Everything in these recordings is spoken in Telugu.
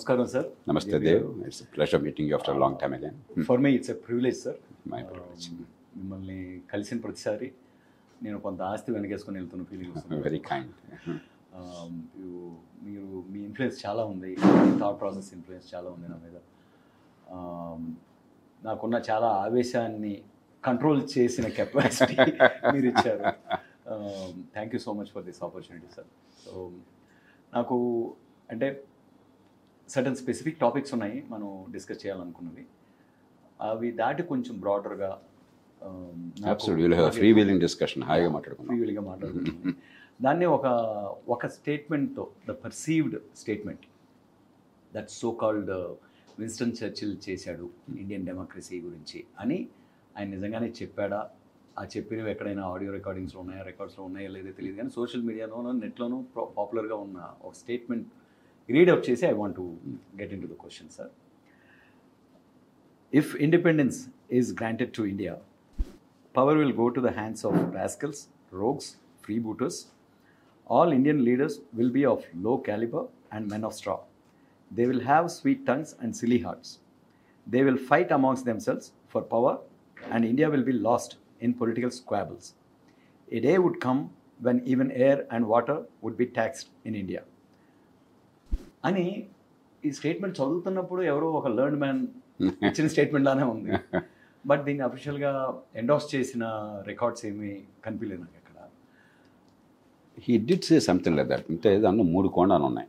నమస్కారం sir Namaste, Dev. It's a pleasure meeting you after a long time again. For me it's a privilege sir My privilege. మిమ్మల్ని కలిసిన ప్రతిసారి నేను కొంత ఆస్తి వెనకేసుకొని వెళ్తున్న ఫీలింగ్ వస్తుంది Very kind. Um, you- మీరు మీ ఇన్ఫ్లుయెన్స్ చాలా ఉంది మీ థాట్ ప్రాసెస్ ఇన్ఫ్లుయెన్స్ చాలా ఉంది నా మీద Um, నాకున్న చాలా ఆవేశాన్ని కంట్రోల్ చేసిన కెపాసిటీ మీరు ఇచ్చారు thank you so much for this opportunity sir so నాకు అంటే సర్టన్ స్పెసిఫిక్ టాపిక్స్ ఉన్నాయి మనం డిస్కస్ చేయాలనుకున్నవి అవి దాటి కొంచెం బ్రాడర్గా Absolutely. We'll have a freewheeling discussion. హాయిగా మాట్లాడుకుందాం ఫ్రీవిల్గా మాట్లాడుతున్నాను దాన్ని ఒక ఒక స్టేట్మెంట్తో the perceived statement that so called Winston Churchill చేశాడు ఇండియన్ డెమోక్రసీ గురించి అని ఆయన నిజంగానే చెప్పాడా ఆ చెప్పినవి ఎక్కడైనా ఆడియో రికార్డింగ్స్లో ఉన్నాయా రికార్డ్స్లో ఉన్నాయా లేదో తెలియదు కానీ సోషల్ మీడియాలోనూ నెట్లోనూ పాపులర్గా ఉన్న ఒక స్టేట్మెంట్ రీడ్ అవుట్ చేసి I want to get into the question sir if independence is granted to India power will go to the hands of rascals, rogues, freebooters. All Indian leaders will be of low caliber and men of straw. They will have sweet tongues and silly hearts. They will fight amongst themselves for power, and India will be lost in political squabbles. A day would come when even air and water would be taxed in India. అని ఈ స్టేట్మెంట్ చదువుతున్నప్పుడు ఎవరో ఒక లర్న్ మ్యాన్ ఇచ్చిన స్టేట్మెంట్ లానే ఉంది బట్ దీన్ని అఫీషియల్గా ఎండాస్ చేసిన రికార్డ్స్ ఏమీ కనిపించలేదు నాకు అక్కడ he did say something like that అంటే దానిలో మూడు కోణాలు ఉన్నాయి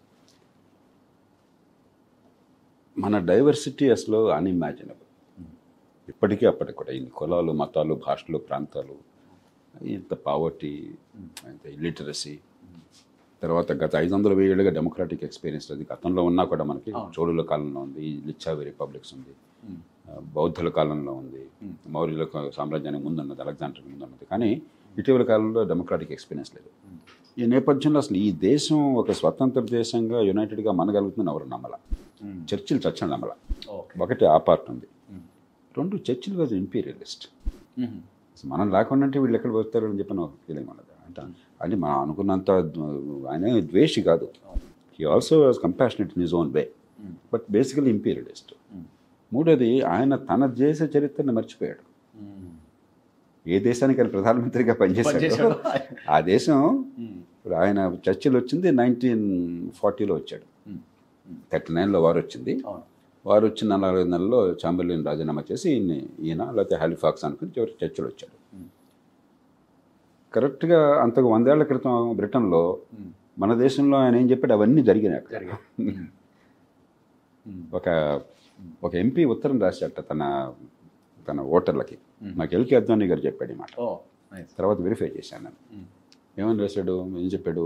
మన డైవర్సిటీ అసలు అన్ఇమాజినబుల్ ఇప్పటికీ అప్పటికి కూడా ఇన్ని కులాలు మతాలు భాషలు ప్రాంతాలు ఇంత పావర్టీ ఇంత ఇల్లిటరసీ తర్వాత గత ఐదు వందల వెయ్యేళ్ళుగా డెమోక్రాటిక్ ఎక్స్పీరియన్స్ అది గతంలో ఉన్నా కూడా మనకి అవును. చోళుల కాలంలో ఉంది లిచ్చావి రిపబ్లిక్స్ ఉంది Mm. ఆ, బౌద్ధుల కాలంలో ఉంది Mm. మౌర్యుల కా- సామ్రాజ్యానికి ముందున్నది అలెగ్జాండర్కి ముందున్నది కానీ ఇటీవల కాలంలో డెమోక్రాటిక్ ఎక్స్పీరియన్స్ లేదు ఈ నేపథ్యంలో అసలు ఈ దేశం ఒక స్వతంత్ర దేశంగా యునైటెడ్గా మనగలుగుతుందని ఎవరు నమ్మల చర్చిలు చచ్చిన నమ్మల ఓకే ఒకటి ఆ పార్ట్ ఉంది రెండు చర్చిలు వాజ్ ఇంపీరియలిస్ట్ మనం లేకుండా అంటే వీళ్ళు ఎక్కడ వస్తారు అని చెప్పి నాకు ఫీలింగ్ ఉన్నది అంటే అంటే మనం అనుకున్నంత ద- ఆయన ద్వేషి కాదు he also was compassionate in his own way but basically imperialist మూడోది ఆయన తన దేశ చరిత్రను మర్చిపోయాడు ఏ దేశానికి ఆయన ప్రధానమంత్రిగా పనిచేశాడు పనిచేశాడు. ఆ దేశం ఇప్పుడు ఆయన చర్చిలు వచ్చింది నైన్టీన్ ఫార్టీలో వచ్చాడు థర్టీ నైన్లో వారు వచ్చింది అవును వారు వచ్చిన నలభై నెలల్లో చాంబర్లిన్ రాజీనామా చేసి ఈయన ఈయన లేకపోతే హాలిఫాక్స్ అనుకుని చివరికి చర్చలు వచ్చాడు Hmm. కరెక్ట్గా అంతకు వందేళ్ల క్రితం బ్రిటన్లో Hmm. మన దేశంలో ఆయన ఏం చెప్పాడు అవన్నీ జరిగినాయి అక్కడ జరిగాయి ఒక ఒక ఎంపీ ఉత్తరం రాశాట తన తన ఓటర్లకి Hmm. నాకు ఎల్కే అద్వానీ గారు చెప్పాడు ఈ మాట ఓ నైస్ తర్వాత వెరిఫై చేశాను నేను ఏమని రాశాడు ఏం చెప్పాడు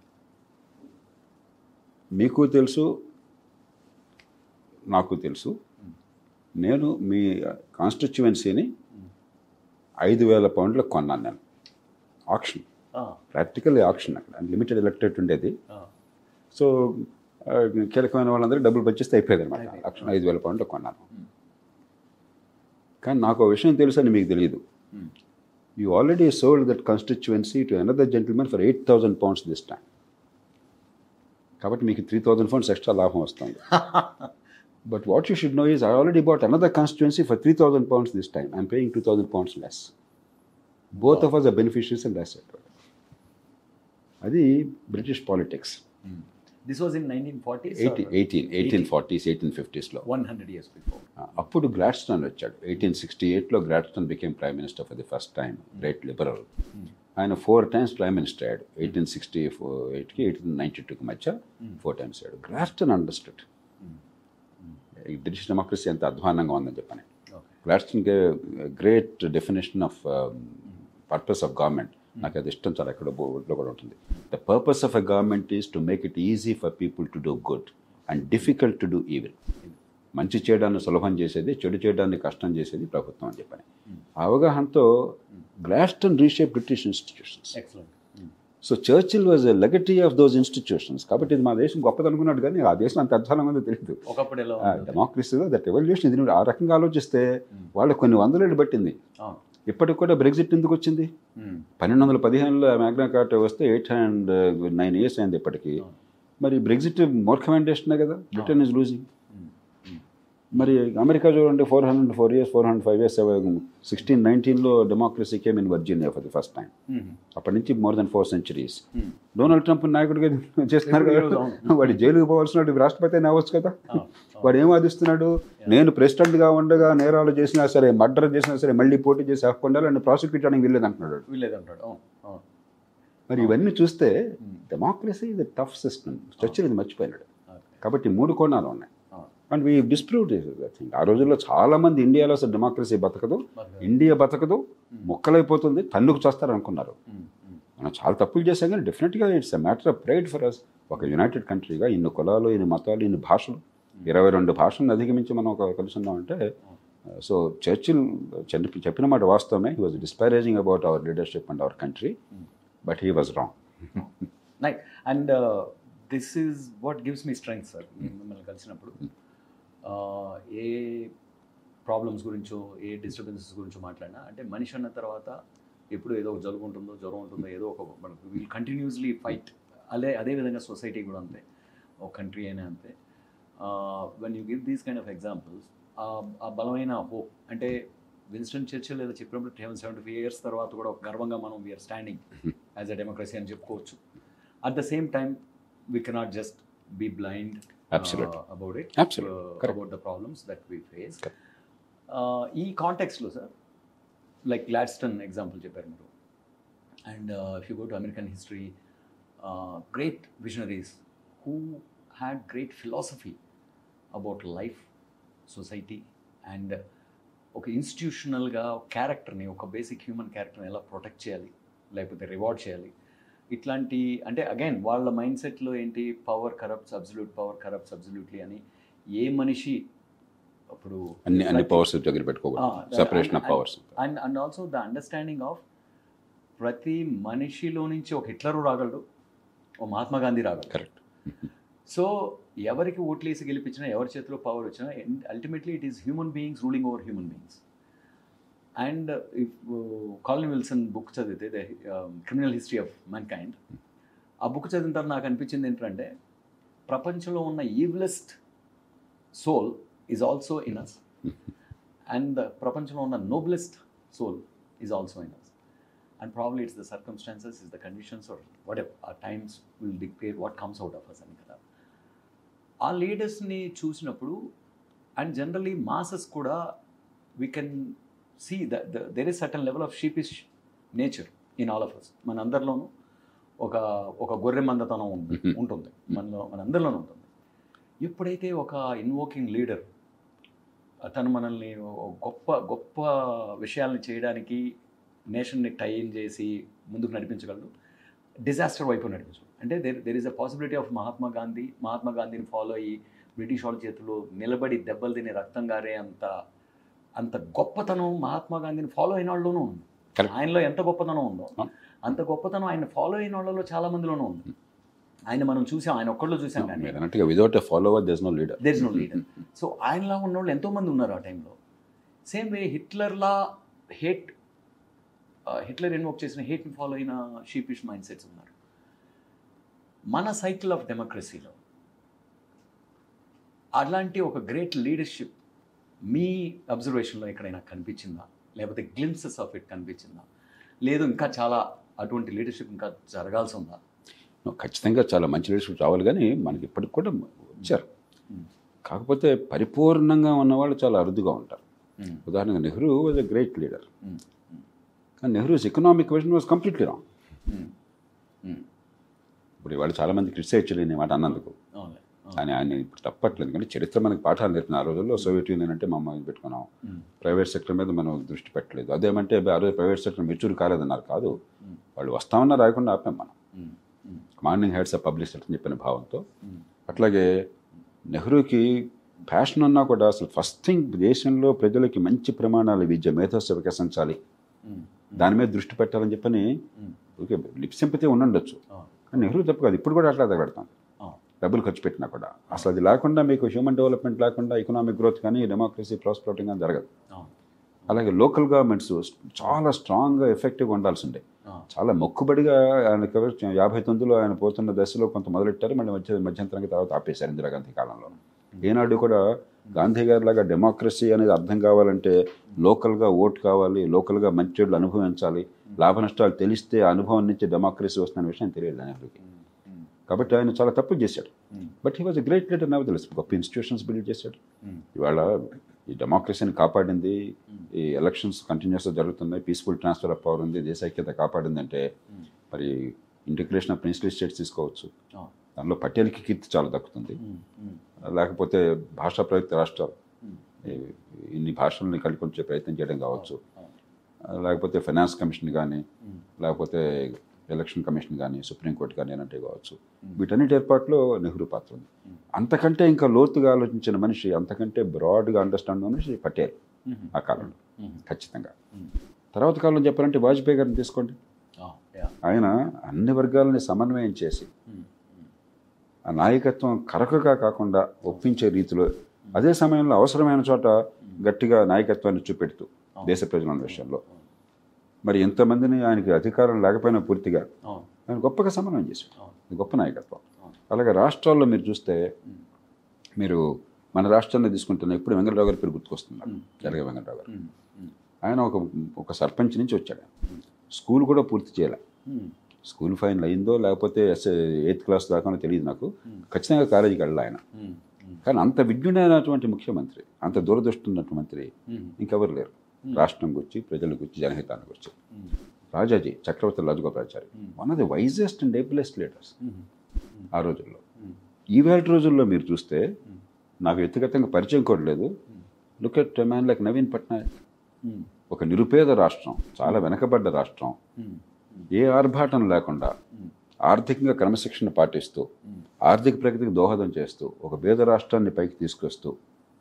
మీకు తెలుసు నాకు తెలుసు నేను మీ కాన్స్టిట్యువెన్సీని ఐదు వేల పౌండ్లకు కొన్నాను నేను ఆప్షన్ ప్రాక్టికల్ ఆప్షన్ అక్కడ లిమిటెడ్ ఎలక్టెడ్ ఉండేది సో ఆ, కీలకమైన వాళ్ళందరూ డబ్బులు పచ్చిస్తే అయిపోయేది అనమాట అయిపోయింది. ఆప్షన్ ఐదు వేల పౌండ్లకు కొన్నాను కానీ నాకు ఒక విషయం తెలుసు అని మీకు తెలియదు you already sold that constituency to another gentleman for eight thousand pounds this time కాబట్టి మీకు త్రీ థౌసండ్ పౌండ్స్ ఎక్స్ట్రా లాభం వస్తుంది but what you should know is I already bought another constituency for three thousand pounds this time I'm paying two thousand pounds less both of us a beneficiaries and less అది British politics this was in nineteen forty eighty eighteen eighteen forties eighteen ఫిఫ్టీస్లో one hundred years before అప్పుడు గ్లాడ్స్టోన్ వచ్చాడు ఎయిటీన్ సిక్స్టీ ఎయిట్లో Gladstone became prime minister for the first time great liberal ఆయన ఫోర్ టైమ్స్ ప్రైమ్ మినిస్టర్ అయ్యాడు ఎయిటీన్ సిక్స్టీ ఫోర్ ఎయిట్కి ఎయిటీన్ నైన్టీ టూకి మధ్య ఫోర్ టైమ్స్ అయ్యాడు గ్లాడ్స్టోన్ అండర్స్టూడ్ ఈ బ్రిటిష్ డెమోక్రసీ ఎంత అధ్వానంగా ఉందని చెప్పని okay Gladstone great definition of purpose of government నాకు అది ఇష్టం చాలా ఎక్కడ బోర్డులో కూడా ఉంటుంది the purpose of a government is to make it easy for people to do good and difficult to do evil మంచి చేయడాన్ని సులభం చేసేది చెడు చేయడాన్ని కష్టం చేసేది ప్రభుత్వం అని చెప్పని ఆ అవగాహనతో Gladstone reshape British institutions excellent so Churchill was a legatee of those institutions కాబట్టి ఇది మా దేశం గొప్పది అనుకున్నాడు కానీ ఆ దేశం అంత అధ్వానంగా ఉందో తెలియదు ఒకప్పుడు ఎలా ఉండేది? డెమోక్రసీలో దట్ ఎవల్యూషన్ ఇది నువ్వు ఆ రకంగా ఆలోచిస్తే వాళ్ళు కొన్ని వందలేళ్ళు పట్టింది అవును ఇప్పటికి కూడా బ్రెగ్జిట్ ఎందుకు వచ్చింది మ్మ్. పన్నెండు వందల పదిహేనులో మ్యాగ్నా కార్ట్ వస్తే ఎయిట్ హండ్రెడ్ నైన్ ఇయర్స్ అయింది ఇప్పటికి మరి బ్రెగ్జిట్ మోర్ కమెండేషనే కదా బ్రిటన్ ఈజ్ లూజింగ్ మరి అమెరికా చూడండి four hundred four years four hundred five years sixteen నైన్టీన్లో democracy came in Virginia for the first time అప్పటి నుంచి more than four centuries Donald Trump నాయకుడిగా చేస్తున్నారు కదా వాడు జైలుకు పోవాల్సిన వాడు రాష్ట్రపతి అయినా అవ్వచ్చు కదా వాడు ఏం వాదిస్తున్నాడు నేను ప్రెసిడెంట్గా ఉండగా నేరాలు చేసినా సరే మర్డర్ చేసినా సరే మళ్ళీ పోటీ చేసి హక్కుండా నన్ను ప్రాసిక్యూట్ చేయడానికి వీల్లేదు అంటున్నాడు వీళ్ళేదంటాడు అవును అవును మరి ఇవన్నీ చూస్తే డెమోక్రసీ ఇది టఫ్ సిస్టమ్ స్ట్రక్చర్ ఇది మర్చిపోయినాడు ఓకే కాబట్టి మూడు కోణాలు ఉన్నాయి అవును అండ్ వీ డిస్ప్రూవ్ థింగ్ ఆ రోజుల్లో చాలా మంది ఇండియాలో అసలు డెమోక్రసీ బతకదు బతకదు. ఇండియా బతకదు మొక్కలైపోతుంది తన్నుకు చేస్తారు అనుకున్నారు ఉమ్, ఉమ్, మనం చాలా తప్పులు చేసాం కానీ డెఫినెట్గా it's a matter of pride for us ఒక యునైటెడ్ కంట్రీగా ఇన్ని కులాలు ఇన్ని మతాలు ఇన్ని భాషలు ఇరవై రెండు భాషలను అధిగమించి మనం ఒక కలిసి ఉన్నామంటే సో చర్చిల్ చెప్పి చెప్పిన మాట వాస్తవమే he was disparaging about our leadership and our country but he was wrong night and this is what gives me strength sir మిమ్మల్ని కలిసినప్పుడు Uh, ఏ ప్రాబ్లమ్స్ గురించో ఏ డిస్టర్బెన్సెస్ గురించో మాట్లాడినా అంటే మనిషి అన్న తర్వాత ఎప్పుడు ఏదో ఒక జలుబు ఉంటుందో జ్వరం ఉంటుందో ఏదో ఒక మనకు విల్ కంటిన్యూస్లీ ఫైట్ అదే అదే విధంగా సొసైటీ కూడా అంతే ఒక కంట్రీ అయినా అంతే when you give these kind of examples ఆ బలమైన హోప్ అంటే విన్స్టన్ చర్చిల్ ఏదో చెప్పినప్పుడు సెవెంటీ ఫైవ్ ఇయర్స్ తర్వాత కూడా ఒక గర్వంగా మనం we're standing as a democracy అని చెప్పుకోవచ్చు at the same time we cannot just be blind Absolutely. About it Absolutely. Correct. About the problems that we face Correct. ఈ కాంటెక్స్లో సార్ లైక్ గ్లాడ్స్టన్ ఎగ్జాంపుల్ చెప్పారు మీరు and if you go to American history great visionaries who had great philosophy about life society and ఒక ఇన్స్టిట్యూషనల్గా క్యారెక్టర్ని ఒక బేసిక్ హ్యూమన్ క్యారెక్టర్ని ఎలా ప్రొటెక్ట్ చేయాలి లేకపోతే రివార్డ్ చేయాలి ఇట్లాంటి అంటే అగైన్ వాళ్ళ మైండ్ సెట్లో ఏంటి power corrupts absolute power corrupts absolutely అని ఏ మనిషి అప్పుడు అన్ని అన్ని పవర్స్ దగ్గర పెట్టుకోకూడదు separation of powers and and also the understanding of ప్రతి మనిషిలో నుంచి ఒక హిట్లరు రాగలడు ఓ మహాత్మా గాంధీ రాగలడు కరెక్ట్ సో ఎవరికి ఓట్లేసి గెలిపించినా ఎవరి చేతిలో పవర్ వచ్చినా ultimately it is human beings ruling over human beings and if Colin Wilson book చదివితే ద క్రిమినల్ హిస్టరీ ఆఫ్ మన్ కైండ్ ఆ బుక్ చదివిన తర్వాత నాకు అనిపించింది ఏంటంటే ప్రపంచంలో ఉన్న evilest soul is also in us and ప్రపంచంలో ఉన్న noblest soul is also in us and probably it's the circumstances is the conditions are whatever ఆ times will dictate what comes out of us అని కదా ఆ లీడర్స్ని చూసినప్పుడు అండ్ జనరలీ మాసెస్ కూడా we can see the there is certain level of sheepish nature in all of us మన అందరిలోనూ ఒక ఒక గొర్రె మందతనం ఉంది ఉంటుంది మనలో మన అందరిలోనూ ఉంటుంది ఎప్పుడైతే ఒక ఇన్వోకింగ్ లీడర్ తను మనల్ని ఒక గొప్ప గొప్ప విషయాల్ని చేయడానికి నేషన్ని టై ఇన్ చేసి ముందుకు నడిపించగలడు డిజాస్టర్ వైపు నడిపించు అంటే there there is a possibility of Mahatma Gandhi Mahatma గాంధీని ఫాలో అయ్యి బ్రిటిష్ వాళ్ళ చేతిలో నిలబడి దెబ్బలు తిని రక్తం గారే అంత అంత గొప్పతనం మహాత్మా గాంధీని ఫాలో అయిన వాళ్ళలోనూ ఉంది Correct. ఆయనలో ఎంత గొప్పతనం ఉందో అవును. అంత గొప్పతనం ఆయన ఫాలో అయిన వాళ్ళలో చాలా మందిలోనూ ఉంది ఆయన మనం చూసాం ఆయన ఒక్కళ్ళు చూసాం కానీ మీరు అన్నట్టుగా without a follower there's no leader there is no leader so ఆయనలా ఉన్న వాళ్ళు ఎంతోమంది ఉన్నారు ఆ టైంలో సేమ్ వే హిట్లర్లా హేట్ హిట్లర్ ఇన్వోక్ చేసిన హేట్ని ఫాలో అయిన షీపిష్ మైండ్ సెట్స్ ఉన్నారు మన సైకిల్ ఆఫ్ డెమోక్రసీలో అలాంటి ఒక గ్రేట్ లీడర్షిప్ మీ అబ్జర్వేషన్లో ఎక్కడైనా కనిపించిందా లేకపోతే గ్లిమ్సెస్ ఆఫ్ ఇట్ కనిపించిందా లేదు ఇంకా చాలా అటువంటి లీడర్షిప్ ఇంకా జరగాల్సి ఉందా ఖచ్చితంగా చాలా మంచి లీడర్షిప్ రావాలి కానీ మనకి ఇప్పటికి కూడా వచ్చారు Hmm. కాకపోతే పరిపూర్ణంగా ఉన్నవాళ్ళు చాలా అరుదుగా ఉంటారు Hmm. ఉదాహరణగా Nehru was a great leader Hmm. కానీ Nehru's economic vision was completely wrong Hmm. Hmm. ఇప్పుడు ఇవాళ చాలా మంది క్రిటిసైజ్ చేయలేని మాట అన్నందుకు అవునులే. అవును. కానీ ఆయన ఇప్పుడు తప్పట్లేదు కానీ చరిత్ర మనకి పాఠాలు నేర్పిన ఆ రోజుల్లో సోవియట్ యూనియన్ అంటే మా అమ్మాయి పెట్టుకున్నాం Hmm. ప్రైవేట్ సెక్టర్ మీద మనం దృష్టి పెట్టలేదు అదేమంటే ఆ రోజు ప్రైవేట్ సెక్టర్ మెచ్యూర్ కాలేదన్నారు కాదు Hmm. వాళ్ళు వస్తామన్నా రాయకుండా ఆపాం మనం Hmm. Hmm. Commanding heads of public sector అని చెప్పిన భావంతో Hmm. అట్లాగే నెహ్రూకి ప్యాషన్ ఉన్నా కూడా అసలు ఫస్ట్ థింగ్ దేశంలో ప్రజలకి మంచి ప్రమాణాల విద్య మేధస్సు వికసించాలి Hmm. దాని మీద దృష్టి పెట్టాలని చెప్పని Hmm. ఓకే లిప్ సింపతి ఉండొచ్చు అవును. కానీ నెహ్రూ తప్పు కాదు ఇప్పుడు కూడా అట్లా పెడతాం అవును. డబ్బులు ఖర్చు పెట్టినా కూడా అసలు అది లేకుండా మీకు హ్యూమన్ డెవలప్మెంట్ లేకుండా ఎకనామిక్ గ్రోత్ కానీ డెమోక్రసీ ప్రాస్పరిటీ కానీ జరగదు అవును. అలాగే లోకల్ గవర్నమెంట్స్ చాలా స్ట్రాంగ్గా ఎఫెక్టివ్గా ఉండాల్సి ఉండే ఆ, చాలా మొక్కుబడిగా ఆయన కవర్- యాభై తొమ్మిదిలో ఆయన పోతున్న దశలో కొంత మొదలెట్టారు మళ్ళీ మధ్య మధ్యంతరంగా తర్వాత ఆపేశారు ఇందిరాగాంధీ కాలంలో ఏనాడు కూడా గాంధీ గారి లాగా డెమోక్రసీ అనేది అర్థం కావాలంటే లోకల్గా ఓటు కావాలి లోకల్గా మంచి చెడులు అనుభవించాలి లాభ నష్టాలు తెలిస్తే ఆ అనుభవం నుంచి డెమోక్రసీ వస్తున్న విషయం తెలియదు నెహ్రూకి ఉమ్, ఉమ్, కాబట్టి ఆయన చాలా తప్పు చేశాడు um, but he was great leader నాకు తెలుసు గొప్ప ఇన్స్టిట్యూషన్స్ బిల్డ్ చేశాడు ఉమ్, ఇవాళ ఈ డెమోక్రసీని కాపాడింది ఈ ఎలక్షన్స్ కంటిన్యూస్గా జరుగుతున్నాయి పీస్ఫుల్ ట్రాన్స్ఫర్ ఆఫ్ పవర్ ఉంది దేశ ఐక్యత కాపాడిందంటే ఉమ్, మరి ఇంటిగ్రేషన్ ఆఫ్ ప్రిన్స్లీ స్టేట్స్ తీసుకోవచ్చు ఆ, దానిలో పటేల్కి కీర్తి చాలా దక్కుతుంది ఉమ్, ఉమ్, లేకపోతే భాషా ప్రయుక్త రాష్ట్రాలు ఉమ్, ఈ- ఇన్ని భాషల్ని కలిపి ఉంచే ప్రయత్నం చేయడం కావచ్చు ఆ, లేకపోతే ఫైనాన్స్ కమిషన్ కానీ ఉమ్, లేకపోతే ఎలక్షన్ కమిషన్ కానీ సుప్రీంకోర్టు కానీ అంటే కావచ్చు వీటన్నిటి ఏర్పాట్లో నెహ్రూ పాత్ర ఉంది అంతకంటే ఇంకా లోతుగా ఆలోచించిన మనిషి అంతకంటే బ్రాడ్గా అండర్స్టాండ్ మనిషి పటేల్ ఉమ్, ఆ కాలంలో ఉమ్, ఖచ్చితంగా ఉమ్, తర్వాత కాలం చెప్పాలంటే వాజ్పేయి గారిని తీసుకోండి ఆ, యా, ఆయన అన్ని వర్గాలని సమన్వయం చేసి ఉమ్, ఉమ్, ఆ నాయకత్వం కరకగా కాకుండా ఒప్పించే రీతిలో అదే సమయంలో అవసరమైన చోట గట్టిగా నాయకత్వాన్ని చూపెడుతూ దేశ ప్రజల విషయంలో మరి ఎంతమందిని ఆయనకి అధికారం లేకపోయినా పూర్తిగా అవును, ఆయన గొప్పగా సమన్వయం చేశాడు అవును, ఇది గొప్ప నాయకత్వం అవును. అలాగే రాష్ట్రాల్లో మీరు చూస్తే ఉమ్, మీరు మన రాష్ట్రాన్ని తీసుకుంటున్న ఇప్పుడు వెంకటరావు గారి పేరు గుర్తుకొస్తున్నారు మ్. జలగ వెంకటరావు గారు ఉమ్, ఉమ్, ఆయన ఒక ఒక సర్పంచ్ నుంచి వచ్చాడు స్కూల్ కూడా పూర్తి చేయాలి ఉమ్, స్కూల్ ఫైనల్ అయిందో లేకపోతే ఎస్ ఎయిత్ క్లాస్ దాకా తెలియదు నాకు మ్. ఖచ్చితంగా కాలేజీకి వెళ్ళాలి ఆయన ఉమ్, ఉమ్, కానీ అంత విజ్ఞుడైనటువంటి ముఖ్యమంత్రి అంత దూరదృష్టి ఉన్నటువంటి మంత్రి ఉమ్, ఇంకెవరు లేరు రాష్ట్రం గురించి ప్రజల గురించి జనహితాన్ని గురించి ఉమ్, రాజాజీ చక్రవర్తి రాజగోపాలాచారి మ్. One of the wisest and ablest leaders um, ఆ రోజుల్లో ఉమ్, ఈవేళ రోజుల్లో మీరు చూస్తే ఉమ్, నాకు వ్యక్తిగతంగా పరిచయం కూడా లేదు look at man like Naveen Patnaik ఉమ్, ఒక నిరుపేద రాష్ట్రం చాలా వెనకబడ్డ రాష్ట్రం ఉమ్, ఏ ఆర్భాటం లేకుండా ఉమ్, ఆర్థికంగా క్రమశిక్షణ పాటిస్తూ ఉమ్. ఆర్థిక ప్రగతికి దోహదం చేస్తూ ఒక పేద రాష్ట్రాన్ని పైకి తీసుకొస్తూ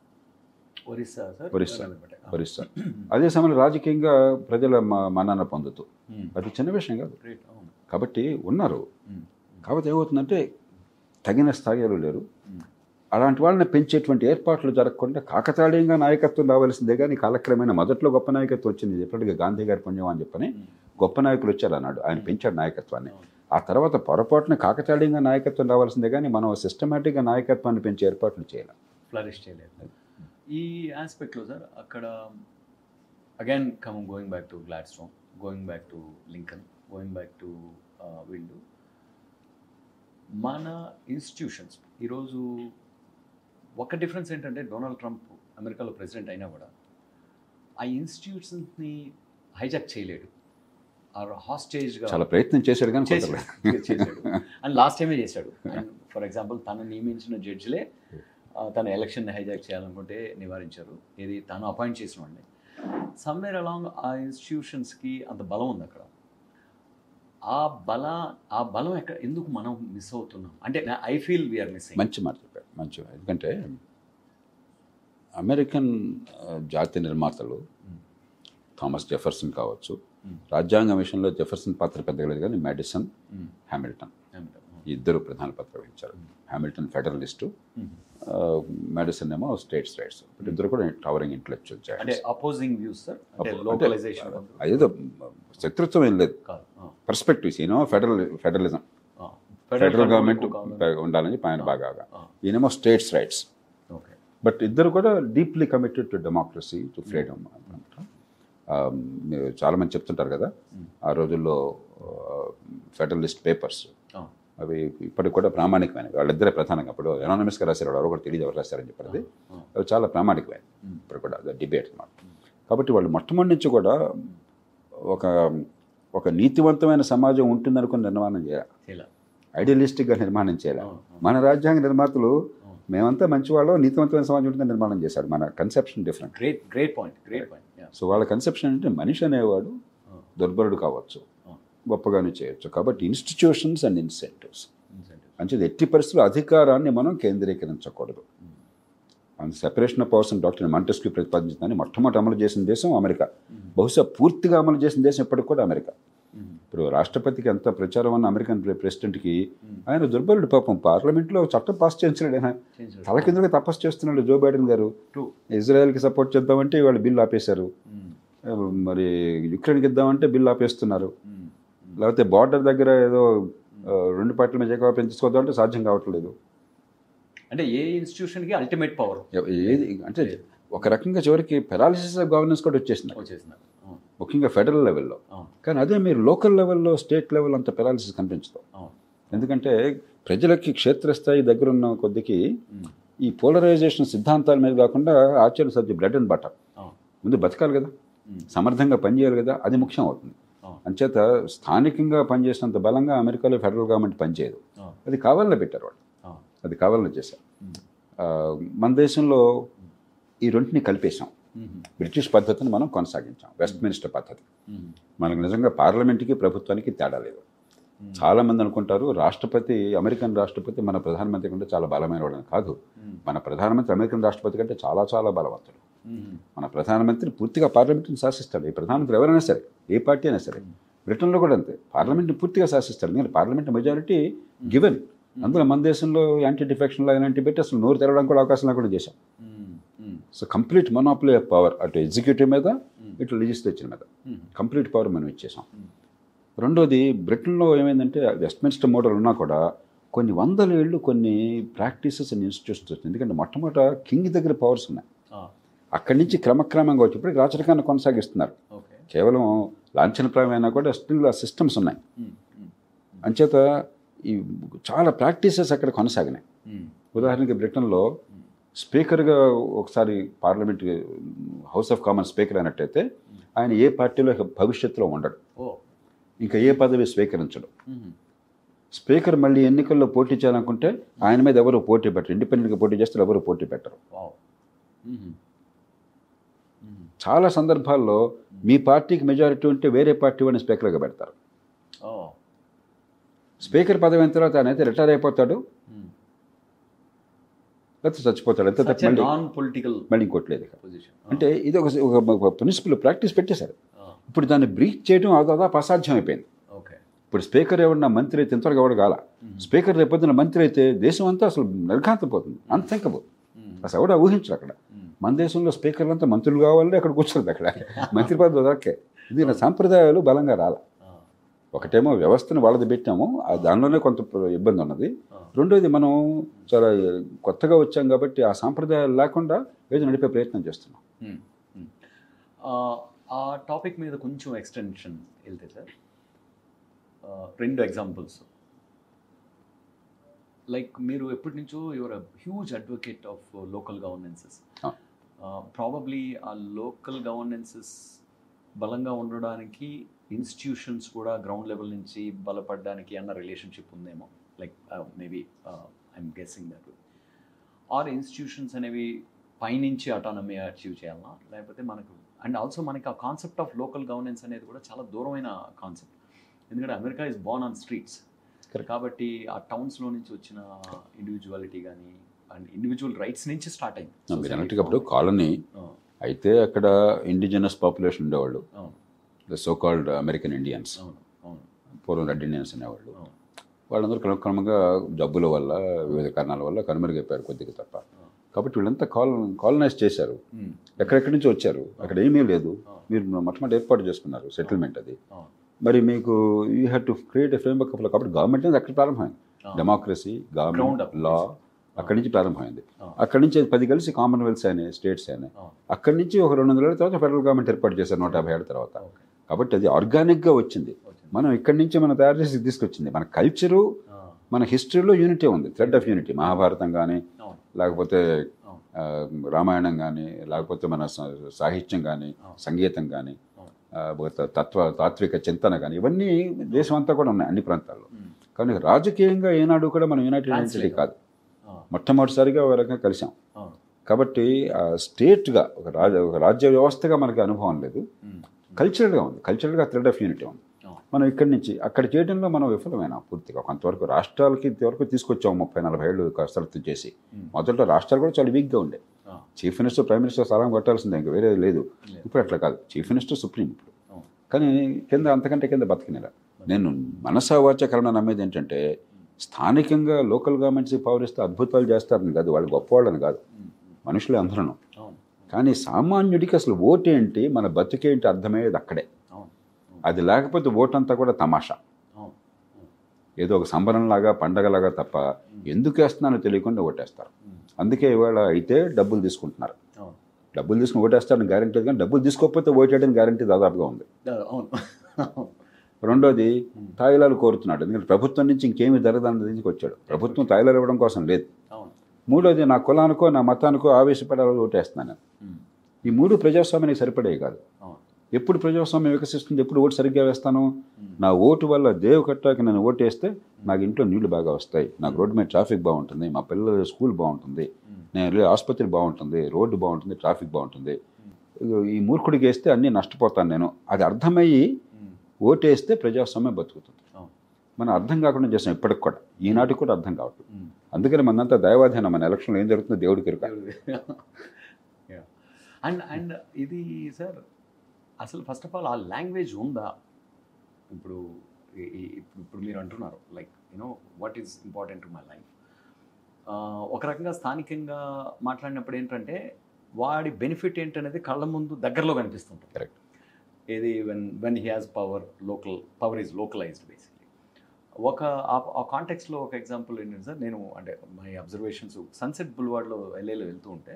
ఒరిస్సా సార్ ఒరిస్సా. ఆ, ఒరిస్సా అదే సమయంలో రాజకీయంగా ప్రజల మ- మన్నన పొందుతూ ఉమ్, అది చిన్న విషయం కాదు గ్రేట్ అవును కాబట్టి ఉన్నారు ఉమ్, కాబట్టి ఏమవుతుందంటే తగిన స్థాయిలో లేరు ఉమ్, అలాంటి వాళ్ళని పెంచేటువంటి ఏర్పాట్లు జరగకుండా కాకతాళీయంగా నాయకత్వం రావాల్సిందే కానీ కాలక్రమేణా మొదట్లో గొప్ప నాయకత్వం వచ్చింది ఎప్పటికీ గాంధీ గారి పుణ్యం అని చెప్పని ఉమ్, గొప్ప నాయకులు వచ్చారు అన్నాడు ఆయన పెంచాడు నాయకత్వాన్ని అవును. ఆ తర్వాత పొరపాటున కాకతాళీయంగా నాయకత్వం రావాల్సిందే కానీ మనం సిస్టమేటిక్గా నాయకత్వాన్ని పెంచే ఏర్పాట్లు చేయాలి ఫ్లరిష్ చేయలేదు ఈ ఆస్పెక్ట్లో సార్ అక్కడ again come going back to Gladstone going back to Lincoln going back to వీళ్ళు మన ఇన్స్టిట్యూషన్స్ ఈరోజు ఒక డిఫరెన్స్ ఏంటంటే డొనాల్డ్ ట్రంప్ అమెరికాలో ప్రెసిడెంట్ అయినా కూడా ఆ ఇన్స్టిట్యూషన్స్ని హైజాక్ చేయలేడు ఆర్ హాస్టేజ్గా చాలా ప్రయత్నం చేశాడు కానీ చేశాడు కుదరలేదు. చేశాడు అండ్ లాస్ట్ టైమే చేశాడు అండ్ ఫర్ ఎగ్జాంపుల్ తను నియమించిన జడ్జిలే ఆ, తన ఎలక్షన్ హైజాక్ చేయాలనుకుంటే నివారించారు ఇది తను అపాయింట్ చేసిన వాడిని సమ్వేర్ అలాంగ్ ఆ ఇన్స్టిట్యూషన్స్కి అంత బలం ఉంది అక్కడ ఆ బల ఆ బలం ఎక్కడ ఎందుకు మనం మిస్ అవుతున్నాం అంటే ఐ ఫీల్ వీఆర్ మిస్సింగ్ మంచి మాట చెప్పారు మంచి ఎందుకంటే అమెరికన్ ఆ, జాతి నిర్మాతలు థామస్ జెఫర్సన్ కావచ్చు Mm. రాజ్యాంగం విషయంలో జెఫర్సన్ పాత్ర పెద్దగా లేదు కానీ మ్యాడిసన్ హ్యామిల్టన్ ఈ ఇద్దరు ప్రధాన పాత్ర వహించారు హ్యామిల్టన్ ఫెడరలిస్టు మ్యాడిసన్ ఏమో స్టేట్స్ రైట్స్ ఇద్దరు కూడా టవరింగ్ ఇంటలెక్చువల్ అంటే అపోజింగ్ వ్యూస్ సార్ అంటే అంటే- లోకలైజేషన్ అదేదో శత్రుత్వం ఏం లేదు కాదు ఆ, పర్స్పెక్టివ్స్ ఈయనో ఫెడరల్ ఫెడరలిజం ఆ. ఫెడరల్ గవర్నమెంట్ కావాలని- ఉండాలని చెప్పి ఆయన బాగా ఆ, ఈయనేమో స్టేట్స్ రైట్స్ ఓకే బట్ ఇద్దరు కూడా deeply committed to democracy to freedom అనమాట మీరు చాలామంది చెప్తుంటారు కదా ఆ రోజుల్లో ఫెడరలిస్ట్ పేపర్స్ ఆ, అవి ఇప్పటికి కూడా ప్రామాణికమైనవి వాళ్ళిద్దరే ప్రధానంగా ఇప్పుడు ఎనానమస్గా రాశారు ఎవరు కూడా తెలియదు ఎవరు రాశారని చెప్పారు ఆ. అవి చాలా ప్రామాణికమైనవి Mm. ఇప్పుడు కూడా డిబేట్ అనమాట కాబట్టి వాళ్ళు మొట్టమొదటి నుంచి కూడా ఒక ఒక నీతివంతమైన సమాజం ఉంటుందనుకుని నిర్మాణం చేయాలి ఇలా ఐడియలిస్టిక్గా నిర్మాణం చేయాలి అవును, అవును. మన రాజ్యాంగ నిర్మాతలు అవును. మేమంతా మంచివాళ్ళం నీతివంతమైన సమాజం ఉంటుందని నిర్మాణం చేశాడు మన conception different great great point great point so వాళ్ళ కన్సెప్షన్ అంటే మనిషి అనేవాడు దుర్బలుడు కావచ్చు గొప్పగానే చేయొచ్చు కాబట్టి ఇన్స్టిట్యూషన్స్ అండ్ ఇన్సెంటివ్స్ అంటే ఎట్టి పరిస్థితుల్లో అధికారాన్ని మనం కేంద్రీకరించకూడదు and separation of powers doctor Montesquieu ప్రతిపాదించిందని మొట్టమొదటి అమలు చేసిన దేశం అమెరికా బహుశా పూర్తిగా అమలు చేసిన దేశం ఎప్పటికి కూడా అమెరికా ఇప్పుడు రాష్ట్రపతికి ఎంత ప్రచారం ఉన్న అమెరికన్ ప్రె- ప్రెసిడెంట్కి ఆయన దుర్బలుడు పాపం పార్లమెంట్లో చట్టం పాస్ చేయించలేడు ఆయన తల కిందగా తపస్సు చేస్తున్నాడు జో బైడెన్ గారు ట్రూ ఇజ్రాయెల్కి సపోర్ట్ చేద్దామంటే వాళ్ళు బిల్లు ఆపేశారు మరి యుక్రెయిన్కి ఇద్దామంటే బిల్ ఆపేస్తున్నారు మ్మ్. లేకపోతే బార్డర్ దగ్గర ఏదో ఆ, రెండు పార్టీల మధ్య ఏకో పెంచుకోవద్దాం అంటే సాధ్యం కావట్లేదు అంటే ఏ ఇన్స్టిట్యూషన్కి అల్టిమేట్ పవర్ ఎ- ఏది అంటే ఒక రకంగా చివరికి పెరాలిసిస్ ఆఫ్ గవర్నెన్స్ కూడా వచ్చేసింది వచ్చేసినారు అవును, ముఖ్యంగా ఫెడరల్ లెవెల్లో అవును, కానీ అదే మీరు లోకల్ లెవెల్లో స్టేట్ లెవెల్ అంత పెరాలిసిస్ కనిపించదు అవును. ఎందుకంటే ప్రజలకి క్షేత్రస్థాయి దగ్గర ఉన్న కొద్దికి మ్మ్. ఈ పోలరైజేషన్ సిద్ధాంతాల మీద కాకుండా ఆచరణ సబ్జెక్ట్ బ్లడ్ అండ్ బటర్ అవును, ముందు బతకాలి కదా మ్మ్. సమర్థంగా పనిచేయాలి కదా అది ముఖ్యం అవుతుంది అవును, అంచేత స్థానికంగా పనిచేసినంత బలంగా అమెరికాలో ఫెడరల్ గవర్నమెంట్ పనిచేయదు అవును, అది కావాలనే పెట్టారు వాళ్ళు అవును. అది కావాలని చేశారు మ్మ్. ఆ, మన దేశంలో ఈ రెంటిని కలిపేశాం మ్మ్. బ్రిటిష్ పద్ధతిని మనం కొనసాగించాం వెస్ట్ మినిస్టర్ పద్ధతి మ్మ్. మనకు నిజంగా పార్లమెంట్కి ప్రభుత్వానికి తేడా లేదు చాలా మంది అనుకుంటారు రాష్ట్రపతి అమెరికన్ రాష్ట్రపతి మన ప్రధానమంత్రి కంటే చాలా బలమైన వాడని కాదు మ్మ్. మన ప్రధానమంత్రి అమెరికన్ రాష్ట్రపతి కంటే చాలా చాలా బలవంతుడు మ్మ్. మన ప్రధానమంత్రి పూర్తిగా పార్లమెంట్ని శాసిస్తాడు ఈ ప్రధానమంత్రి ఎవరైనా సరే ఏ పార్టీ అయినా సరే బ్రిటన్లో కూడా అంతే పార్లమెంట్ని పూర్తిగా శాసిస్తాడు ఎందుకంటే పార్లమెంట్ మెజారిటీ గివెన్ అందులో మన దేశంలో యాంటీ డిఫెక్షన్ లా ఇలాంటి పెట్టి అసలు నోరు తెరవడానికి కూడా అవకాశం లేకుండా చేశాం మ్మ్. మ్మ్. So complete monopoly of power అటు ఎగ్జిక్యూటివ్ మీద ఇటు లెజిస్లేచర్ మీద మ్మ్. కంప్లీట్ పవర్ మనం ఇచ్చేసాం మ్మ్. రెండోది బ్రిటన్లో ఏమైందంటే వెస్ట్మిన్స్టర్ మోడల్ ఉన్నా కూడా కొన్ని వందల ఏళ్ళు కొన్ని ప్రాక్టీసెస్ అండ్ ఇన్స్టిట్యూషన్స్ వచ్చింది ఎందుకంటే మొట్టమొదట కింగ్ దగ్గర పవర్స్ ఉన్నాయి ఆ, అక్కడి నుంచి క్రమక్రమంగా వచ్చి ఇప్పుడు రాచరికాన్ని కొనసాగిస్తున్నారు ఓకే కేవలం లాంఛనప్రాయమైనా కూడా స్టిల్ ఆ సిస్టమ్స్ ఉన్నాయి మ్మ్. మ్మ్. అంచేత ఈ చాలా ప్రాక్టీసెస్ అక్కడ కొనసాగినాయి మ్మ్. ఉదాహరణకి బ్రిటన్లో స్పీకర్గా ఒకసారి parliament house of common speaker అయినట్టయితే ఆయన ఏ పార్టీలో భవిష్యత్తులో ఉండడు ఓ ఇంకా ఏ పదవి స్వీకరించడు మ్మ్. స్పీకర్ మళ్ళీ ఎన్నికల్లో పోటీ చేయాలనుకుంటే ఆయన మీద ఎవరు పోటీ పెట్టరు ఇండిపెండెంట్గా పోటీ చేస్తారు ఎవరు పోటీ పెట్టరు వావ్ మ్మ్. మ్మ్. చాలా సందర్భాల్లో మీ పార్టీకి మెజారిటీ ఉంటే వేరే పార్టీ వాడిని స్పీకర్గా పెడతారు ఓ స్పీకర్ పదవి అయిన తర్వాత ఆయన అయితే రిటైర్ అయిపోతాడు మ్మ్. లేకపోతే చచ్చిపోతాడు అంతే తప్ప Such a మళ్ళీ non-political మళ్ళీ ఇంకోటి లేదు ఇక. position. అంటే ఇది ఒక ఒక ప్రిన్సిపల్ ప్రాక్టీస్ పెట్టేశారు ఆ, ఇప్పుడు దాన్ని బ్రీచ్ చేయడం దాదాపు అసాధ్యం అయిపోయింది ఓకే ఇప్పుడు స్పీకర్ ఎవరన్నా మంత్రి అయితే ఇంతవరకు ఎవరు కాల స్పీకర్ రేపొద్దున మంత్రి అయితే దేశం అంతా అసలు నిర్ఘాంతపోతుంది అన్థింకబుల్ మ్మ్. అసలు ఎవడ ఊహించరు అక్కడ మ్మ్. మన దేశంలో స్పీకర్లు అంతా మంత్రులు కావాలంటే అక్కడ కూర్చోదు అక్కడ మంత్రి పదవి దొరకే ఇది నా సాంప్రదాయాలు బలంగా రాల ఆ, ఒకటేమో వ్యవస్థను వాళ్ళది పెట్టాము ఆ దానిలోనే కొంత ప్ర- ఇబ్బంది ఉన్నది ఆ. రెండోది మనం చాలా కొత్తగా వచ్చాం కాబట్టి ఆ సాంప్రదాయాలు లేకుండా ఏదో నడిపే ప్రయత్నం చేస్తున్నాం మ్మ్. మ్మ్. ఆ, ఆ టాపిక్ మీద కొంచెం ఎక్స్టెన్షన్ వెళ్తే సార్ ఆ, రెండు ఎగ్జాంపుల్స్ లైక్ మీరు ఎప్పటి నుంచో your huge advocate of local governances Ah. Probably ఆ లోకల్ గవర్నెన్సెస్ బలంగా ఉండడానికి ఇన్స్టిట్యూషన్స్ కూడా గ్రౌండ్ లెవెల్ నుంచి బలపడడానికి అన్న రిలేషన్షిప్ ఉందేమో like maybe I'm guessing that our institutions అనేవి పైనుంచి అటానమీ అచీవ్ చేయాలన్నా లేకపోతే మనకు అండ్ ఆల్సో మనకి ఆ కాన్సెప్ట్ ఆఫ్ లోకల్ గవర్నెన్స్ అనేది కూడా చాలా దూరమైన కాన్సెప్ట్ ఎందుకంటే America is born on streets Correct. కాబట్టి ఆ టౌన్స్లో నుంచి వచ్చిన ఇండివిజువాలిటీ కానీ అండ్ ఇండివిజువల్ రైట్స్ నుంచి స్టార్ట్ అయింది మీరు Society అన్నట్టుగా form. కాలనీ ఆ, అయితే అక్కడ ఇండిజినస్ పాపులేషన్ ఉండేవాళ్ళు అవును the so called American Indians అవును అవును పూర్వం రెడ్ ఇండియన్స్ అనేవాళ్ళు అవును వాళ్ళందరూ క్రమక్రమంగా జబ్బుల వల్ల వివిధ కారణాల వల్ల కనుమరుగైపోయారు కొద్దిగా తప్ప కాబట్టి వీళ్ళంతా కాల్ కాలనైజ్ చేశారు మ్మ్. ఎక్కడెక్కడి నుంచి వచ్చారు అక్కడ ఏమీ లేదు ఆ. మీరు మొట్టమొదటి ఏర్పాటు చేసుకున్నారు సెటిల్మెంట్ అది అవును మరి మీకు you have to create a framework of కాబట్టి గవర్నమెంట్ అనేది అక్కడ ప్రారంభమైంది ఆ. Democracy Ground government up. లా అక్కడి నుంచి ప్రారంభమైంది ఆ. అక్కడి నుంచి పది కలిసి కామన్వెల్త్స్ అయినాయి స్టేట్స్ అయినాయి అవును అక్కడి నుంచి ఒక రెండు వందల ఏళ్ళ తర్వాత ఫెడరల్ గవర్నమెంట్ ఏర్పాటు చేశారు నూట యాభై ఏళ్ళ తర్వాత ఓకే కాబట్టి అది ఆర్గానిక్గా వచ్చింది వచ్చింది. మనం ఇక్కడి నుంచి మనం తయారు చేసి తీసుకొచ్చింది మన కల్చరు ఆ, మన హిస్టరీలో యూనిటీ ఉంది థ్రెడ్ ఆఫ్ యూనిటీ మహాభారతం కానీ అవును లేకపోతే అవును ఆ, రామాయణం కానీ లేకపోతే మన సా- సాహిత్యం కానీ అవును. సంగీతం కానీ అవును తత్వ తాత్విక చింతన కానీ ఇవన్నీ దేశం అంతా కూడా ఉన్నాయి అన్ని ప్రాంతాల్లో మ్మ్. కానీ రాజకీయంగా ఏనాడు కూడా మనం యునైటెడ్ Translate ఎంటిటీ కాదు ఆ, మొట్టమొదటిసారిగా ఒక రకంగా కలిసాం అవును కాబట్టి ఆ స్టేట్గా ఒక రాజ ఒక రాజ్య వ్యవస్థగా మనకి అనుభవం లేదు మ్మ్. కల్చరల్గా ఉంది కల్చరల్గా థ్రెడ్ ఆఫ్ యూనిటీ ఉంది అవును మనం ఇక్కడి నుంచి అక్కడ చేయడంలో మనం విఫలమైనా పూర్తిగా కొంతవరకు రాష్ట్రాలకి ఇంతవరకు తీసుకొచ్చాం ముప్పై నలభై ఏళ్ళు కసరత్తు చేసి మ్మ్. మొదట్లో రాష్ట్రాలు కూడా చాలా వీక్గా ఉండే ఆ, చీఫ్ మినిస్టర్ ప్రైమ్ మినిస్టర్ సలాం కొట్టాల్సిందే ఇంకా వేరే లేదు లేదు. ఇప్పుడు అట్లా కాదు చీఫ్ మినిస్టర్ సుప్రీం ఇప్పుడు అవును కానీ కింద అంతకంటే కింద బతికినరా నేను మనసావాచకరణ నమ్మేది ఏంటంటే స్థానికంగా లోకల్ గవర్నమెంట్స్ పవర్ ఇస్తే అద్భుతాలు చేస్తారని కాదు వాళ్ళు గొప్పవాళ్ళని కాదు మ్మ్. మనుషులే అందరూ అవును కానీ సామాన్యుడికి అసలు ఓటేంటి మన బతుకేంటి అర్థమయ్యేది అక్కడే అవును అది లేకపోతే ఓటంతా కూడా తమాషా అవును ఏదో ఒక సంబరంలాగా పండగలాగా తప్ప ఎందుకు వేస్తున్నానో తెలియకుండా ఓటేస్తారు ఉమ్. అందుకే ఇవాళ అయితే డబ్బులు తీసుకుంటున్నారు అవును డబ్బులు తీసుకుని ఓటేస్తారని గ్యారంటీ లేదు కానీ డబ్బులు తీసుకోకపోతే ఓటేయడం గ్యారంటీ దాదాపుగా ఉంది అవును అవును రెండోది తాయిలాలు కోరుతున్నాడు ఎందుకంటే ప్రభుత్వం నుంచి ఇంకేమీ జరగదని తీసుకొచ్చాడు ప్రభుత్వం తాయిలాలు ఇవ్వడం కోసం లేదు అవును మూడోది నా కులానికో నా మతానికో ఆవేశపడాలని ఓటేస్తున్నాను నేను. ఉమ్. ఈ మూడు ప్రజాస్వామ్యానికి సరిపడేవి కాదు అవును ఎప్పుడు ప్రజాస్వామ్యం వికసిస్తుంది ఎప్పుడు ఓటు సరిగ్గా వేస్తాను నా ఓటు వల్ల దేవు కట్టాకి నేను ఓటు వేస్తే నాకు ఇంట్లో నీళ్లు బాగా వస్తాయి నాకు రోడ్డు మీద ట్రాఫిక్ బాగుంటుంది మా పిల్లల స్కూల్ బాగుంటుంది నేను వెళ్ళే ఆసుపత్రి బాగుంటుంది రోడ్డు బాగుంటుంది ట్రాఫిక్ బాగుంటుంది ఇగో ఈ మూర్ఖుడికి వేస్తే అన్నీ నష్టపోతాను నేను అది అర్థమయ్యి ఉమ్. ఓటేస్తే ప్రజాస్వామ్యం బతుకుతుంది అవును మనం అర్థం కాకుండా చేస్తాం ఇప్పటికి కూడా ఈనాటికి కూడా అర్థం కావట్లేదు ఉమ్. అందుకని మనంతా దైవాధీనం మన ఎలక్షన్లో ఏం జరుగుతుందో దేవుడికి ఎరుక అండ్ అండ్ ఇది సార్ అసలు ఫస్ట్ ఆఫ్ ఆల్ ఆ లాంగ్వేజ్ ఉందా ఇప్పుడు ఈ- ఈ- ఇప్పుడు ఇప్పుడు మీరు అంటున్నారు like you know what is important to my life ఒక రకంగా స్థానికంగా మాట్లాడినప్పుడు ఏంటంటే వాడి బెనిఫిట్ ఏంటనేది కళ్ళ ముందు దగ్గరలో కనిపిస్తుంటుంది కరెక్ట్ ఏది when when he has power local power is localized basically ఒక ఆ- ఆ కాంటెక్స్లో ఒక ఎగ్జాంపుల్ ఏంటంటే సార్ నేను అంటే మై అబ్జర్వేషన్స్ సన్సెట్ బుల్వార్డ్లో ఎల్ఏలో వెళ్తూ ఉంటే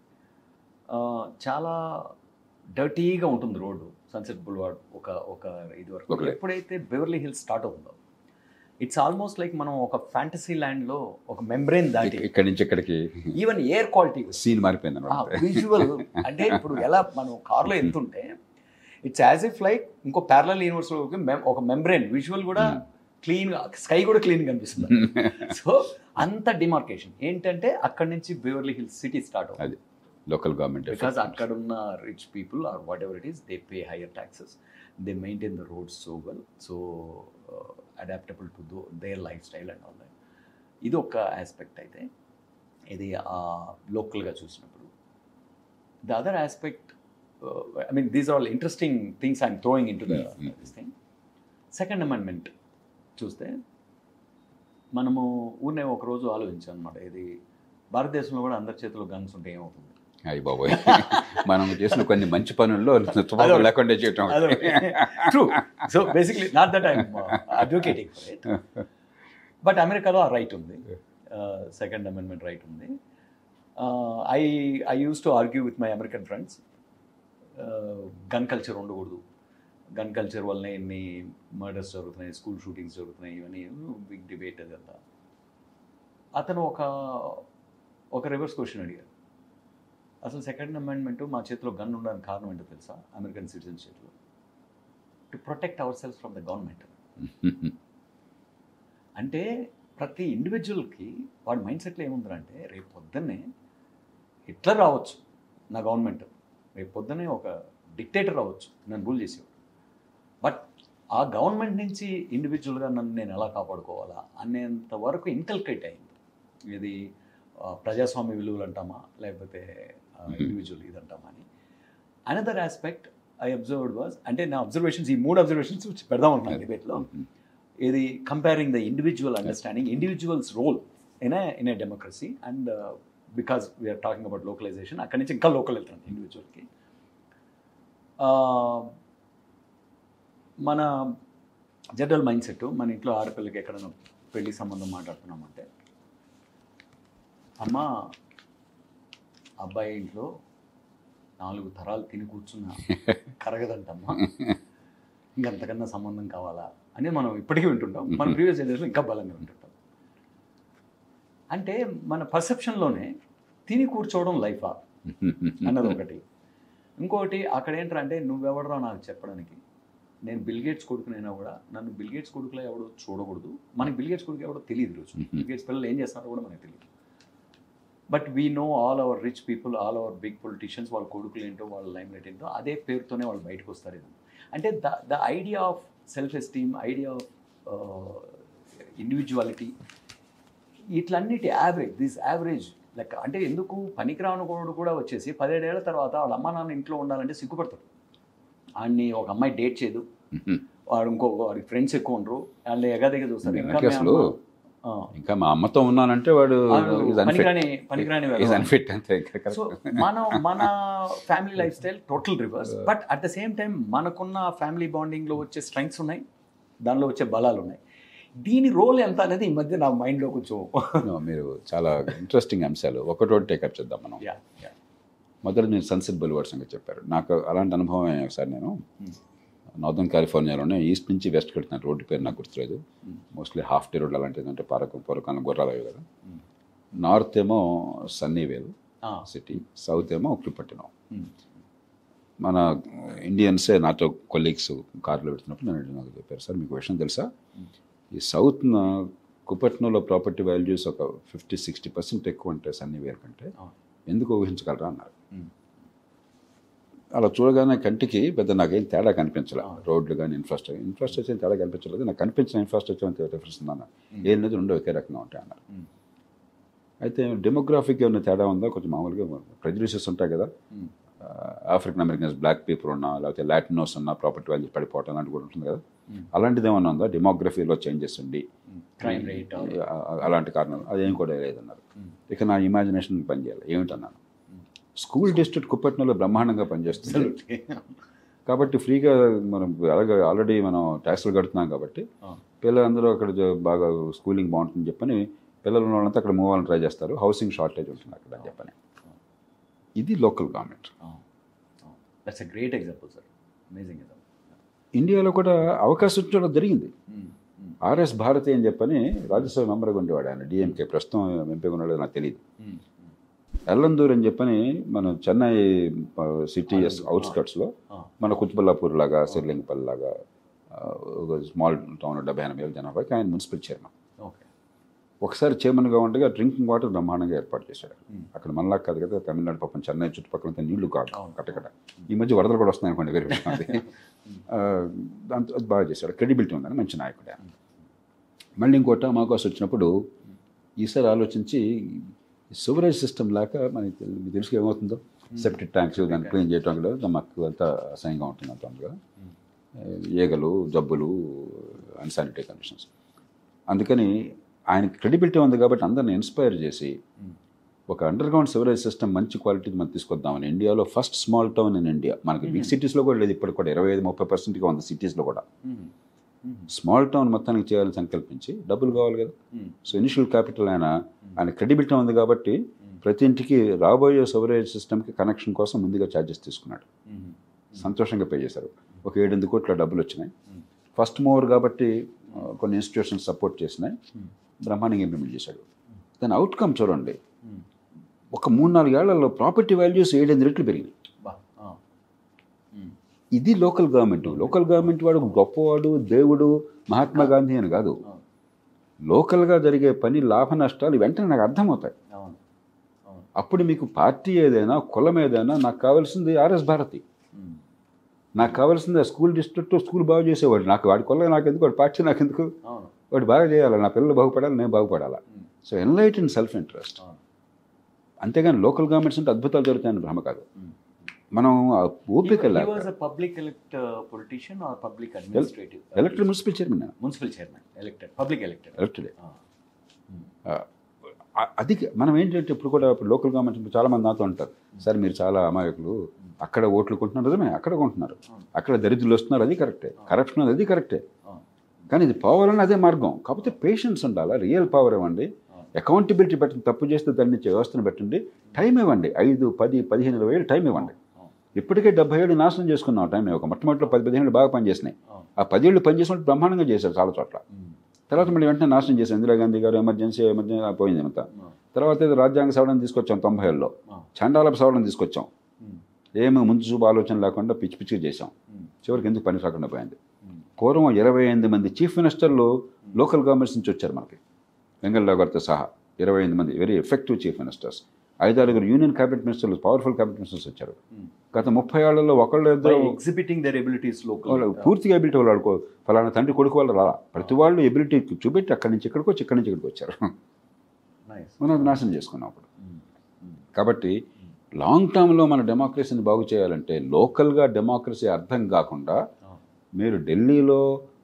ఆ, చాలా డర్టీగా ఉంటుంది రోడ్డు సన్సెట్ బుల్వార్డ్ ఒక ఒక ఇది వరకు Okay. ఎప్పుడైతే బెవర్లీ హిల్స్ స్టార్ట్ అవుతుందో ఇట్స్ ఆల్మోస్ట్ లైక్ మనం ఒక ఫ్యాంటసీ ల్యాండ్లో ఒక మెంబ్రెయిన్ దాటి ఇక్కడి నుంచి ఇక్కడికి ఈవెన్ ఎయిర్ క్వాలిటీ సీన్ మారిపోయింది అనమాట విజువల్ అంటే ఇప్పుడు ఎలా మనం కార్లో వెళ్తుంటే ఇట్స్ యాజ్ ఇఫ్ లైక్ ఇంకో ప్యారలల్ యూనివర్స్లోకి ఒక మెంబ్రెయిన్ విజువల్ కూడా క్లీన్ స్కై కూడా క్లీన్ కనిపిస్తుంది సో అంత డిమార్కేషన్ ఏంటంటే అక్కడి నుంచి బేవర్లీ హిల్స్ సిటీ స్టార్ట్ అవుతుంది అది లోకల్ గవర్నమెంట్ బికాస్ అక్కడ ఉన్న rich people are whatever it is they pay higher taxes they maintain the roads so well so adaptable to though their life style and all that ఇది ఒక ఆస్పెక్ట్ అయితే ఇది లోకల్గా చూసినప్పుడు the other aspect I mean these are all interesting things I'm throwing in to this thing second amendment చూస్తే మనము ఊరినే ఒకరోజు ఆలోచించాం అనమాట ఇది భారతదేశంలో కూడా అందరి చేతిలో గన్స్ ఉంటే ఏమవుతుంది అయ్యి బాబోయ్ మనం చేసిన కొన్ని మంచి పనుల్లో తుపాకులు లేకుండా చేయటం true so basically not that I'm advocating for it but అమెరికాలో ఆ రైట్ ఉంది సెకండ్ అమెండ్మెంట్ రైట్ ఉంది I I use to argue with my American friends gun culture ఉండకూడదు గన్ కల్చర్ వల్లనే ఇన్ని మర్డర్స్ జరుగుతున్నాయి స్కూల్ షూటింగ్స్ జరుగుతున్నాయి ఇవన్నీ బిగ్ డిబేట్ అదంతా అతను ఒక ఒక రివర్స్ క్వశ్చన్ అడిగారు అసలు సెకండ్ అమెండ్మెంట్ మా చేతిలో గన్ ఉండడానికి కారణం ఏంటో తెలుసా అమెరికన్ సిటిజన్స్ చేతిలో to protect ourselves from the government అంటే ప్రతి ఇండివిజువల్కి వాడి మైండ్ సెట్లో ఏముందంటే రేపు పొద్దున్నే హిట్లర్ రావచ్చు నా గవర్నమెంట్ రేపు పొద్దున్నే ఒక డిక్టేటర్ రావచ్చు నన్ను రూల్ చేసేవాడు బట్ ఆ గవర్నమెంట్ నుంచి ఇండివిజువల్గా నన్ను నేను ఎలా కాపాడుకోవాలా అనేంత వరకు ఇన్కల్కేట్ అయింది ఇది ఆ, ప్రజాస్వామ్య విలువలు అంటామా లేకపోతే ఇండివిజువల్ ఇది అంటామా అని another aspect I observed was అంటే నా అబ్జర్వేషన్స్ ఈ మూడు అబ్జర్వేషన్స్ పెడదాం అనుకున్నాను డిబేట్లో ఇది comparing the individual understanding individuals role in in a democracy and because we're talking about localization అక్కడి నుంచి ఇంకా లోకల్ వెళ్తున్నాం ఇండివిజువల్కి మన జనరల్ మైండ్ సెట్ మన ఇంట్లో ఆడపిల్లకి ఎక్కడైనా పెళ్లి సంబంధం మాట్లాడుతున్నామంటే అమ్మ అబ్బాయి ఇంట్లో నాలుగు తరాలు తిని కూర్చున్నా కరగదంటమ్మా ఇంకంతకన్నా సంబంధం కావాలా అని మనం ఇప్పటికీ వింటుంటాం మన ప్రీవియస్ జనరేషన్ ఇంకా బలంగా వింటుంటాం అంటే మన పర్సెప్షన్లోనే తిని కూర్చోవడం లైఫా అన్నది ఒకటి ఇంకొకటి అక్కడ ఏంటంటే నువ్వెవడరా నాకు చెప్పడానికి నేను బిల్గేట్స్ కొడుకునైనా కూడా నన్ను బిల్గేట్స్ కొడుకులో ఎవడో చూడకూడదు మనకి బిల్గేట్స్ కొడుకు ఎవడో తెలియదు రోజు బిల్గేట్స్ పిల్లలు ఏం చేస్తున్నారో కూడా మనకి తెలియదు but we know all our rich people all our big politicians వాళ్ళ కొడుకులు ఏంటో వాళ్ళ లైమ్ లైట్ ఏంటో అదే పేరుతోనే వాళ్ళు బయటకు వస్తారు ఏమో అంటే the the idea of self esteem idea of individuality ఇట్లన్నిటి యావరేజ్ దిస్ యావరేజ్ లెక్క అంటే ఎందుకు పనికిరాను కూడా కూడా వచ్చేసి పదిహేడేళ్ల తర్వాత వాళ్ళ అమ్మ నాన్న ఇంట్లో ఉండాలంటే సిగ్గుపడతాడు వాడిని ఒక అమ్మాయి డేట్ చేయదు వాడు ఇంకో వాడి ఫ్రెండ్స్ ఎక్కువ ఉండరు వాళ్ళు ఎగదిగ చూస్తారు ఇంకా వెనక్కి మీ అసలు అమ్మ- ఆ. ఇంకా మా అమ్మతో ఉన్నానంటే వాడు వాడు is unfit. పనికిరాని పనికిరాని Is వెధవ. unfit అంతే ఇంకా సో correct. మన మన family life style total reverse but at the same time మనకున్న ఫ్యామిలీ బాండింగ్లో వచ్చే స్ట్రెంగ్స్ ఉన్నాయి దానిలో వచ్చే బలాలు ఉన్నాయి దీని రోల్ ఎంత అనేది ఈ మధ్య నా మైండ్లో కొంచెం No, మీరు చాలా ఇంట్రెస్టింగ్ అంశాలు ఒకటోటి టేకప్ చేద్దాం మనం యా యా మొదట మీరు సన్సెట్ బుల్వర్డ్ సంగతి చెప్పారు నాకు అలాంటి అనుభవం ఒకసారి నేను నార్దర్న్ కాలిఫోర్నియాలోనే ఈస్ట్ నుంచి వెస్ట్ కడుతున్నాను రోడ్డు పేరు నాకు గుర్తులేదు మోస్ట్లీ హాఫ్ డే రోడ్ అలాంటిది అంటే పారకం పూర్వకాలం గుర్రాలు అవి కదా నార్త్ ఏమో సన్నీవేల్ సిటీ సౌత్ ఏమో ఉక్కిపట్టినం మన ఇండియన్సే నాతో కొలీగ్స్ కార్లో పెడుతున్నప్పుడు నేను నాకు చెప్పారు సార్ మీకు విషయం తెలుసా ఈ సౌత్ కుపట్నంలో ప్రాపర్టీ వాల్యూస్ ఒక ఫిఫ్టీ సిక్స్టీ పర్సెంట్ ఎక్కువ ఉంటాయి సన్నీవేర్ కంటే ఎందుకు ఊహించగలరా అన్నారు అలా చూడగానే కంటికి పెద్ద నాకేం తేడా కనిపించలే రోడ్లు కానీ ఇన్ఫ్రాస్ట్రక్చర్ ఇన్ఫ్రాస్ట్రక్చర్ ఏం తేడా కనిపించలేదు నాకు కనిపించిన ఇన్ఫ్రాస్ట్రక్చర్ అంత డిఫరెన్స్ ఉందన్న ఏం లేదు రెండు ఒకే రకంగా ఉంటాయి అన్నారు అయితే డెమోగ్రాఫిక్ ఏమైనా తేడా ఉందా కొంచెం మామూలుగా ప్రెజుడిషియస్ ఉంటాయి కదా ఆఫ్రికన్ అమెరికన్స్ బ్లాక్ పీపుల్ ఉన్నా లేకపోతే లాటినోస్ ఉన్నా ప్రాపర్టీ వాల్యూస్ పడిపోవటం అలాంటి కూడా ఉంటుంది కదా అలాంటిది ఏమైనా ఉందా డెమోగ్రఫీలో చేంజెస్ ఉండి క్రైమ్ రేట్ ఆ- అలాంటి కారణాలు అదేం కూడా లేదన్నారు ఇక నా ఇమాజినేషన్ పనిచేయాలి ఏమిటన్నాను స్కూల్ డిస్ట్రిక్ట్ కుప్పట్నంలో బ్రహ్మాండంగా పనిచేస్తుంది కాబట్టి ఫ్రీగా మనం అలాగే ఆల్రెడీ మనం ట్యాక్స్లు కడుతున్నాం కాబట్టి పిల్లలందరూ అక్కడ జ- బాగా స్కూలింగ్ బాగుంటుందని చెప్పని పిల్లలు ఉన్న వాళ్ళంతా అక్కడ మూవ్ అవ్వాలని ట్రై చేస్తారు హౌసింగ్ షార్టేజ్ ఉంటుంది అక్కడ అని చెప్పని ఇది local government that's a great example sir amazing example ఇండియాలో కూడా అవకాశం ఇచ్చడం జరిగింది ఆర్ఎస్ భారతి అని చెప్పని రాజ్యసభ మెంబర్గా ఉండేవాడు ఆయన డిఎంకే ప్రస్తుతం ఎంపీగా ఉన్నాడో నాకు తెలియదు ఎల్లందూర్ అని చెప్పని మన చెన్నై సిటీ అవుట్స్కట్స్లో మన కుత్బల్లాపూర్ లాగా సిర్లింగపల్లి లాగా ఆ, ఒక స్మాల్ టౌన్ డెబ్బై ఎనభై వేల జనాభాకి ఆయన మున్సిపల్ చైర్మన్ ఓకే ఒకసారి చైర్మన్గా ఉండగా డ్రింకింగ్ వాటర్ బ్రహ్మాండంగా ఏర్పాటు చేశాడు అక్కడ మనలా కాదు కదా తమిళనాడు పాపం చెన్నై చుట్టుపక్కల అంతా నీళ్లు కాదు కట్టకట ఈ మధ్య వరదలు కూడా వస్తున్నాయి అనుకోండి వేరే విషయం అది ఆ, దాంతో అది బాగా చేశాడు క్రెడిబిలిటీ ఉందని మంచి నాయకుడు ఆయన మళ్ళీ ఇంకోట మాకోసం వచ్చినప్పుడు ఈసారి ఆలోచించి సివరేజ్ సిస్టమ్ లేక మనకి తెలు- మీకు తెలుసు ఏమవుతుందో సెప్టిక్ ట్యాంక్స్ దాన్ని క్లీన్ చేయడం కూడా మాకు అంతా అసహ్యంగా ఉంటుంది అంత అందులో ఈగలు జబ్బులు అన్సానిటరీ కండిషన్స్ అందుకని ఆయన క్రెడిబిలిటీ ఉంది కాబట్టి అందరిని ఇన్స్పైర్ చేసి ఒక అండర్ గ్రౌండ్ సివరేజ్ సిస్టమ్ మంచి క్వాలిటీ మనం తీసుకొద్దామని ఇండియాలో first small town in India మనకి బిగ్ సిటీస్లో కూడా లేదు ఇప్పుడు కూడా ఇరవై ఐదు ముప్పై పర్సెంట్గా ఉంది సిటీస్లో కూడా స్మాల్ టౌన్ మొత్తానికి చేయాలని సంకల్పించి డబ్బులు కావాలి కదా సో ఇనిషియల్ క్యాపిటల్ ఆయన ఆయన క్రెడిబిలిటీ ఉంది కాబట్టి ప్రతి ఇంటికి రాబోయే సివరేజ్ సిస్టమ్కి కనెక్షన్ కోసం ముందుగా ఛార్జెస్ తీసుకున్నాడు సంతోషంగా పే చేశారు ఒక ఏడెనిమిది కోట్ల డబ్బులు వచ్చినాయి ఫస్ట్ మూవర్ కాబట్టి ఆ, కొన్ని ఇన్స్టిట్యూషన్స్ సపోర్ట్ చేసినాయి బ్రహ్మాండంగా ఇంప్లిమెంట్ చేశాడు దాని అవుట్కమ్ చూడండి ఒక మూడు నాలుగు ఏళ్లలో ప్రాపర్టీ వాల్యూస్ ఏడెనిమిది రెట్లు పెరిగినాయి బా ఇది లోకల్ గవర్నమెంట్ లోకల్ గవర్నమెంట్ వాడు గొప్పవాడు దేవుడు మహాత్మా గాంధీ అని కాదు లోకల్గా జరిగే పని లాభ నష్టాలు వెంటనే నాకు అర్థమవుతాయి అవును అవును అప్పుడు మీకు పార్టీ ఏదైనా కులం ఏదైనా నాకు కావాల్సింది ఆర్ఎస్ భారతి నాకు కావాల్సింది ఆ స్కూల్ డిస్ట్రిక్ట్ స్కూల్ బాగు చేసేవాడు నాకు వాడి కొల్ల నాకు ఎందుకు వాడి పార్టీ నాకు ఎందుకు అవును వాడు బాగా చేయాలి నా పిల్లలు బాగుపడాలి నేను బాగుపడాలా so enlightened in self interest అవును అంతేగాని లోకల్ గవర్నమెంట్స్ అంటే అద్భుతాలు జరుగుతాయని భ్రమ కాదు మనం ఆ ఓపిక He లేక was a public elect uh, politician or public administrative? Elected municipal chairman నేను Municipal chairman, elected, public elected. Elected Ah. అది మనం ఏంటంటే ఇప్పుడు కూడా ఇప్పుడు లోకల్ గవర్నమెంట్ చాలా మంది నాతో అంటారు సార్ మీరు చాలా అమాయకులు అక్కడ ఓట్లు కొంటున్నారు నిజమే అక్కడ కొంటున్నారు అక్కడ దరిద్రులు వస్తున్నారు అది కరెక్టే కరప్షన్ అది కరెక్టే Ah. కానీ ఇది పవర్ అని అదే మార్గం కాకపోతే పేషెన్స్ ఉండాలా రియల్ పవర్ ఇవ్వండి అకౌంటబిలిటీ పెట్టండి తప్పు చేస్తే దండించే వ్యవస్థను పెట్టండి టైం ఇవ్వండి ఐదు పది పదిహేను ఇరవై ఏళ్ళు టైం ఇవ్వండి ఇప్పటికే డెబ్బై ఏళ్ళు నాశనం చేసుకున్నాం ఆ టైం ఒక మొట్టమొదటిలో పది పదిహేను బాగా పనిచేసినాయి ఆ పదేళ్ళు పనిచేసినట్టు బ్రహ్మాండంగా చేశారు చాలా చోట్ల తర్వాత మళ్ళీ వెంటనే నాశనం చేశారు ఇందిరాగాంధీ గారు ఎమర్జెన్సీ ఎమర్జెన్సీ పోయింది అంతా తర్వాత ఏదో రాజ్యాంగ సవరణ తీసుకొచ్చాం తొంభై ఏళ్ళలో చండాలపు సవరణ తీసుకొచ్చాం ఏమి ముందు చూపు ఆలోచన లేకుండా పిచ్చి పిచ్చిగా చేశాం చివరికి ఎందుకు పని రాకుండా పోయింది పూర్వం ఇరవై ఎనిమిది మంది చీఫ్ మినిస్టర్లు లోకల్ గవర్నమెంట్స్ నుంచి వచ్చారు మనకి వెంగళరావు గారితో సహా ఇరవై ఎనిమిది మంది వెరీ ఎఫెక్టివ్ చీఫ్ మినిస్టర్స్ ఐదారుగురు యూనియన్ క్యాబినెట్ మినిస్టర్లు పవర్ఫుల్ క్యాబినెట్ మినిస్టర్స్ వచ్చారు గత ముప్పై ఏళ్లలో ఒకళ్ళు By ఇద్దరు exhibiting their abilities locally. వాళ్ళు పూర్తిగా ఎబిలిటీ వాళ్ళు ఆడుకో ఫలానా తండ్రి కొడుకు వాళ్ళు రాలా ప్రతి వాళ్ళు ఎబిలిటీ చూపెట్టి అక్కడి నుంచి ఇక్కడికి వచ్చి ఇక్కడి నుంచి ఇక్కడికి వచ్చారు Nice. మనం అది నాశనం చేసుకున్నాం అప్పుడు కాబట్టి లాంగ్ టర్మ్లో మన డెమోక్రసీని బాగు చేయాలంటే లోకల్గా డెమోక్రసీ అర్థం కాకుండా Oh. మీరు ఢిల్లీలో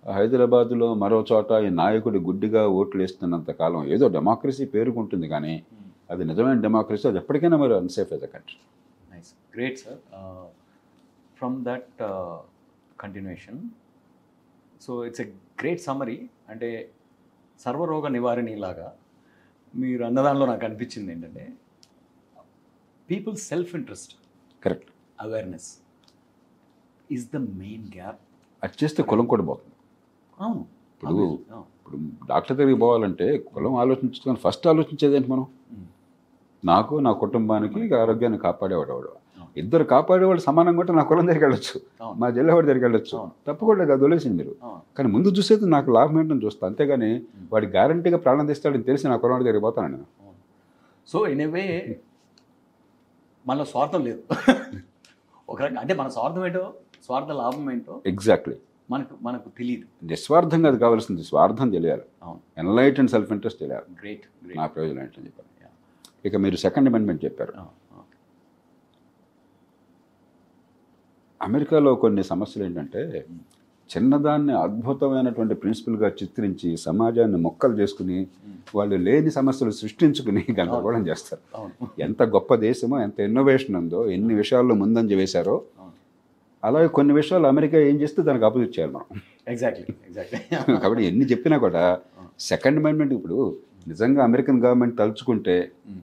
హైదరాబాద్లో మరో చోట ఈ నాయకుడి గుడ్డిగా ఓట్లు వేస్తున్నంత కాలం ఏదో డెమోక్రసీ పేరుకుంటుంది కానీ అది నిజమైన డెమోక్రసీ అది ఎప్పటికైనా మరి unsafe yes a country nice great sir from that continuation so it's a great summary అంటే సర్వరోగ నివారణి లాగా మీరు అన్నదానిలో నాకు అనిపించింది ఏంటంటే people self interest correct awareness is the main gap అది చేస్తే కులం కూడా పోతుంది అవును ఇప్పుడు అవును. ఇప్పుడు డాక్టర్ దగ్గరికి పోవాలంటే కులం ఆలోచించుకొని ఫస్ట్ ఆలోచించేది ఏంటి మనం ఉమ్. నాకు నా కుటుంబానికి ఆరోగ్యాన్ని కాపాడేవాడు వాడు ఇద్దరు కాపాడేవాడు సమానంగా ఉంటే నా కులం దగ్గరికి వెళ్ళొచ్చు అవును. మా జిల్లావాడి దగ్గరికి వెళ్ళొచ్చు అవును. తప్పకుండా అది వదిలేసింది మీరు అవును. కానీ ముందు చూసేది నాకు లాభం ఏంటని చూస్తా అంతేగాని వాడి గ్యారంటీగా ప్రాణం తీస్తాడని తెలిసి నా కులం దగ్గరికి పోతాను నేను సో ఇన్ ఏ వే మనలో స్వార్థం లేదు ఒక రకంగా అంటే మన స్వార్థం ఏంటో స్వార్థ లాభం ఏంటో ఎగ్జాక్ట్లీ మనకు మనకు తెలియదు నిస్వార్థంగా అది కావాల్సింది స్వార్థం తెలియాలి అవును ఎన్లైట్ అండ్ సెల్ఫ్ ఇంట్రెస్ట్ తెలియాలి గ్రేట్ గ్రేట్ నా ప్రయోజనం ఏంటని చెప్పారు ఇక మీరు సెకండ్ అమెండ్మెంట్ చెప్పారు అమెరికాలో కొన్ని సమస్యలు ఏంటంటే చిన్నదాన్ని అద్భుతమైనటువంటి ప్రిన్సిపల్గా చిత్రించి సమాజాన్ని మొక్కలు చేసుకుని వాళ్ళు లేని సమస్యలు సృష్టించుకుని గందరగోళం చేస్తారు అవును ఎంత గొప్ప దేశమో ఎంత ఇన్నోవేషన్ ఉందో ఎన్ని విషయాల్లో ముందంజ వేశారో అవును అలాగే కొన్ని విషయాలు అమెరికా ఏం చేస్తే దానికి అపోజిట్ చేయాలి మనం ఎగ్జాక్ట్లీ ఎగ్జాక్ట్లీ కాబట్టి ఎన్ని చెప్పినా కూడా సెకండ్ అమెండ్మెంట్ ఇప్పుడు నిజంగా అమెరికన్ గవర్నమెంట్ తలుచుకుంటే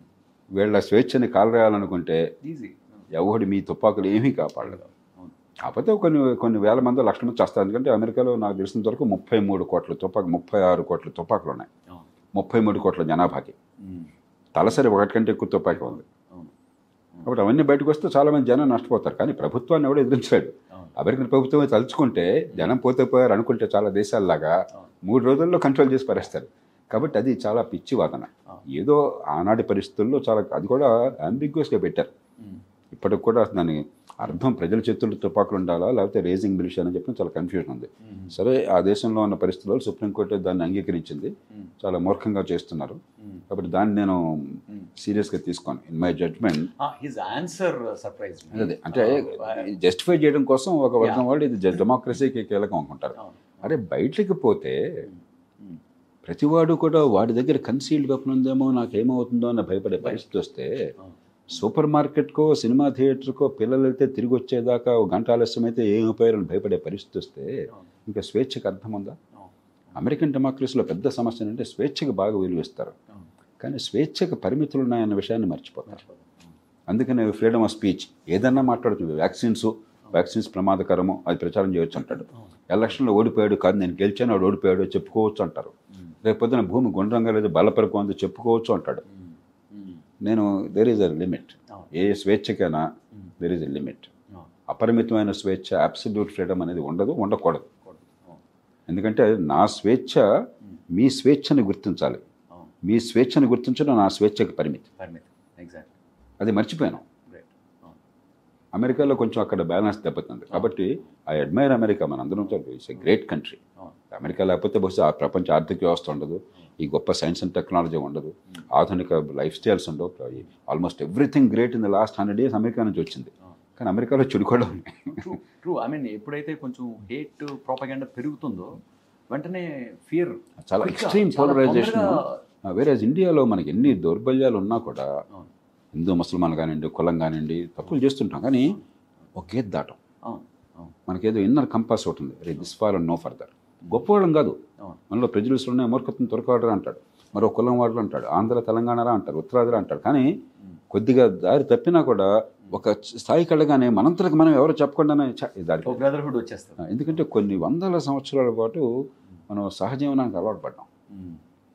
వీళ్ళ స్వేచ్ఛని కాలరేయాలనుకుంటే ఈజీ ఎవడు మీ తుపాకులు ఏమీ కాపాడలేదు అవును కాకపోతే కొన్ని కొన్ని వేల మంది లక్షల మంది చేస్తారు ఎందుకంటే అమెరికాలో నాకు తెలిసినంత వరకు ముప్పై మూడు కోట్ల తుపాకు ముప్పై ఆరు కోట్ల తుపాకులు ఉన్నాయి అవును ముప్పై మూడు కోట్ల జనాభాకి ఉమ్. తలసరి ఒకటి కంటే ఎక్కువ తుపాకి ఉంది అవును కాబట్టి అవన్నీ బయటకు వస్తే చాలా మంది జనం నష్టపోతారు కానీ ప్రభుత్వాన్ని ఎవడో ఎదిరించలేడు అవును అమెరికన్ ప్రభుత్వమే తలుచుకుంటే జనం పోతే పోయారు అనుకుంటే చాలా దేశాల్లాగా మూడు రోజుల్లో కంట్రోల్ చేసి పరేస్తారు కాబట్టి అది చాలా పిచ్చి వాదన ఏదో ఆనాటి పరిస్థితుల్లో చాలా అది కూడా అంబిగ్యూస్గా పెట్టారు ఉమ్. ఇప్పటికి కూడా దాని అర్థం ప్రజల చేతుల్లో తుపాకులు ఉండాలా లేకపోతే రేజింగ్ మిలిషియా అని చెప్పి చాలా కన్ఫ్యూజన్ ఉంది ఉమ్. సరే ఆ దేశంలో ఉన్న పరిస్థితుల్లో సుప్రీంకోర్టు దాన్ని అంగీకరించింది ఉమ్. చాలా మూర్ఖంగా చేస్తున్నారు ఉమ్. కాబట్టి దాన్ని నేను ఉమ్. సీరియస్గా తీసుకోను in my judgment his answer surprise అదే అంటే జస్టిఫై చేయడం కోసం ఒక వర్గం వాళ్ళు ఇది డెమోక్రసీకి కీలకం అనుకుంటారు అవును అరే బయటికి పోతే ఉమ్. ప్రతివాడు కూడా వాడి దగ్గర కన్సీల్డ్ వెపన్ ఉందేమో నాకేమవుతుందో అని భయపడే పరిస్థితి వస్తే అవును సూపర్ మార్కెట్కో సినిమా థియేటర్కో పిల్లలు వెళ్తే తిరిగి వచ్చేదాకా ఒక గంట ఆలస్యం అయితే ఏమైపోయారని భయపడే పరిస్థితి వస్తే అవును ఇంకా స్వేచ్ఛకు అర్థం ఉందా అవును అమెరికన్ డెమోక్రసీలో పెద్ద సమస్య ఏంటంటే స్వేచ్ఛకు బాగా విలువిస్తారు అవును కానీ స్వేచ్ఛకు పరిమితులు ఉన్నాయన్న విషయాన్ని మర్చిపోతారు మర్చిపోతాం. అవును. అందుకని ఫ్రీడమ్ ఆఫ్ స్పీచ్ ఏదన్నా మాట్లాడుతుంది వ్యాక్సిన్స్ వ్యాక్సిన్స్ ప్రమాదకరము అది ప్రచారం చేయొచ్చు అంటాడు అవును. ఎలక్షన్లో ఓడిపోయాడు కాదు నేను గెలిచాను వాడు ఓడిపోయాడు చెప్పుకోవచ్చు అంటారు ఉమ్. రేపు పొద్దున భూమి గుండ్రంగా లేదు బలపరకు అందు చెప్పుకోవచ్చు అంటాడు ఉమ్. ఉమ్. నేను దేర్ ఈజ్ అ లిమిట్ అవును. ఏ స్వేచ్ఛకైనా um. There is a limit అవును. అపరిమితమైన స్వేచ్ఛ అబ్సల్యూట్ ఫ్రీడమ్ అనేది ఉండదు ఉండకూడదు కొడు. అవును. ఎందుకంటే నా స్వేచ్ఛ మీ స్వేచ్ఛని గుర్తించాలి అవును. మీ స్వేచ్ఛని గుర్తించడం నా స్వేచ్ఛకి పరిమితి పరిమితి ఎగ్జాక్ట్లీ అది మర్చిపోయాను గ్రేట్ అవును అమెరికాలో కొంచెం అక్కడ బ్యాలెన్స్ దెబ్బతింది కాబట్టి ఐ అడ్మైర్ అమెరికా మన అందరం ఇట్స్ ఎ గ్రేట్ కంట్రీ అవును అమెరికా లేకపోతే బహుశా ఆ ప్రపంచ ఆర్థిక వ్యవస్థ ఉండదు ఈ గొప్ప సైన్స్ అండ్ టెక్నాలజీ ఉండదు ఆధునిక లైఫ్ స్టైల్స్ ఉండవు almost everything great in the last hundred years America నుంచి వచ్చింది అవును కానీ అమెరికాలో చెడు కూడా ఉన్నాయి ట్రూ ట్రూ ఐ మీన్ ఎప్పుడైతే కొంచెం హేట్ ప్రోపగండా పెరుగుతుందో వెంటనే ఫియర్ చాలా ఎక్స్ట్రీమ్ పోలరైజేషన్ వేరే ఇండియాలో మనకి ఎన్ని దౌర్బల్యాలు ఉన్నా కూడా అవును హిందూ ముసల్మాన్ కానివ్వండి కులం కానివ్వండి తప్పులు చేస్తుంటాం కానీ ఒక గేట్ దాటం అవును అవును మనకేదో ఇన్నర్ కంపాస్ ఒకటి ఉంది రే this far and no further గొప్పవాళ్ళం కాదు అవును మనలో ప్రజలు ఉన్నాయి మూర్ఖత్వం దొరకవాడరా అంటాడు మరో కులం వాడరు అంటాడు ఆంధ్ర తెలంగాణరా అంటారు ఉత్తరాదిరా అంటాడు కానీ కొద్దిగా దారి తప్పినా కూడా ఒక స్థాయికి వెళ్ళగానే మనంతరకు మనం ఎవరు చెప్పకుండానే ఛ, ఈ దారికి ఒక బ్రదర్హుడ్ వచ్చేస్తుంది ఎందుకంటే కొన్ని వందల సంవత్సరాల పాటు మనం సహజీవనానికి అలవాటు పడ్డాం ఉమ్.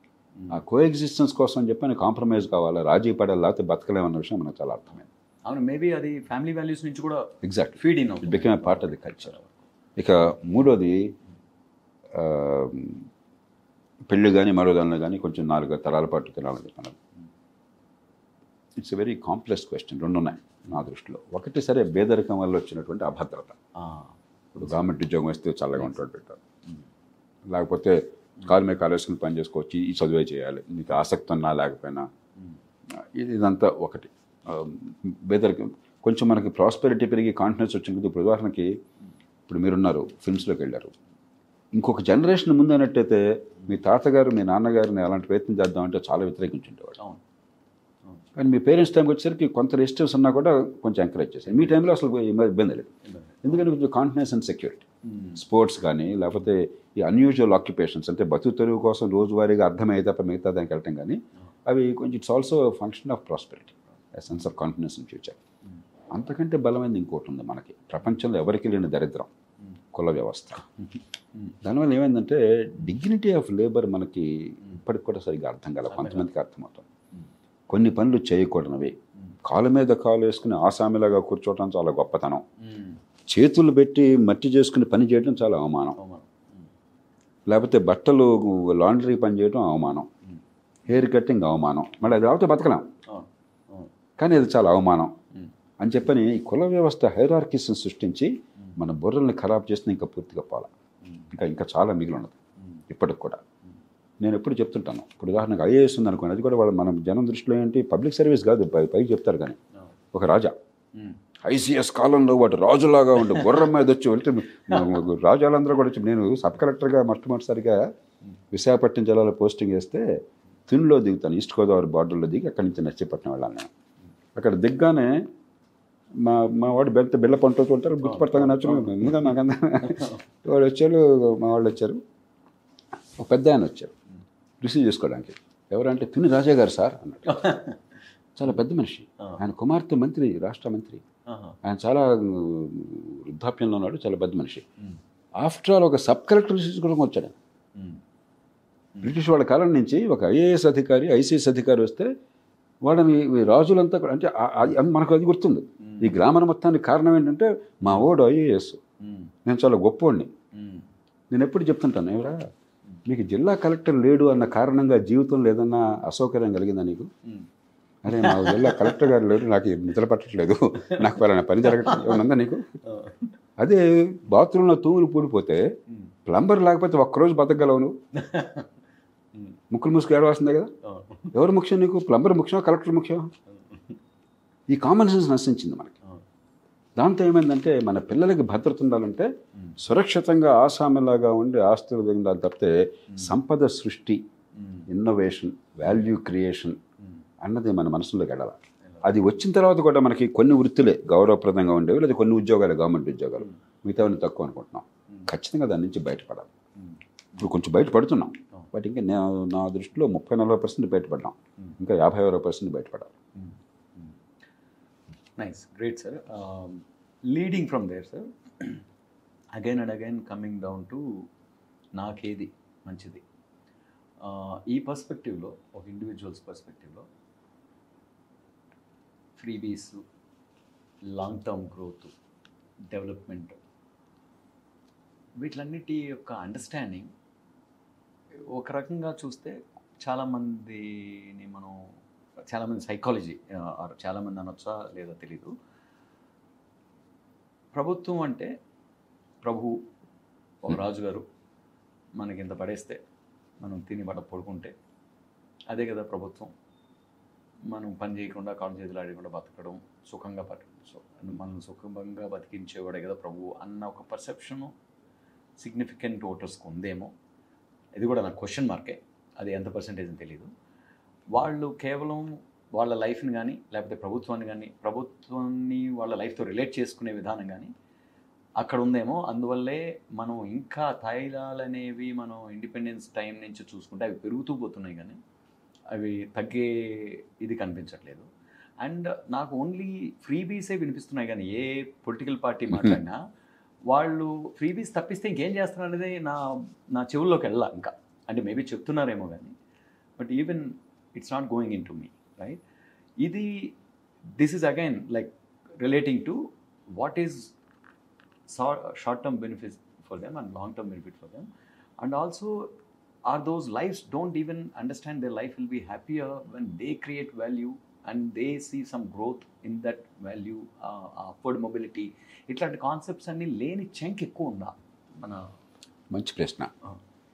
ఆ కో ఎగ్జిస్టెన్స్ కోసం అని చెప్పని కాంప్రమైజ్ కావాలా రాజీ పడాలి లేకపోతే బతకలేమన్న విషయం మనకు చాలా అర్థమైంది అవును మేబీ అది ఫ్యామిలీ వాల్యూస్ నుంచి కూడా exact feed in it become a part of the culture ఇక మూడోది ఆ, పెళ్ళి కానీ మరో దానిలో కానీ కొంచెం నాలుగు తరాల పాటు తినాలని చెప్పాను it's a very complex question రెండు ఉన్నాయి నా దృష్టిలో ఒకటి సరే పేదరికం వల్ల వచ్చినటువంటి అభద్రత ఇప్పుడు గవర్నమెంట్ ఉద్యోగం వస్తే చల్లగా ఉంటాడు పెట్టారు లేకపోతే కాలు మీద కాలేసుకుని పని చేసుకోవచ్చు ఈ చదువే చేయాలి నీకు ఆసక్తి ఉన్నా లేకపోయినా ఇది ఇదంతా ఒకటి ఆ, పేదరికం కొంచెం మనకి ప్రాస్పెరిటీ పెరిగి కాన్ఫిడెన్స్ వచ్చిన కొద్దీ ఇప్పుడు ఉదాహరణకి ఇప్పుడు మీరున్నారు ఫిల్మ్స్లోకి వెళ్ళారు ఇంకొక జనరేషన్ ముందు అన్నట్టయితే మీ తాతగారు మీ నాన్నగారిని అలాంటి ప్రయత్నం చేద్దామంటే చాలా వ్యతిరేకించుండేవాడు అవును అవును కానీ మీ పేరెంట్స్ టైంకి వచ్చేసరికి కొంత రెస్టివ్స్ ఉన్నా కూడా కొంచెం ఎంకరేజ్ చేశారు మీ టైంలో అసలు ఏమీ ఇబ్బంది లేదు ఎందుకంటే కొంచెం కాన్ఫిడెన్స్ అండ్ సెక్యూరిటీ స్పోర్ట్స్ కానీ లేకపోతే ఈ అన్యూజువల్ ఆక్యుపేషన్స్ అంటే బతుకు తెరువు కోసం రోజువారీగా అర్థమయ్యే తప్ప మిగతా దానికి వెళ్ళటం కానీ అవి కొంచెం it's also function of prosperity sense of confidence in future అంతకంటే బలమైనది ఇంకోటి ఉంది మనకి ప్రపంచంలో ఎవరికి లేని దరిద్రం కుల వ్యవస్థ దానివల్ల ఏమైందంటే డిగ్నిటీ ఆఫ్ లేబర్ మనకి ఇప్పటికి కూడా సరిగ్గా అర్థం కాల కొంతమందికి అర్థమవుతుంది కొన్ని పనులు చేయకూడనివి కాలు మీద కాలు వేసుకుని ఆసామిలాగా కూర్చోవటం చాలా గొప్పతనం చేతులు పెట్టి మట్టి చేసుకుని పని చేయడం చాలా అవమానం లేకపోతే బట్టలు లాండ్రీ పని చేయడం అవమానం హెయిర్ కటింగ్ అవమానం మళ్ళీ అది రాకపోతే బతకలేం అవును అవును కానీ అది చాలా అవమానం అని చెప్పని ఈ కుల వ్యవస్థ హైరార్కీస్ని సృష్టించి మన బుర్రల్ని ఖరాబ్ చేసిన ఇంకా పూర్తిగా పోలా ఇంకా ఇంకా చాలా మిగిలి ఉన్నది ఇప్పటికి కూడా నేను ఎప్పుడు చెప్తుంటాను ఇప్పుడు ఉదాహరణకు ఐఏఎస్ ఉంది అనుకోండి అది కూడా వాళ్ళ మన జనం దృష్టిలో ఏంటి పబ్లిక్ సర్వీస్ కాదు పై పైకి చెప్తారు కానీ ఒక రాజా ఐసీఎస్ కాలంలో వాడు రాజులాగా ఉండి గుర్రం మీద వచ్చి వెళ్తే మా- రాజాలందరూ కూడా వచ్చి నేను సబ్ కలెక్టర్గా మొట్టమొదటిసారిగా విశాఖపట్నం జిల్లాలో పోస్టింగ్ వేస్తే తునిలో దిగుతాను ఈస్ట్ గోదావరి బార్డర్లో దిగి అక్కడి నుంచి నర్సీపట్నం వెళ్ళాను నేను అక్కడ దిగ్గానే మా మా వాడు బెల్త బిళ్ళ పంటతో ఉంటారు గుర్తుపడతాగా నచ్చు ముందుగా నాకు అంద వాడు వచ్చారు మా వాళ్ళు వచ్చారు ఒక పెద్ద ఆయన వచ్చారు రిసీవ్ చేసుకోవడానికి ఎవరంటే తుని రాజా గారు సార్ అన్నాడు చాలా పెద్ద మనిషి ఆయన కుమార్తె మంత్రి రాష్ట్ర మంత్రి ఆయన చాలా ఉమ్, వృద్ధాప్యంలో ఉన్నాడు చాలా పెద్ద మనిషి ఆఫ్టర్ ఆల్ ఒక సబ్ కలెక్టర్ తీసుకోవడం వచ్చాడు ఆయన. బ్రిటిష్ వాళ్ళ కాలం నుంచి ఒక ఐఏఎస్ అధికారి ఐసీఎస్ అధికారి వస్తే వాళ్ళని ఈ రాజులంతా కూడా అంటే ఆ- అది మనకు అది గుర్తుంది ఈ గ్రామం మొత్తానికి కారణం ఏంటంటే మా ఓడు ఐఏఎస్ నేను చాలా గొప్పోడిని నేను ఎప్పుడు చెప్తుంటాను ఎవరా నీకు జిల్లా కలెక్టర్ లేడు అన్న కారణంగా జీవితంలో ఏదన్నా అసౌకర్యం కలిగిందా నీకు అరే మా జిల్లా కలెక్టర్ గారు లేడు నాకు నిద్ర పట్టట్లేదు నాకు పలానా పని జరగట్లేదు ఏమన్నా ఉందా నీకు అదే బాత్రూంలో తూములు పూడిపోతే ప్లంబర్ లేకపోతే ఒక్కరోజు బతకగలవు నువ్వు ముక్కులు ముసుకు ఏడవాల్సిందే కదా ఎవరు ముఖ్యం నీకు ప్లంబర్ ముఖ్యం కలెక్టర్ ముఖ్యం ఈ కామన్ సెన్స్ నశించింది మనకి దాంతో ఏమైందంటే మన పిల్లలకి భద్రత ఉండాలంటే సురక్షితంగా ఆసామిలాగా ఉండి ఆస్తులు దిగాలి తప్పితే సంపద సృష్టి ఇన్నోవేషన్ వాల్యూ క్రియేషన్ అన్నది మన మనసులోకి వెళ్ళాలి అది వచ్చిన తర్వాత కూడా మనకి కొన్ని వృత్తులే గౌరవప్రదంగా ఉండేవి లేదా కొన్ని ఉద్యోగాలు గవర్నమెంట్ ఉద్యోగాలు మిగతావన్నీ తక్కువ అనుకుంటున్నాం ఖచ్చితంగా దాని నుంచి బయటపడాలి ఇప్పుడు కొంచెం బయటపడుతున్నాం బట్ ఇంకా నా నా దృష్టిలో ముప్పై నలభై పర్సెంట్ బయటపడ్డాం ఇంకా యాభై అరవై పర్సెంట్ బయటపడాలి nice great sir leading from there sir again and again coming down to నాకేది మంచిది Uh, ఈ పర్స్పెక్టివ్లో ఒక ఇండివిజువల్స్ పర్స్పెక్టివ్లో freebies long term growth development వీటిలన్నిటి యొక్క అండర్స్టాండింగ్ ఒక రకంగా చూస్తే చాలామందిని మనం చాలామంది సైకాలజీ ఆర్ చాలామంది అనొచ్చా లేదో తెలీదు ప్రభుత్వం అంటే ప్రభు ఒక రాజుగారు మనకి ఇంత పడేస్తే మనం తిని పడ పడుకుంటే అదే కదా ప్రభుత్వం మనం పని చేయకుండా కాళ్ళు చేతులు ఆడకుండా బతకడం సుఖంగా బతక సో మనం సుఖంగా బతికించేవాడే కదా ప్రభు అన్న ఒక పర్సెప్షను సిగ్నిఫికెంట్ ఓటర్స్కి ఉందేమో ఇది కూడా నాకు క్వశ్చన్ మార్కే అది ఎంత పర్సంటేజ్ అని తెలియదు వాళ్ళు కేవలం వాళ్ళ లైఫ్ని కానీ లేకపోతే ప్రభుత్వాన్ని కానీ ప్రభుత్వాన్ని వాళ్ళ లైఫ్తో రిలేట్ చేసుకునే విధానం కానీ అక్కడ ఉందేమో అందువల్లే మనం ఇంకా తాయిలాలు అనేవి మనం ఇండిపెండెన్స్ టైం నుంచి చూసుకుంటే అవి పెరుగుతూ పోతున్నాయి కానీ అవి తగ్గే ఇది కనిపించట్లేదు అండ్ నాకు ఓన్లీ ఫ్రీబీసే వినిపిస్తున్నాయి కానీ ఏ పొలిటికల్ పార్టీ మాట్లాడినా వాళ్ళు ఫ్రీబీస్ తప్పిస్తే ఇంకేం చేస్తున్నారు అనేది నా నా చెవుల్లోకి వెళ్ళా ఇంకా అంటే మేబీ చెప్తున్నారేమో కానీ but even it's not going into me right ఇది this is again like relating to what is short term benefits for them and long term benefit for them and also are those lives don't even understand their life will be happier when they create value and they see some growth in that value uh, upward mobility ఇట్లాంటి కాన్సెప్ట్స్ అన్ని లేని చెంక్ ఎక్కువ ఉందా మన మంచి ప్రశ్న ఆ.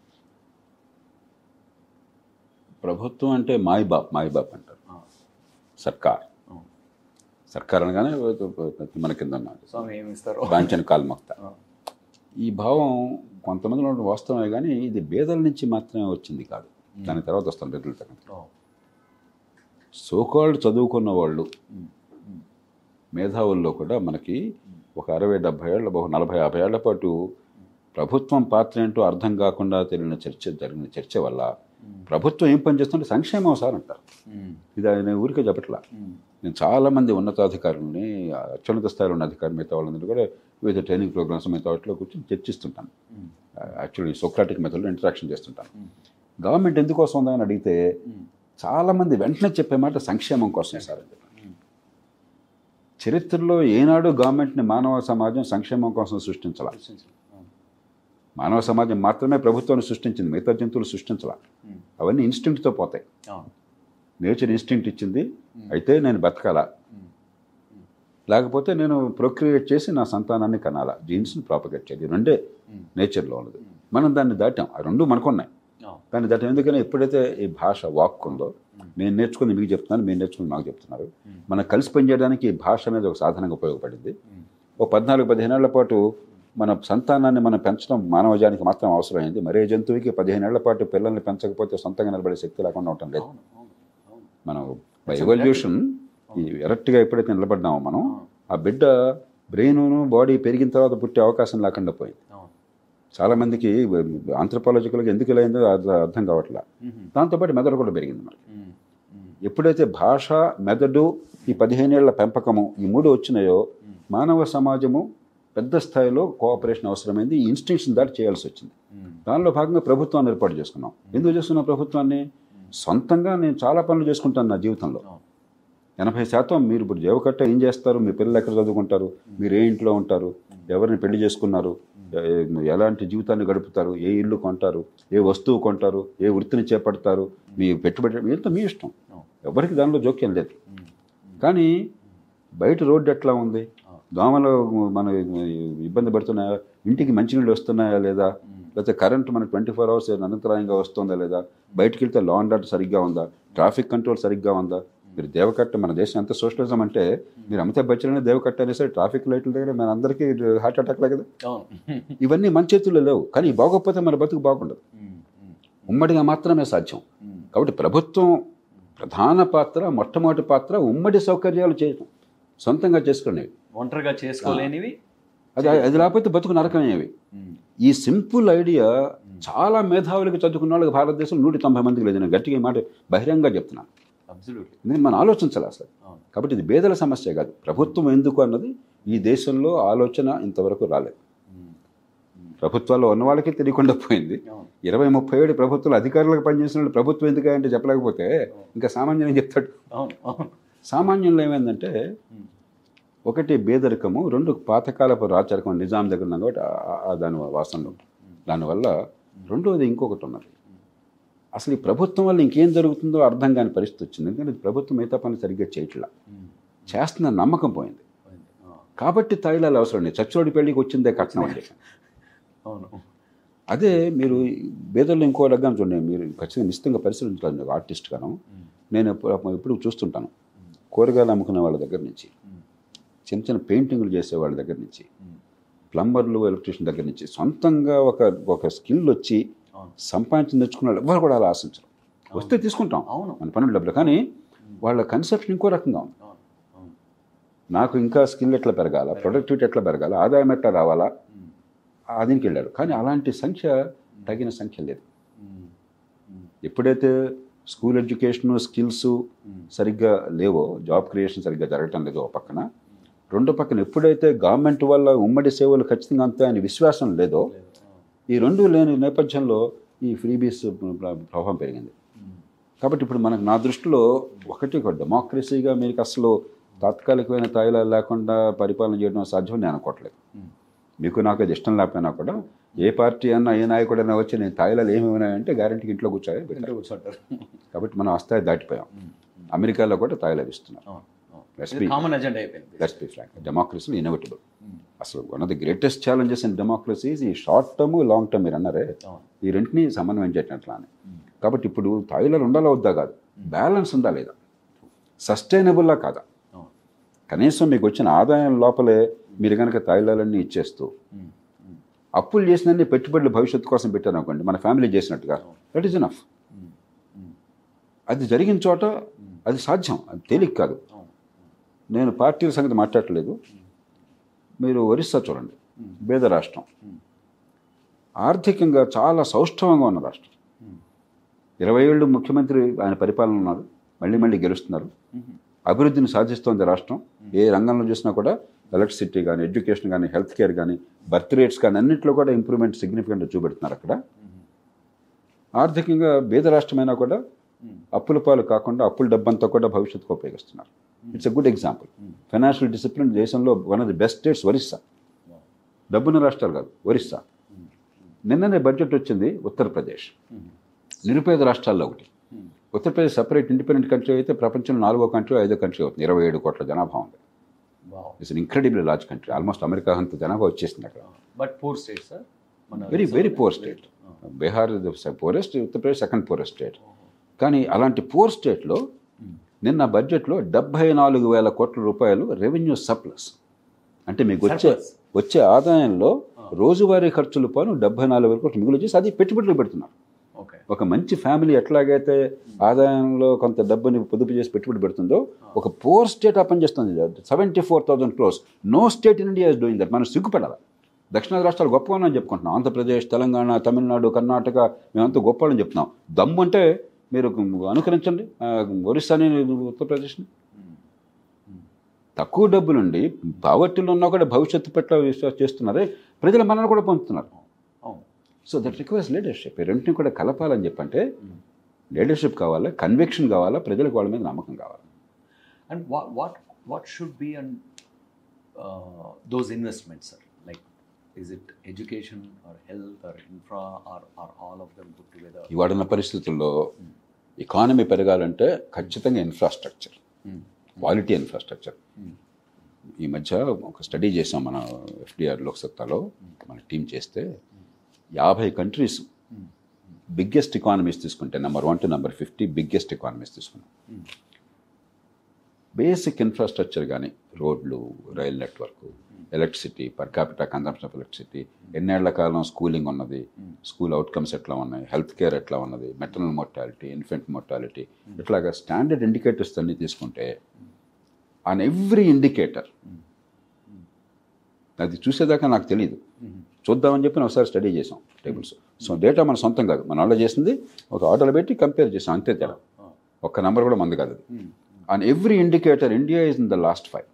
ప్రభుత్వం అంటే మాయ్ బాప్ మాయ్ బాప్ అంటారు ఆ, సర్కార్ ఆ. సర్కార్ అనగానే మన కింద ఉన్నది స్వామి ఏమి ఇస్తారో బాంచని కాల్మక్త ఆ, ఈ భావం కొంతమంది ఉండడం వాస్తవమే కానీ ఇది బేదల నుంచి మాత్రమే వచ్చింది కాదు దాని తర్వాత వస్తాం బేదల తగ్గ ఓ. సోకాల్డ్ చదువుకున్న వాళ్ళు మేధావుల్లో కూడా మనకి ఒక అరవై డెబ్భై ఏళ్ళ బహు నలభై యాభై ఏళ్ల పాటు ప్రభుత్వం పాత్ర ఏంటో అర్థం కాకుండా తెలియని చర్చ జరిగిన చర్చ వల్ల ప్రభుత్వం ఏం పని చేస్తుంటే సంక్షేమం సార్ అంటారు ఉమ్. ఇది ఆయన ఊరికే చెప్పట్లా ఉమ్. నేను చాలామంది ఉన్నతాధికారులని అత్యున్నత స్థాయిలో ఉన్న అధికారులు మిగతా వాళ్ళందరూ కూడా వివిధ ట్రైనింగ్ ప్రోగ్రామ్స్ మిగతా వాటిలో కూర్చొని చర్చిస్తుంటాను ఉమ్. యాక్చువల్లీ సోక్రాటిక్ మెథడ్లో ఇంటరాక్షన్ చేస్తుంటాను గవర్నమెంట్ ఎందుకు వస్తుందా అని అడిగితే చాలామంది వెంటనే చెప్పే మాట సంక్షేమం కోసం సార్ అని చెప్పారు. చరిత్రలో ఏనాడు గవర్నమెంట్ని మానవ సమాజం సంక్షేమం కోసం సృష్టించాల అవును. మానవ సమాజం మాత్రమే ప్రభుత్వాన్ని సృష్టించింది మిగతా జంతువులు సృష్టించాల ఉమ్. అవన్నీ ఇన్స్టింక్ట్తో పోతాయి అవును. నేచర్ ఇన్స్టింక్ట్ ఇచ్చింది అయితే నేను బతకాలా ఉమ్. లేకపోతే నేను ప్రొక్రియేట్ చేసి నా సంతానాన్ని కనాలా జీన్స్ని ప్రాపగేట్ చేయాలి ఈ రెండే ఉమ్. నేచర్లో ఉన్నది మనం దాన్ని దాటాం ఆ రెండు మనకున్నాయి అవును. దాన్ని దాటం ఎందుకని ఎప్పుడైతే ఈ భాష వాక్ ఉందో నేను నేర్చుకుని మీకు చెప్తున్నాను మీరు నేర్చుకుని నాకు చెప్తున్నారు మనం కలిసి పనిచేయడానికి ఈ భాష అనేది ఒక సాధనంగా ఉపయోగపడింది ఉమ్. ఓ పద్నాలుగు పదిహేనేళ్ల పాటు మన సంతానాన్ని మనం పెంచడం మానవజానికి మాత్రం అవసరమైంది మరే జంతువుకి పదిహేనేళ్ల పాటు పిల్లల్ని పెంచకపోతే సొంతంగా నిలబడే శక్తి లేకుండా ఉండటం లేదు అవును. అవును. అవును. మనం బై ఎవల్యూషన్ ఈ ఎరక్ట్గా ఎప్పుడైతే నిలబడ్డామో మనం ఆ బిడ్డ బ్రెయిన్ బాడీ పెరిగిన తర్వాత పుట్టే అవకాశం లేకుండా పోయింది అవును. చాలామందికి ఆంథ్రపాలజికల్గా ఎందుకు ఇలా అయిందో అర్థ- అర్థం కావట్లా ఉమ్. దాంతోపాటు మెదడు కూడా పెరిగింది మనకి ఉమ్. ఉమ్. ఎప్పుడైతే భాష మెదడు ఈ పదిహేనేళ్ల పెంపకము ఈ మూడు వచ్చినాయో మానవ సమాజము పెద్ద స్థాయిలో కోఆపరేషన్ అవసరమైంది ఈ ఇన్స్టిట్యూషన్ దాటి చేయాల్సి వచ్చింది ఉమ్. దానిలో భాగంగా ప్రభుత్వాన్ని ఏర్పాటు చేసుకున్నాం ఎందుకు చేసుకున్నాం ప్రభుత్వాన్ని సొంతంగా నేను చాలా పనులు చేసుకుంటాను నా జీవితంలో అవును. ఎనభై శాతం మీరు ఇప్పుడు జేవకట్ట ఏం చేస్తారు మీ పిల్లలు ఎక్కడ చదువుకుంటారు మీరు ఏ ఇంట్లో ఉంటారు ఎవరిని పెళ్లి చేసుకున్నారు ఏ- ఎలాంటి జీవితాన్ని గడుపుతారు ఏ ఇల్లు కొంటారు ఏ వస్తువు కొంటారు ఏ వృత్తిని చేపడతారు మీ పెట్టుబడి మీతో మీ ఇష్టం అవును. ఎవరికి దానిలో జోక్యం లేదు ఉమ్. కానీ బయట రోడ్డు ఎట్లా ఉంది అవును. దోమలు మన ఇబ్బంది పడుతున్నాయా ఇంటికి మంచినీళ్ళు వస్తున్నాయా లేదా లేకపోతే కరెంట్ మనకి ట్వంటీ ఫోర్ అవర్స్ అనంతరాయంగా వస్తుందా లేదా బయటికి వెళ్తే లా అండ్ ఆర్డర్ సరిగ్గా ఉందా ట్రాఫిక్ కంట్రోల్ సరిగ్గా ఉందా మీరు దేవకట్ట మన దేశం ఎంత సోషలిజం అంటే మీరు అమితాబ్ బచ్చన్ అనే దేవకట్ట అనేసరి ట్రాఫిక్ లైట్ల దగ్గర మన అందరికీ హార్ట్ అటాక్లే కదా అవును. ఇవన్నీ మన చేతుల్లో లేవు కానీ ఇవి బాగోకపోతే మన బతుకు బాగుండదు ఉమ్. ఉమ్. ఉమ్మడిగా మాత్రమే సాధ్యం ఉమ్. కాబట్టి ప్రభుత్వం ప్రధాన పాత్ర మొట్టమొదటి పాత్ర ఉమ్మడి సౌకర్యాలు చేయటం సొంతంగా చేసుకునేవి ఒంటరిగా చేసుకోలేనివి అది అది లేకపోతే బతుకు నరకమయ్యేవి ఉమ్. ఈ సింపుల్ ఐడియా చాలా మేధావులకు చదువుకున్న వాళ్ళకి భారతదేశం నూట తొంభై మందికి లేదు నేను గట్టిగా ఈ మాట బహిరంగంగా చెప్తున్నాను అబ్సల్యూట్లీ ఎందుకంటే మనం ఆలోచించాలి అసలు అవును కాబట్టి ఇది పేదల సమస్య కాదు ప్రభుత్వం ఎందుకు అన్నది ఈ దేశంలో ఆలోచన ఇంతవరకు రాలేదు ఉమ్. ప్రభుత్వాల్లో ఉన్న వాళ్ళకి తెలియకుండా పోయింది అవును ఇరవై ముప్పై ఏడు ప్రభుత్వాలు అధికారులకు పనిచేసిన వాళ్ళు ప్రభుత్వం ఎందుకు అంటే చెప్పలేకపోతే ఇంకా సామాన్యం ఏం చెప్తాడు అవును అవును సామాన్యంలో ఏమైందంటే ఉమ్. ఒకటి బేదరికము రెండు పాతకాలపు రాచరికం నిజాం దగ్గర ఉన్నాం కాబట్టి ఆ- ఆ దాని వాసనలు దానివల్ల రెండోది ఇంకొకటి ఉన్నది అసలు ఈ ప్రభుత్వం వల్ల ఇంకేం జరుగుతుందో అర్థం కాని పరిస్థితి వచ్చింది ఎందుకంటే ప్రభుత్వం మిగతా పని సరిగ్గా చేయట్లా ఉమ్. చేస్తున్న నమ్మకం పోయింది పోయింది. ఆ. కాబట్టి తైలాలు అవసరం లేదు చచ్చోడి పెళ్ళికి వచ్చిందే కట్నం అండి అవును అదే మీరు బేదల్లో ఇంకో రకం చూడండి మీరు ఖచ్చితంగా నిశ్చితంగా పరిశీలించాలి ఆర్టిస్ట్ గాను ఉమ్. నేను ఎప్పుడు ఎప్పుడు చూస్తుంటాను కూరగాయలు అమ్ముకునే వాళ్ళ దగ్గర నుంచి ఉమ్. చిన్న చిన్న పెయింటింగ్లు చేసే వాళ్ళ దగ్గర నుంచి ఉమ్. ప్లంబర్లు ఎలక్ట్రీషియన్ దగ్గర నుంచి సొంతంగా ఒక ఒక స్కిల్ వచ్చి అవును సంపాదించి తెచ్చుకున్న వాళ్ళు ఎవరు కూడా అలా ఆశించరు వస్తే తీసుకుంటాం అవును మన పనుల డబ్బులు కానీ వాళ్ళ కన్సెప్షన్ ఇంకో రకంగా ఉంది అవును అవును నాకు ఇంకా స్కిల్ ఎట్లా పెరగాల ప్రొడక్టివిటీ ఎట్లా పెరగాల ఆదాయం ఎట్లా రావాలా ఉమ్. అదినికి వెళ్ళాడు కానీ అలాంటి సంఖ్య తగిన సంఖ్య లేదు ఉమ్. ఉమ్. ఎప్పుడైతే స్కూల్ ఎడ్యుకేషన్ స్కిల్స్ ఉమ్. సరిగ్గా లేవో జాబ్ క్రియేషన్ సరిగ్గా జరగటం లేదో ఒక పక్కన రెండో పక్కన ఎప్పుడైతే గవర్నమెంట్ వల్ల ఉమ్మడి సేవలు ఖచ్చితంగా అంతే అని విశ్వాసం లేదో లేదు. ఆ. ఈ రెండు లేని నేపథ్యంలో ఈ ఫ్రీబీస్ ప్రభావం పెరిగింది ఉమ్. కాబట్టి ఇప్పుడు మనకు నా దృష్టిలో ఒకటి ఒక డెమోక్రసీగా మీకు అసలు తాత్కాలికమైన తాయిలాలు లేకుండా పరిపాలన చేయడం సాధ్యం నేను అనుకోవట్లేదు ఉమ్. మీకు నాకు అది ఇష్టం లేకపోయినా కూడా ఏ పార్టీ అన్నా ఏ నాయకుడైనా వచ్చి నేను తాయిలాలు ఏమి ఉన్నాయంటే గ్యారంటీకి ఇంట్లో కూర్చోవాలి ఇంట్లో కూర్చుంటారు కాబట్టి మనం ఆ స్థాయి దాటిపోయాం ఉమ్. అమెరికాలో కూడా తాయిలాలు ఇస్తున్నారు అవును అవును Let's ఇది be- కామన్ ఎజెండా అయిపోయింది let's be frank democracy innovatable um. అసలు one of the greatest challenges in democracy ఈ షార్ట్ టర్మ్ లాంగ్ టర్మ్ మీరు అన్నారే అవును ఈ రెంటిని సమన్వయం చేయటం అని కాబట్టి ఇప్పుడు తాయిలాలు ఉండాలా వద్దా కాదు బ్యాలెన్స్ ఉందా లేదా సస్టైనబుల్లా కాదా అవును కనీసం మీకు వచ్చిన ఆదాయం లోపలే మీరు కనుక తాయిలాలన్నీ ఇచ్చేస్తూ ఉమ్. ఉమ్. అప్పులు చేసినన్ని పెట్టుబడులు భవిష్యత్తు కోసం పెట్టాను అనుకోండి మన ఫ్యామిలీ చేసినట్టుగా దట్ ఈస్ ఎనఫ్ అది జరిగిన చోట అది సాధ్యం అది తేలిక కాదు అవును నేను పార్టీల సంగతి మాట్లాడట్లేదు మీరు ఒరిస్సా చూడండి పేద రాష్ట్రం ఆర్థికంగా చాలా సౌష్ఠవంగా ఉన్న రాష్ట్రం ఇరవై ఏళ్ళు ముఖ్యమంత్రి ఆయన పరిపాలన ఉన్నారు మళ్ళీ మళ్ళీ గెలుస్తున్నారు అభివృద్ధిని సాధిస్తోంది రాష్ట్రం ఏ రంగంలో చూసినా కూడా ఎలక్ట్రిసిటీ కానీ ఎడ్యుకేషన్ కానీ హెల్త్ కేర్ కానీ బర్త్ రేట్స్ కానీ అన్నింటిలో కూడా ఇంప్రూవ్మెంట్ సిగ్నిఫికెంట్గా చూపెడుతున్నారు అక్కడ ఆర్థికంగా బీద రాష్ట్రమైనా కూడా అప్పుల పాలు కాకుండా అప్పుల డబ్బంతా కూడా భవిష్యత్తుకు ఉపయోగిస్తున్నారు it's a good example financial discipline దేశంలో one of the best states Orissa డబ్బున్న రాష్ట్రాలు కాదు ఒరిస్సా నిన్ననే బడ్జెట్ వచ్చింది ఉత్తరప్రదేశ్ నిరుపేద రాష్ట్రాల్లో ఒకటి ఉత్తరప్రదేశ్ సపరేట్ ఇండిపెండెంట్ కంట్రీ అయితే ప్రపంచంలో నాలుగో కంట్రీ ఐదో కంట్రీ అవుతుంది ఇరవై ఏడు కోట్ల జనాభా ఉంది wow it's incredible large country almost America అంత జనాభా వచ్చేసింది అక్కడ బట్ పూర్ స్టేట్ సార్ మన very very poor state Bihar poorest Uttar Pradesh second poorest state కానీ అలాంటి పూర్ స్టేట్లో నిన్న బడ్జెట్లో డెబ్బై నాలుగు వేల కోట్ల రూపాయలు రెవెన్యూ సప్లస్ అంటే మీకు వచ్చే Surplus. వచ్చే ఆదాయంలో రోజువారీ ఖర్చులు పాను డెబ్బై నాలుగు వేల కోట్లు మిగులు చేసి అది పెట్టుబడులు పెడుతున్నారు ఓకే ఒక మంచి ఫ్యామిలీ ఎట్లాగైతే ఆదాయంలో కొంత డబ్బుని పొదుపు చేసి పెట్టుబడి పెడుతుందో ఒక పోర్ స్టేట్ ఆ పని చేస్తుంది seventy four thousand crores no state in India is doing that మనం సిగ్గుపడాలి దక్షిణాది రాష్ట్రాలు గొప్ప అని చెప్పుకుంటున్నాం ఆంధ్రప్రదేశ్ తెలంగాణ తమిళనాడు కర్ణాటక మేమంతా గొప్ప అని చెప్తున్నాం దమ్ము అంటే మీరు అనుకరించండి ఆ, ఒరిస్సాని ఉత్తరప్రదేశ్ని తక్కువ డబ్బులుండి పావర్టీలో ఉన్నా కూడా భవిష్యత్తు పట్ల విశ్వాసం చేస్తున్నారే ప్రజల మనల్ని కూడా పొందుతున్నారు అవును సో దట్ రిక్వైర్స్ లీడర్షిప్ ఈ రెండింటిని కూడా కలపాలని చెప్పంటే లీడర్షిప్ కావాలా కన్విక్షన్ కావాలా ప్రజలకు వాళ్ళ మీద నమ్మకం కావాలి And what what what should be on uh, those investments, sir? Like, is it education or health or infra or, or all of them put together? ఇవాడున్న పరిస్థితుల్లో ఎకానమీ పెరగాలంటే ఖచ్చితంగా ఇన్ఫ్రాస్ట్రక్చర్ క్వాలిటీ ఇన్ఫ్రాస్ట్రక్చర్ ఈ మధ్య ఒక స్టడీ చేసాం మన ఎఫ్డిఆర్ లోక్సత్తాలో మన టీం చేస్తే యాభై కంట్రీస్ బిగ్గెస్ట్ ఎకానమీస్ తీసుకుంటే number one to number fifty biggest economies తీసుకున్నాం బేసిక్ ఇన్ఫ్రాస్ట్రక్చర్ కానీ రోడ్లు rail network electricity per capita consumption of electricity ఎన్నేళ్ల కాలం స్కూలింగ్ ఉన్నది స్కూల్ అవుట్కమ్స్ ఎట్లా ఉన్నాయి హెల్త్ కేర్ ఎట్లా ఉన్నది మెటర్నల్ మోర్టాలిటీ ఇన్ఫెంట్ మోర్టాలిటీ ఇట్లాగా స్టాండర్డ్ ఇండికేటర్స్ అన్ని తీసుకుంటే ఆన్ ఎవ్రీ ఇండికేటర్ అది చూసేదాకా నాకు తెలియదు చూద్దామని చెప్పి ఒకసారి స్టడీ చేసాం టేబుల్స్ సో డేటా మన సొంతం కాదు మన వాళ్ళు చేసింది ఒక ఆర్డర్లో పెట్టి కంపేర్ చేసాం అంతే తేడా ఒక్క నెంబర్ కూడా మంది కాదు అది on every indicator India is in the last five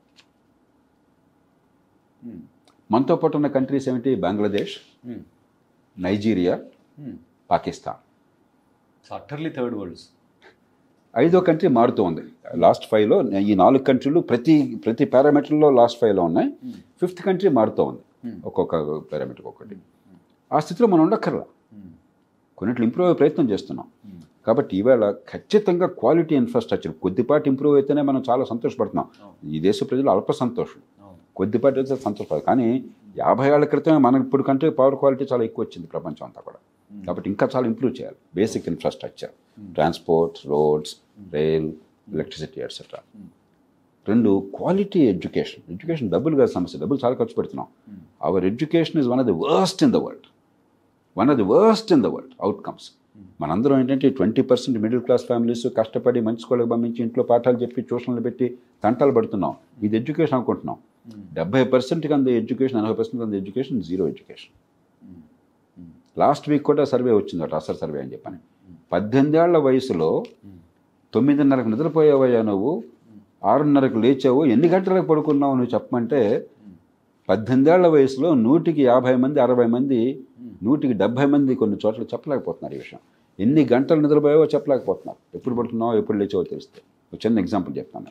మనతో పాటు ఉన్న కంట్రీస్ ఏమిటి Bangladesh Nigeria Pakistan It's utterly third worlds. ఐదో కంట్రీ మారుతూ ఉంది లాస్ట్ ఫైవ్లో ఈ నాలుగు కంట్రీలు ప్రతి ప్రతి పారామీటర్లో లాస్ట్ ఫైవ్లో ఉన్నాయి ఫిఫ్త్ కంట్రీ మారుతూ ఉంది ఒక్కొక్క పారామీటర్ ఒక్కటి ఆ స్థితిలో మనం ఉండక్కర్లా కొన్నిట్లు ఇంప్రూవ్ అయ్యే ప్రయత్నం చేస్తున్నాం కాబట్టి ఈవేళ ఖచ్చితంగా క్వాలిటీ ఇన్ఫ్రాస్ట్రక్చర్ కొద్దిపాటి ఇంప్రూవ్ అయితేనే మనం చాలా సంతోషపడుతున్నాం ఈ దేశ ప్రజలు అల్ప సంతోషం అవును కొద్దిపాటి అయితే సంతోషపడదు కానీ యాభై ఏళ్ల క్రితమే మనకి ఇప్పుడు కంటే పవర్ క్వాలిటీ చాలా ఎక్కువ వచ్చింది ప్రపంచం అంతా కూడా కాబట్టి ఇంకా చాలా ఇంప్రూవ్ చేయాలి basic infrastructure transport roads rail electricity etcetera రెండు క్వాలిటీ ఎడ్యుకేషన్ ఎడ్యుకేషన్ డబ్బులు కాదు సమస్య డబ్బులు చాలా ఖర్చు పెడుతున్నాం our education is one of the worst in the world one of the worst in the world outcomes మనందరం ఏంటంటే twenty percent middle class families కష్టపడి మంచి స్కూళ్ళకి పంపించి ఇంట్లో పాఠాలు చెప్పి ట్యూషన్లు పెట్టి తంటాలు పడుతున్నాం ఇది ఎడ్యుకేషన్ అనుకుంటున్నాం డెబ్బై పర్సెంట్కి అంద ఎడ్యుకేషన్ ఎనభై పర్సెంట్ అంద education zero education last week కూడా సర్వే వచ్చింది అట అసలు సర్వే అని చెప్పని పద్దెనిమిదేళ్ల వయసులో తొమ్మిదిన్నరకు నిద్రపోయావయ్యా నువ్వు ఆరున్నరకు లేచావు ఎన్ని గంటలకు పడుకున్నావు నువ్వు చెప్పమంటే పద్దెనిమిదేళ్ల వయసులో నూటికి యాభై మంది అరవై మంది నూటికి డెబ్భై మంది కొన్ని చోట్ల చెప్పలేకపోతున్నారు ఈ విషయం ఎన్ని గంటలు నిద్రపోయావో చెప్పలేకపోతున్నారు ఎప్పుడు పడుకున్నావో ఎప్పుడు లేచావో తెలిస్తే ఒక చిన్న ఎగ్జాంపుల్ చెప్తాను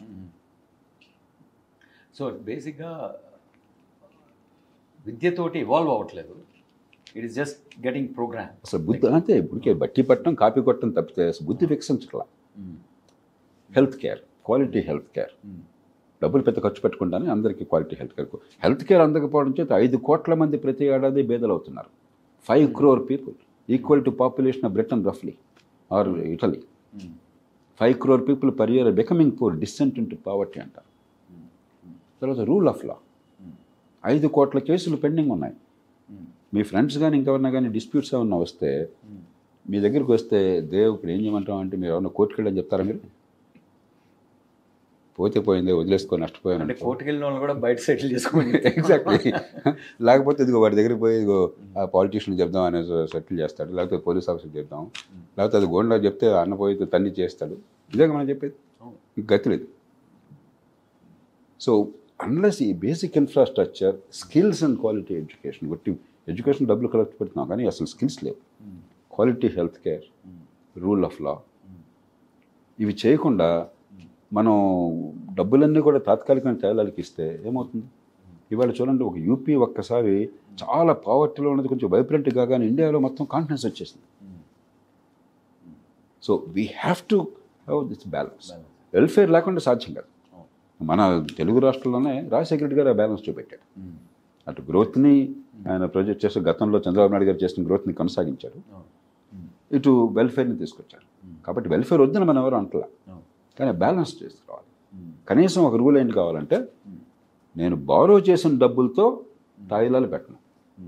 సో బేసిక్గా విద్యతోటి ఇవాల్వ్ అవ్వట్లేదు it is just getting program అసలు బుద్ధి అంతే ఇప్పటికే బట్టి పట్టడం కాపీ కొట్టడం తప్పితే అసలు బుద్ధి వికసించట్లా health care quality health care డబ్బులు పెద్ద ఖర్చు పెట్టుకుంటానే అందరికీ quality health care health care అందకపోవడం చేత ఐదు కోట్ల మంది ప్రతి ఏడాది బేదలు అవుతున్నారు five crore people equal to population of Britain రఫ్లీ or Italy five crore people per year becoming poor descent into poverty అంటారు తర్వాత రూల్ ఆఫ్ లా ఐదు కోట్ల కేసులు పెండింగ్ ఉన్నాయి మీ ఫ్రెండ్స్ కానీ ఇంకెవరన్నా కానీ డిస్ప్యూట్స్ ఏమన్నా వస్తే మీ దగ్గరికి వస్తే దేవ్ ఇక్కడ ఏం చేయమంటాం అంటే మీరు ఎవరన్నా కోర్టుకు వెళ్ళని చెప్తారా మీరు పోతే పోయింది వదిలేసుకొని నష్టపోయాను అంటే కోర్టుకు వెళ్ళిన వాళ్ళు కూడా బయట సెటిల్ చేసుకోండి ఎగ్జాక్ట్లీ లేకపోతే ఇదిగో వాడి దగ్గరికి పోయి ఇదిగో ఆ పాలిటీషియన్ చెప్దాం అనేసి సెటిల్ చేస్తాడు లేకపోతే పోలీస్ ఆఫీసర్ చెప్దాం లేకపోతే అది గోండా చెప్తే అన్న పోయి తన్ని చేస్తాడు ఇదే మనం చెప్పేది ఇంక గతి లేదు సో అన్లెస్ ఈ basic infrastructure skills and quality education కొట్టి ఎడ్యుకేషన్ డబ్బులు కలెక్ట్ పెడుతున్నాం కానీ అసలు స్కిల్స్ లేవు quality health care rule of law ఇవి చేయకుండా మనం డబ్బులన్నీ కూడా తాత్కాలికంగా తేలాలకి ఇస్తే ఏమవుతుంది ఇవాళ చూడండి ఒక యూపీ ఒక్కసారి చాలా పావర్టీలో ఉన్నది కొంచెం వైబ్రెంట్ కాగానే ఇండియాలో మొత్తం కాన్ఫిడెన్స్ వచ్చేసింది so we have to have this balance welfare లేకుండా సాధ్యం కాదు మన తెలుగు రాష్ట్రాల్లోనే రాజశేఖర రెడ్డి గారు ఆ బ్యాలెన్స్ చూపెట్టాడు అటు గ్రోత్ని ఆయన ప్రొజెక్ట్ చేస్తూ గతంలో చంద్రబాబు నాయుడు గారు చేసిన గ్రోత్ని కొనసాగించారు ఇటు వెల్ఫేర్ని తీసుకొచ్చారు కాబట్టి వెల్ఫేర్ వద్దని మనం ఎవరు అంటలా కానీ బ్యాలెన్స్ చేసుకురావాలి కనీసం ఒక రూల్ ఏంటి కావాలంటే నేను బారో చేసిన డబ్బులతో తాయిలాలు పెట్టను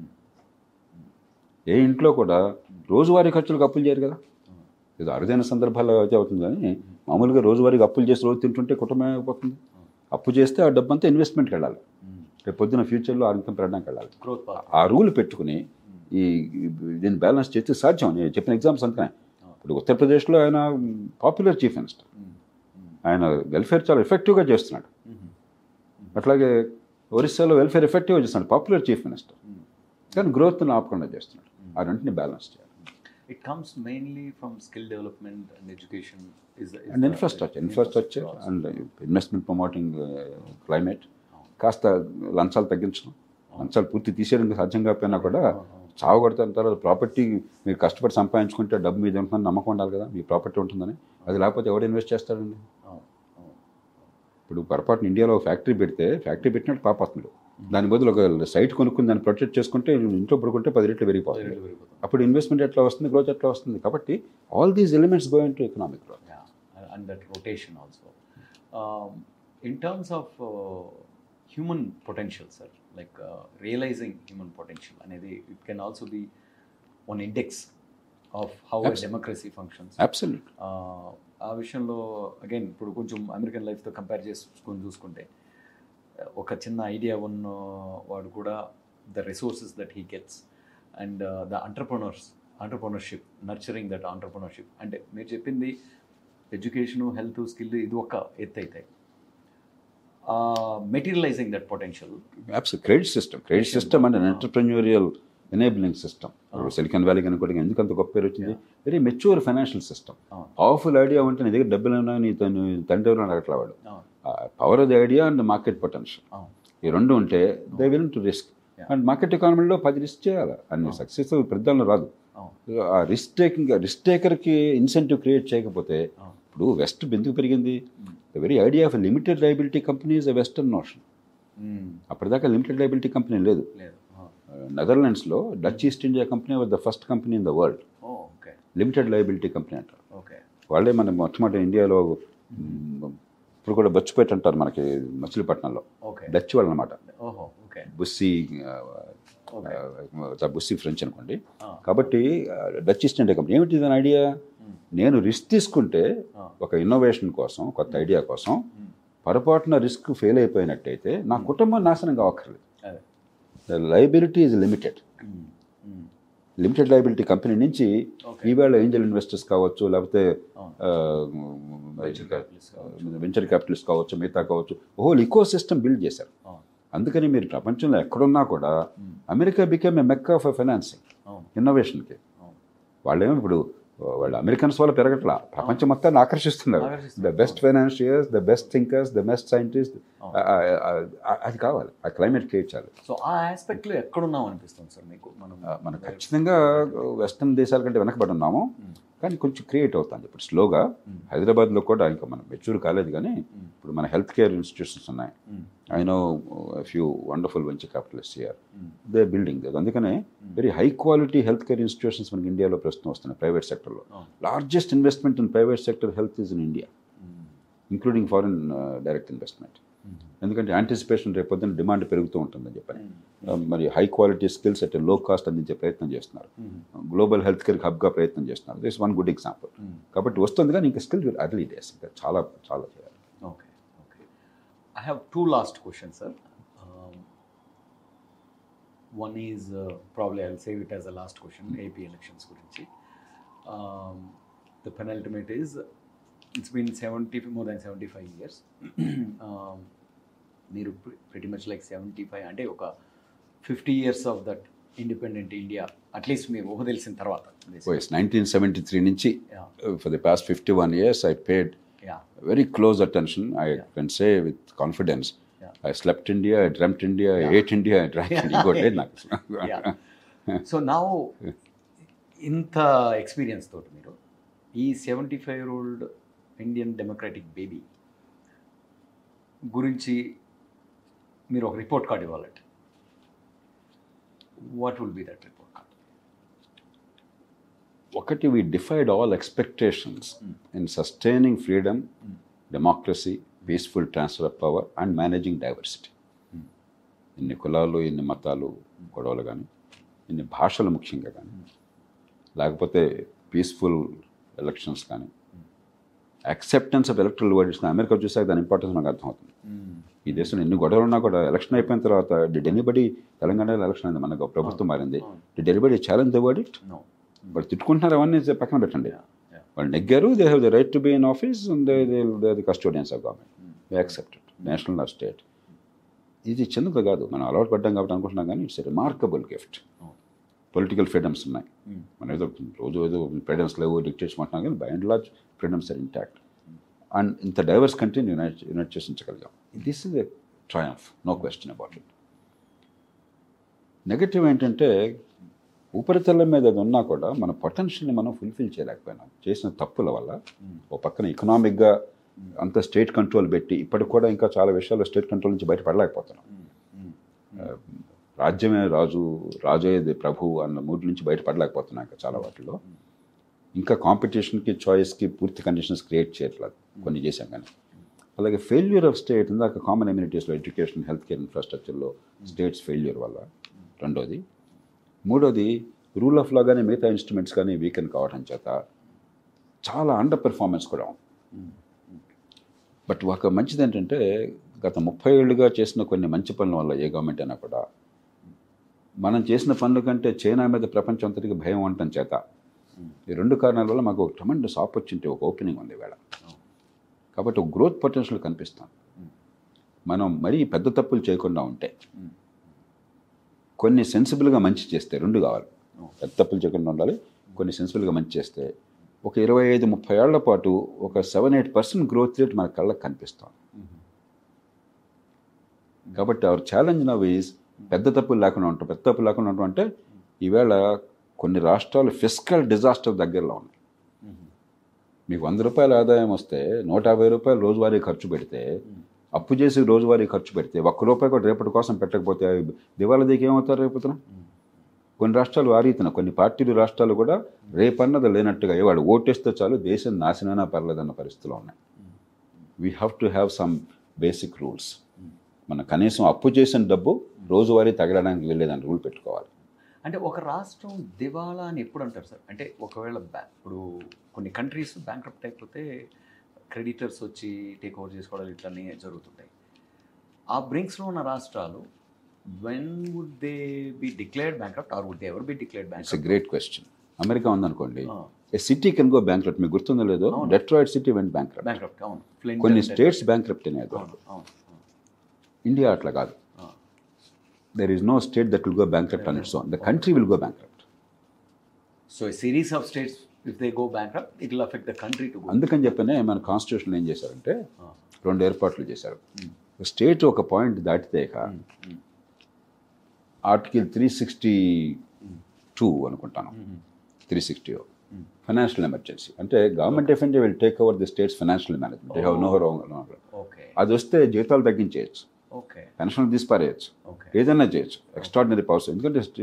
ఏ ఇంట్లో కూడా రోజువారీ ఖర్చులకు అప్పులు చేయరు కదా ఇది అరుదైన సందర్భాల్లో అయితే అవుతుంది కానీ మామూలుగా రోజువారీగా అప్పులు చేసి రోజు తింటుంటే కుటుంబం అయిపోతుంది అప్పు చేస్తే ఆ డబ్బు అంతా ఇన్వెస్ట్మెంట్కి వెళ్ళాలి రేపు పొద్దున ఫ్యూచర్లో ఆ ఇన్కమ్ పెరగడానికి వెళ్ళాలి గ్రోత్ పాత్ ఆ రూల్ పెట్టుకుని ఈ దీన్ని బ్యాలెన్స్ చేస్తే సాధ్యం నేను చెప్పిన ఎగ్జామ్స్ అంతా ఇప్పుడు ఉత్తరప్రదేశ్లో ఆయన పాపులర్ చీఫ్ మినిస్టర్ ఆయన వెల్ఫేర్ చాలా ఎఫెక్టివ్గా చేస్తున్నాడు అట్లాగే ఒరిస్సాలో వెల్ఫేర్ ఎఫెక్టివ్గా చేస్తున్నాడు పాపులర్ చీఫ్ మినిస్టర్ కానీ గ్రోత్ని ఆపకుండా చేస్తున్నాడు ఆ రెంటిని బ్యాలెన్స్ చేయాలి it comes mainly from skill development and education is and infrastructure infrastructure and investment promoting climate కాస్త లంచాలు తగ్గించడం లంచాలు పూర్తి తీసేయడానికి సాధ్యం కాకపోయినా కూడా చావు కొడతారు తర్వాత ప్రాపర్టీ మీరు కష్టపడి సంపాదించుకుంటే డబ్బు మీద ఉంటుందని నమ్మకం ఉండాలి కదా మీ ప్రాపర్టీ ఉంటుందని అది లేకపోతే ఎవడు ఇన్వెస్ట్ చేస్తాడండి ఇప్పుడు పొరపాటున ఇండియాలో ఒక ఫ్యాక్టరీ పెడితే ఫ్యాక్టరీ పెట్టినట్టు పాపత్తుడు దాని బదులు ఒక సైట్ కొనుక్కుని దాన్ని ప్రొటెక్ట్ చేసుకుంటే ఇంట్లో పడుకుంటే పది రెట్లు పెరిగిపోతుంది అప్పుడు ఇన్వెస్ట్మెంట్ ఎట్లా వస్తుంది గ్రోత్ ఎట్లా వస్తుంది కాబట్టి all these elements go into economic growth yeah, and that rotation also. Um, in terms of uh, human potential, sir, like uh, realizing human potential, and it can also be one index of how a Abs- democracy functions. Absolute Uh, ఆ విషయంలో అగైన్ ఇప్పుడు కొంచెం అమెరికన్ లైఫ్తో కంపేర్ చేసుకొని చూసుకుంటే uh, ఒక చిన్న ఐడియా ఉన్న వాడు కూడా the resources that he gets and the entrepreneurs entrepreneurship nurturing that entrepreneurship అంటే మీరు చెప్పింది ఎడ్యుకేషను హెల్త్ స్కిల్ ఇది ఒక ఎత్తు అవుతాయి materializing that potential absolute credit system credit system and entrepreneurial enabling system Silicon Valley కనుకోవడం ఎందుకు అంత గొప్ప పేరు వచ్చింది very mature financial system Ah. Powerful idea ఉంటే నీ దగ్గర డబ్బులు ఉన్నా నీ తను తండ్రి ఎవరు అడగట్లా వాడు power of the idea and market potential ఈ రెండు ఉంటే they will to risk Yeah. And market ఎకానమీలో పది రిస్క్ చేయాలి అన్ని సక్సెస్ పెద్దలను రాదు ఆ రిస్క్ టేకింగ్ రిస్క్ టేకర్కి ఇన్సెంటివ్ క్రియేట్ చేయకపోతే ఇప్పుడు వెస్ట్ ఎందుకు పెరిగింది the very idea of limited liability company is a western notion అప్పటిదాకా లిమిటెడ్ లైబిలిటీ కంపెనీ లేదు లేదు నెదర్లాండ్స్లో Dutch East India company was the first company in the world okay limited liability company అంటారు ఓకే వాళ్ళే మన మొట్టమొదటి ఇండియాలో మ్, ఇప్పుడు కూడా బొచ్చుపేట అంటారు మనకి మచిలీపట్నంలో ఓకే డచ్ వాళ్ళు అనమాట ఓహో ఓకే బుస్సీ ఆ, ఓకే ఆ, బుస్సీ ఫ్రెంచ్ అనుకోండి Ah. కాబట్టి ఆ, డచ్ ఈస్ట్ ఇండియా కంపెనీ ఏమిటి దాని ఐడియా నేను రిస్క్ తీసుకుంటే Ah. ఒక ఇన్నోవేషన్ కోసం కొత్త ఐడియా కోసం పొరపాటున రిస్క్ ఫెయిల్ అయిపోయినట్టయితే నా కుటుంబం నాశనం కావక్కర్లేదు అదే the liability is limited limited liability company నుంచి Okay. ఈవేళ ఏంజల్ ఇన్వెస్టర్స్ కావచ్చు లేకపోతే Venture capitalists వెంచర్ క్యాపిటలిస్ట్ కావచ్చు మిగతా కావచ్చు హోల్ ఇకో సిస్టమ్ బిల్డ్ చేశారు అవును అందుకని మీరు ప్రపంచంలో ఎక్కడున్నా కూడా America become a Mecca of financing అవును ఇన్నోవేషన్కి అవును వాళ్ళేమో ఇప్పుడు వాళ్ళు అమెరికన్స్ వాళ్ళు పెరగట్లా ప్రపంచం మొత్తాన్ని ఆకర్షిస్తున్నారు ఆకర్షిస్తున్నారు. The best financiers the best thinkers the best scientist అది కావాలి ఆ క్లైమేట్ క్రియేట్ చేయాలి సో ఆ ఆస్పెక్ట్లో ఎక్కడున్నాం అనిపిస్తుంది సార్ మీకు మనం ఆ, మనం ఖచ్చితంగా వెస్టర్న్ దేశాల కంటే వెనకబడి ఉన్నాము కానీ కొంచెం క్రియేట్ అవుతుంది ఇప్పుడు స్లోగా హైదరాబాద్లో కూడా ఇంకా మనం మెచ్యూర్ కాలేదు కానీ ఇప్పుడు మన హెల్త్ కేర్ ఇన్స్టిట్యూషన్స్ ఉన్నాయి I know few wonderful venture capitalist year they building అందుకనే very high quality health care institutions మనకి ఇండియాలో ప్రస్తుతం వస్తున్నాయి ప్రైవేట్ సెక్టర్లో largest investment in private sector health is in India including foreign direct investment ఎందుకంటే యాంటిసిపేషన్ రేపొద్దున డిమాండ్ పెరుగుతూ ఉంటుందని చెప్పని మరి high quality skills at low cost అందించే ప్రయత్నం చేస్తున్నారు గ్లోబల్ హెల్త్ కేర్ హబ్గా ప్రయత్నం చేస్తున్నారు దిస్ వన్ గుడ్ ఎగ్జాంపుల్ కాబట్టి వస్తుంది కానీ ఇంకా స్కిల్ అర్లీ డేస్ ఇంకా చాలా చాలా చేయాలి okay okay I have two last question sir one is probably I save it as a last question AP elections గురించి the penultimate is it's been seventy more than seventy five years మీరు pretty much like seventy five అంటే ఒక fifty years of that independent India at least మీరు ఊహ తెలిసిన తర్వాత Yes, 1973 నుంచి Yeah. uh, for the past 51 years, I paid yeah very close attention. I can say with confidence. Yeah. I slept India, I dreamt India, I ate India, I drank India. ఇంకోటి లేదు నాకు. సో నా ఇంత ఎక్స్పీరియన్స్ తోటి మీరు ఈ seventy five year old Indian democratic baby గురించి మీరు ఒక రిపోర్ట్ కార్డ్ ఇవ్వాలంటే what will be that report card ఒకటి we defied all expectations in sustaining freedom democracy peaceful transfer of power and managing diversity ఇన్ని కులాలు ఇన్ని మతాలు గొడవలు కానీ ఇన్ని భాషలు ముఖ్యంగా కానీ లేకపోతే పీస్ఫుల్ ఎలక్షన్స్ కానీ acceptance of electoral verdicts America చూసాక దాని ఇంపార్టెన్స్ నాకు అర్థమవుతుంది ఈ దేశంలో ఎన్ని గొడవలు ఉన్నా కూడా ఎలక్షన్ అయిపోయిన తర్వాత డిడ్ ఎనీబడి తెలంగాణలో ఎలక్షన్ అయింది మనకు ప్రభుత్వం మారింది did anybody challenge the verdict no వాళ్ళు తిట్టుకుంటున్నారు అవన్నీ పక్కన పెట్టండి వాళ్ళు నెగ్గారు they have the right to be in office they they the custodians of government they accepted national or state ఇది చిన్నది కాదు మనం అలవాటు పడ్డాం కాబట్టి అనుకుంటున్నాం కానీ it's remarkable gift political freedoms ఉన్నాయి మనం ఏదో రోజు ఏదో ఫ్రీడమ్స్ లేవు డిక్టేట్స్ అంటున్నాం కానీ by and large freedoms are intact and ఇంత డైవర్స్ కంట్రీని యునైట్ యునైట్ చేసి ఉంచగలిగాం this is a triumph no question about it negative ఏంటంటే ఉపరితలం మీద అది ఉన్నా కూడా మన పొటెన్షియల్ని మనం ఫుల్ఫిల్ చేయలేకపోయినాం చేసిన తప్పుల వల్ల ఓ పక్కన ఎకనామిక్గా అంత స్టేట్ కంట్రోల్ పెట్టి ఇప్పటికి కూడా ఇంకా చాలా విషయాల్లో స్టేట్ కంట్రోల్ నుంచి బయటపడలేకపోతున్నాం రాజ్యమే రాజు రాజేది ప్రభు అన్న మూడు నుంచి బయటపడలేకపోతున్నాం ఇంకా చాలా వాటిల్లో ఇంకా కాంపిటీషన్కి చాయిస్కి పూర్తి కండిషన్స్ క్రియేట్ చేయట్లేదు కొన్ని చేశాం కానీ అలాగే ఫెయిల్యూర్ ఆఫ్ స్టేట్ ఇందాక కామన్ ఎమ్యూనిటీస్లో ఎడ్యుకేషన్ హెల్త్ కేర్ ఇన్ఫ్రాస్ట్రక్చర్లో స్టేట్స్ ఫెయిల్యూర్ వల్ల రెండోది మూడోది రూల్ ఆఫ్ లా కానీ మిగతా ఇన్స్ట్రుమెంట్స్ కానీ వీకెన్ కావడం చేత చాలా అండర్ పెర్ఫార్మెన్స్ కూడా ఉంది బట్ ఒక మంచిది ఏంటంటే గత ముప్పై ఏళ్ళుగా చేసిన కొన్ని మంచి పనుల వల్ల ఏ గవర్నమెంట్ అయినా కూడా మనం చేసిన పనుల కంటే చైనా మీద ప్రపంచం అంతటికి భయం ఉండటం చేత ఈ రెండు కారణాల వల్ల మాకు ఒక ట్రమెండస్ ఆపర్చునిటీ ఒక ఓపెనింగ్ ఉంది వేళ కాబట్టి ఒక గ్రోత్ పొటెన్షియల్ కనిపిస్తాం మనం మరీ పెద్ద తప్పులు చేయకుండా ఉంటే కొన్ని సెన్సిబుల్గా మంచి చేస్తే రెండు కావాలి పెద్ద తప్పులు చేయకుండా ఉండాలి కొన్ని సెన్సిబుల్గా మంచి చేస్తే ఒక ఇరవై ఐదు ముప్పై ఏళ్ల పాటు ఒక seven eight percent growth rate మన కళ్ళకి కనిపిస్తాం కాబట్టి అవర్ ఛాలెంజ్ నవ్ ఈజ్ పెద్ద తప్పులు లేకుండా ఉంటాం పెద్ద తప్పులు లేకుండా ఉంటాం అంటే ఈవేళ కొన్ని రాష్ట్రాలు ఫిజికల్ డిజాస్టర్ దగ్గరలో ఉన్నాయి మీకు వంద రూపాయల ఆదాయం వస్తే నూట యాభై రూపాయలు రోజువారీ ఖర్చు పెడితే అప్పు చేసి రోజువారీ ఖర్చు పెడితే ఒక్క రూపాయి కూడా రేపటి కోసం పెట్టకపోతే దివాళా దిగి ఏమవుతారు రేపుతున్నా కొన్ని రాష్ట్రాలు వారీతున్న కొన్ని పార్టీలు రాష్ట్రాలు కూడా రేపన్నది లేనట్టుగా వాళ్ళు ఓటేస్తే చాలు దేశం నాశనమైనా పర్లేదన్న పరిస్థితిలో ఉన్నాయి we have to have some basic rules మన కనీసం అప్పు చేసిన డబ్బు రోజువారీ తగలడానికి వెళ్ళేదని రూల్ పెట్టుకోవాలి అంటే ఒక రాష్ట్రం దివాలా అని ఎప్పుడు అంటారు సార్ అంటే ఒకవేళ బ్యా ఇప్పుడు కొన్ని కంట్రీస్ బ్యాంక్రప్ట్ అయిపోతే క్రెడిటర్స్ వచ్చి టేక్ ఓవర్ చేసుకోవడాలు ఇట్లనే జరుగుతుంటాయి ఆ బ్రింక్స్లో ఉన్న రాష్ట్రాలు when would they be declared bankrupt or would they ever be declared it's a bankrupt great question America ఉందనుకోండి a city can go bank మీకు గుర్తుందో లేదో Detroit city went bank bankrupt అవును Flint కొన్ని and- స్టేట్స్ బ్యాంక్ అనేది అవును అవును ఇండియా అట్లా కాదు అవును. There is no state that will go bank on its own the country will go bank so series of states if they go bankrupt it will affect the country to go అందుకని చెప్పనే మన కాన్స్టిట్యూషన్ ఏం చేశారంటే రెండు ఏర్పాట్లు చేశారు స్టేట్ ఒక పాయింట్ దాటితే ఇక ఆర్టికల్ త్రీ సిక్స్టీ టూ అనుకుంటాను త్రీ సిక్స్టీ ఫైనాన్షియల్ ఎమర్జెన్సీ అంటే government of India will take over the states financial management they have no wrong okay అది వస్తే జీతాలు తగ్గించేయచ్చు ఓకే పెన్షన్లు తీసిపారేయచ్చు ఓకే ఏదైనా చేయొచ్చు ఎక్స్ట్రాడినరీ పవర్స్ ఎందుకంటే